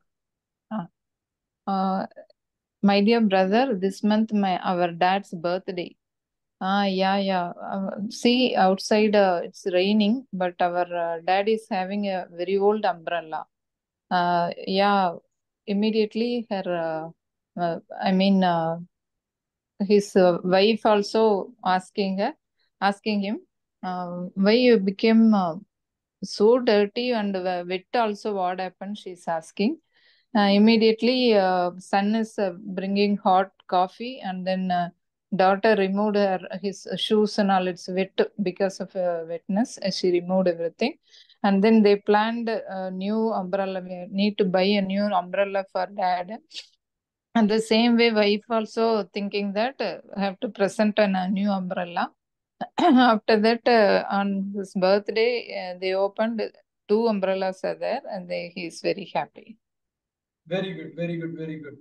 Uh, my dear brother, this month my our dad's birthday. Ah, yeah, yeah. Uh, see, outside uh, it's raining, but our uh, dad is having a very old umbrella. Uh, yeah, immediately her, uh, uh, I mean, uh, his uh, wife also asking her, asking him, uh, why you became uh, so dirty and uh, wet also what happened? She's asking. Uh, immediately, uh, son is uh, bringing hot coffee, and then uh, daughter removed her his shoes and all. It's wet because of uh, wetness. Uh, she removed everything, and then they planned a new umbrella. We need to buy a new umbrella for dad. And the same way, wife also thinking that uh, have to present an, a new umbrella. After that, uh, on his birthday, uh, they opened two umbrellas are there, and they, he is very happy. Very good very good very good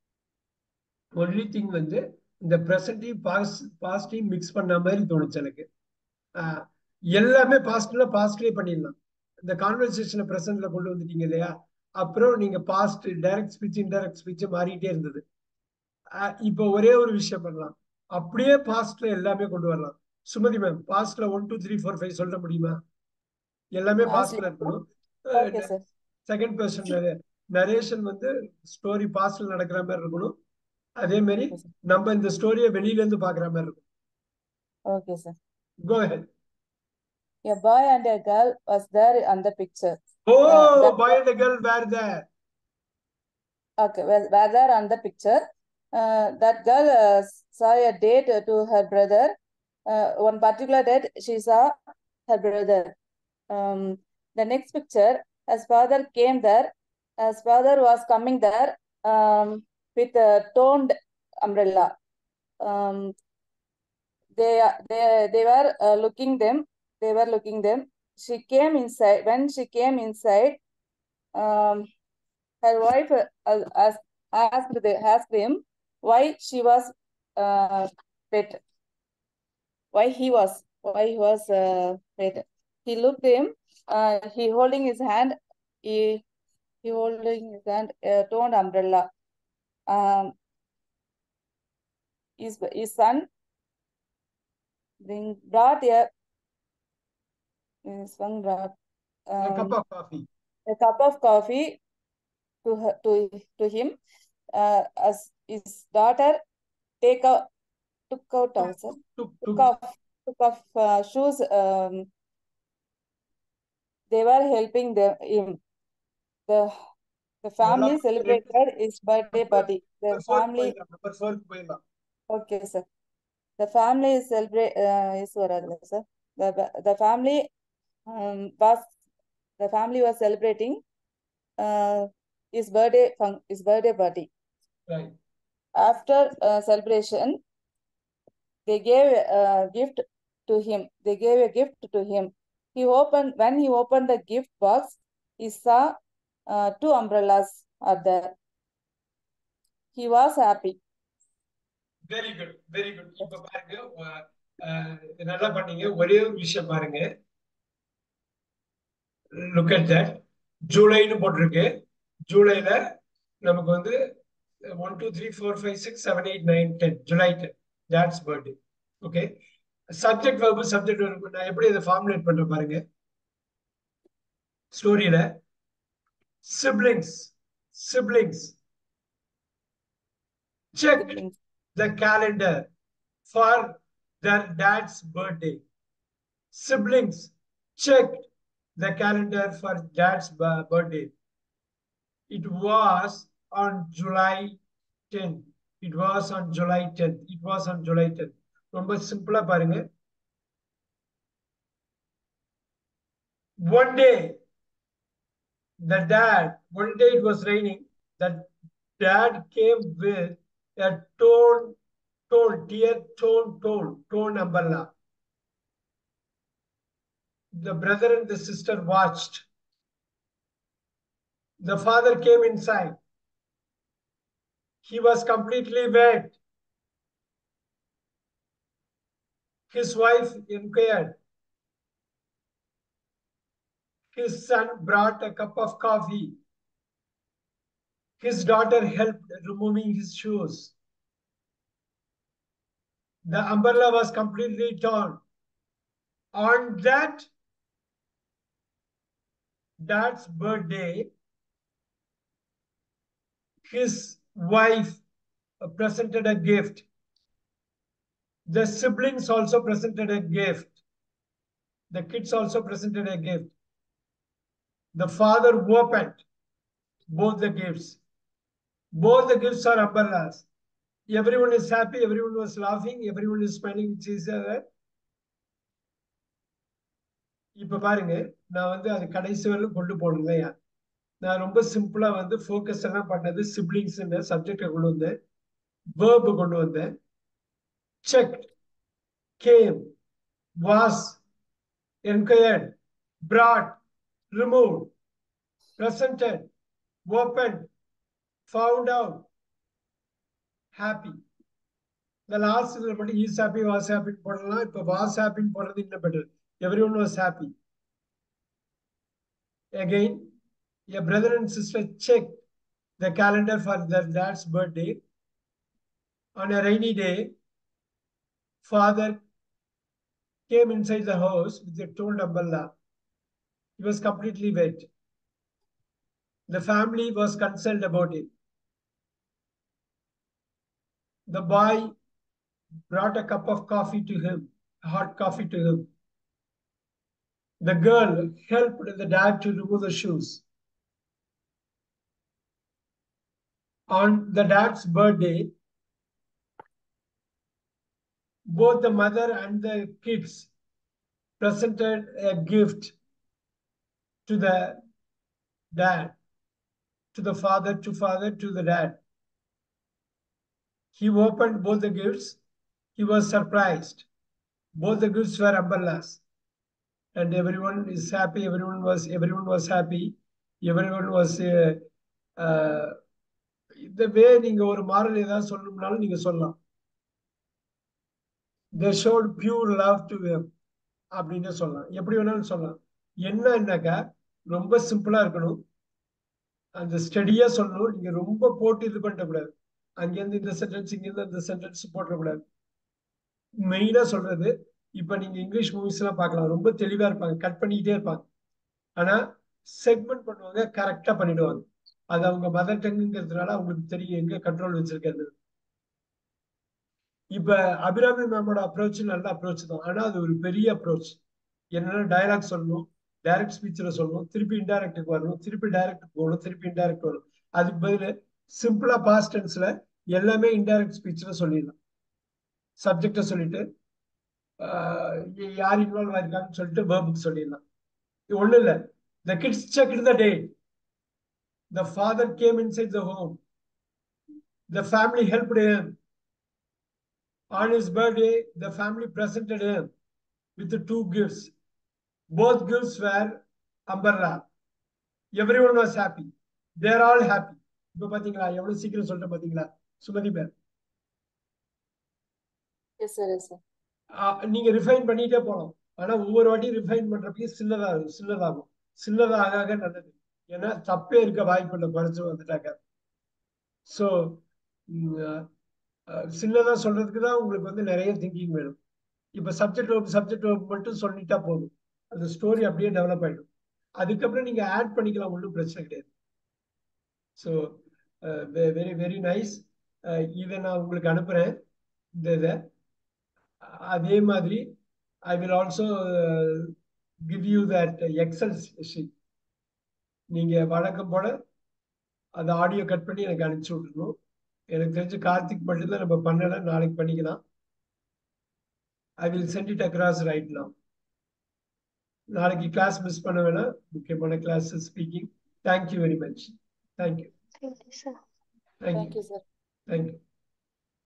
only thing வந்து இந்த ப்ரெசன்டையும் past பாஸ்டையும் mix பண்ண மாதிரி தோணுச்சு எனக்கு ஆஹ் எல்லாமே பாஸ்ட்ல பாஸ்ட்லயே பண்ணிடலாம் இந்த கான்வர்சேஷனை ப்ரெசென்ட்ல கொண்டு வந்துட்டீங்க இல்லையா அப்புறம் நீங்க past direct speech indirect speech மாறிட்டே இருந்தது ஆஹ் இப்போ ஒரே ஒரு விஷயம் பண்ணலாம் அப்படியே பாஸ்ட்ல எல்லாமே கொண்டு வரலாம் சுமதி மேம் பாஸ்ட்ல one two three four five சொல்ல முடியுமா எல்லாமே ஆ, பாஸ்ட்ல சரி. இருக்கணும் okay sir second person narration வந்து ஸ்டோரி பாஸ்ட்ல நடக்கிற மாதிரி இருக்கணும் அதே மாதிரி ஓகே சார் நம்ம இந்த ஸ்டோரியை வெளியில இருந்து பாக்குற மாதிரி இருக்கும் okay sir go head A boy and a girl was there on the picture. Oh Uh, that boy and girl were there okay, well, were there on the picture. Uh, that girl uh, saw a date to her brother. Uh, one particular date, she saw her brother. Um, the next picture, as father came there, as father was coming there um, with a toned umbrella. Um, they they they were uh, looking them. They were looking them. She came inside. When she came inside, um, her wife uh, asked asked, the, asked him why she was uh, wet. Why he was why he was uh, wet. He looked him. Uh, he holding his hand. He he holding his hand a toned umbrella. Um, his his son bring brought a his son brought a cup um, of coffee a cup of coffee to her to to him uh, as his daughter take out took out took also took took took off took off uh, shoes um, they were helping them him the the family நல்லா celebrated his birthday number party the number ஃபோருக்கு family போயிடலாம் number ஃபோருக்கு போயிடலாம் okay sir the family is celebrate uh, is வராதுல்ல sir the the family um, was the family was celebrating uh, his birthday fun- his birthday party right after uh, celebration they gave a gift to him they gave a gift to him he opened when he opened the gift box he saw uh, two umbrellas are there he was happy very good very good இப்ப பாருங்க அஹ், அஹ், நல்லா பண்ணீங்க ஒரே ஒரு விஷயம் பாருங்க look at that ஜூலைன்னு போட்டிருக்கு ஜூலைல நமக்கு வந்து one two three four five six seven eight nine ten July ten dad's birthday okay subject verb subject verb நான் எப்படி இதை ஃபார்முலேட் பண்றேன் பாருங்க ஸ்டோரியில siblings siblings check siblings the calendar for their dad's birthday. Siblings checked the calendar for dad's bu- birthday. It was on July 10th. It was on July 10th. It was on July 10th. ரொம்ப சிம்பிளா பாருங்க one day the dad one day it was raining that dad came with a tone, tone, tear tone, tone, tone umbrella. The brother and the sister watched. The father came inside. He was completely wet. His wife inquired. His son brought a cup of coffee. His daughter helped removing his shoes. The umbrella was completely torn. On that dad's birthday, his wife presented a gift. The siblings also presented a gift. The kids also presented a gift. The father opened both the gifts. Both the gifts are umbrellas. Everyone is happy, everyone was laughing, everyone is smiling with each other. இப்ப பாருங்க நான் வந்து அது கடைசி வரையிலும் கொண்டு போனேன் இல்லையா நான் ரொம்ப சிம்பிளா வந்து ஃபோக்கஸ் எல்லாம் பண்ணது சிப்ளிங்ஸ் சப்ஜெக்டை கொண்டு வந்தேன் வேர்பு கொண்டு வந்தேன் checked, came, was, inquired, brought, removed, presented, opened, found out, happy. The last is மட்டும் is happy, was happy போடலாம் இப்ப was happy போடுறது இன்னும் better. Everyone was happy. Again, a brother and sister checked the calendar for their dad's birthday. On a rainy day, father came inside the house with a torn umbrella. He was completely wet. The family was concerned about it. The boy brought a cup of coffee to him, hot coffee to him. The girl helped the dad to remove the shoes. On the dad's birthday, both the mother and the kids presented a gift to the dad, to the father, to father, to the dad. He opened both the gifts. He was surprised. Both the gifts were umbrellas. And everyone is happy. Everyone was everyone was happy. Everyone was uh, uh, இந்த வே நீங்க ஒரு moral ஏதாவது சொல்லணும்னாலும் நீங்க சொல்லலாம் they showed pure love to அப்படின்னு சொல்லலாம் எப்படி வேணாலும் சொல்லலாம் என்னன்னாக்கா ரொம்ப சிம்பிளா இருக்கணும் அந்த ஸ்டடியா சொல்லணும் நீங்க ரொம்ப போட்டு இது பண்ணக்கூடாது அங்கேருந்து இந்த சென்டென்ஸ் இங்கேருந்து அந்த சென்டென்ஸ் போட்டக்கூடாது மெயினா சொல்றது இப்ப நீங்க இங்கிலீஷ் மூவிஸ் எல்லாம் பார்க்கலாம் ரொம்ப தெளிவா இருப்பாங்க கட் பண்ணிக்கிட்டே இருப்பாங்க ஆனா செக்மெண்ட் பண்ணுவாங்க கரெக்டா பண்ணிடுவாங்க அது அவங்க மதர் டங்குங்கிறதுனால அவங்களுக்கு தெரியும் எங்க கண்ட்ரோல் வச்சிருக்கிறது இப்ப அபிராமி மேமோட அப்ரோச் நல்ல அப்ரோச் தான் ஆனா அது ஒரு பெரிய அப்ரோச் என்னன்னா டைலாக் சொல்லணும் டைரக்ட் ஸ்பீச்ல சொல்லணும் திருப்பி இன்டைரக்டுக்கு வரணும் திருப்பி டைரக்ட் போகணும் திருப்பி இன்டைரக்ட் வரணும் அதுக்கு பதில் சிம்பிளா பாஸ்ட் டென்ஸ்ல எல்லாமே இன்டைரக்ட் ஸ்பீச்ல சொல்லிடலாம் சப்ஜெக்ட சொல்லிட்டு யார் இன்வால்வ் ஆயிருக்காங்கன்னு சொல்லிட்டு வேர்புக்கு சொல்லிடலாம் ஒண்ணும் இல்ல the kids check the day the father came inside the home the family help him On his birthday, the family presented him with the two gifts. Both gifts were umbrella. Everyone was happy. They're all happy. இப்போ பாத்தீங்களா எவ்வளவு சீக்கிரம் சொல்லிட்டேன் பாத்தீங்களா சுமதி பேர் நீங்க refine பண்ணிட்டே போகலாம் ஆனா ஒவ்வொரு வாட்டியும் ரிஃபைன் பண்றப்பையும் சின்னதாகும் சின்னதாகும் சின்னதாக ஆக நல்லது ஏன்னா தப்பே இருக்க வாய்ப்பு இல்லை குறைச்சு வந்துட்டாக்க ஸோ சின்னதா சொல்றதுக்கு தான் உங்களுக்கு வந்து நிறைய திங்கிங் வேணும் இப்ப சப்ஜெக்ட் வகுப்பு சப்ஜெக்ட் வகுப்பு மட்டும் சொல்லிட்டா போதும் அந்த ஸ்டோரி அப்படியே டெவலப் ஆயிடும் அதுக்கப்புறம் நீங்க ஆட் பண்ணிக்கலாம் ஒன்றும் பிரச்சனை கிடையாது ஸோ வெரி வெரி நைஸ் இதை நான் உங்களுக்கு அனுப்புறேன் இந்த இதை அதே மாதிரி I will also give you that excel sheet நீங்க வழக்கம் போல அந்த ஆடியோ கட் பண்ணி எனக்கு அனுப்பிச்சு விட்டுருணும் எனக்கு தெரிஞ்சு கார்த்திக் மட்டும்தான் நம்ம பண்ணல நாளைக்கு பண்ணிக்கலாம் I will send it across right now நாளைக்கு கிளாஸ் மிஸ் பண்ண வேணாம் முக்கியமான class speaking thank you very much thank you Thank you, sir. Thank you thank you sir thank you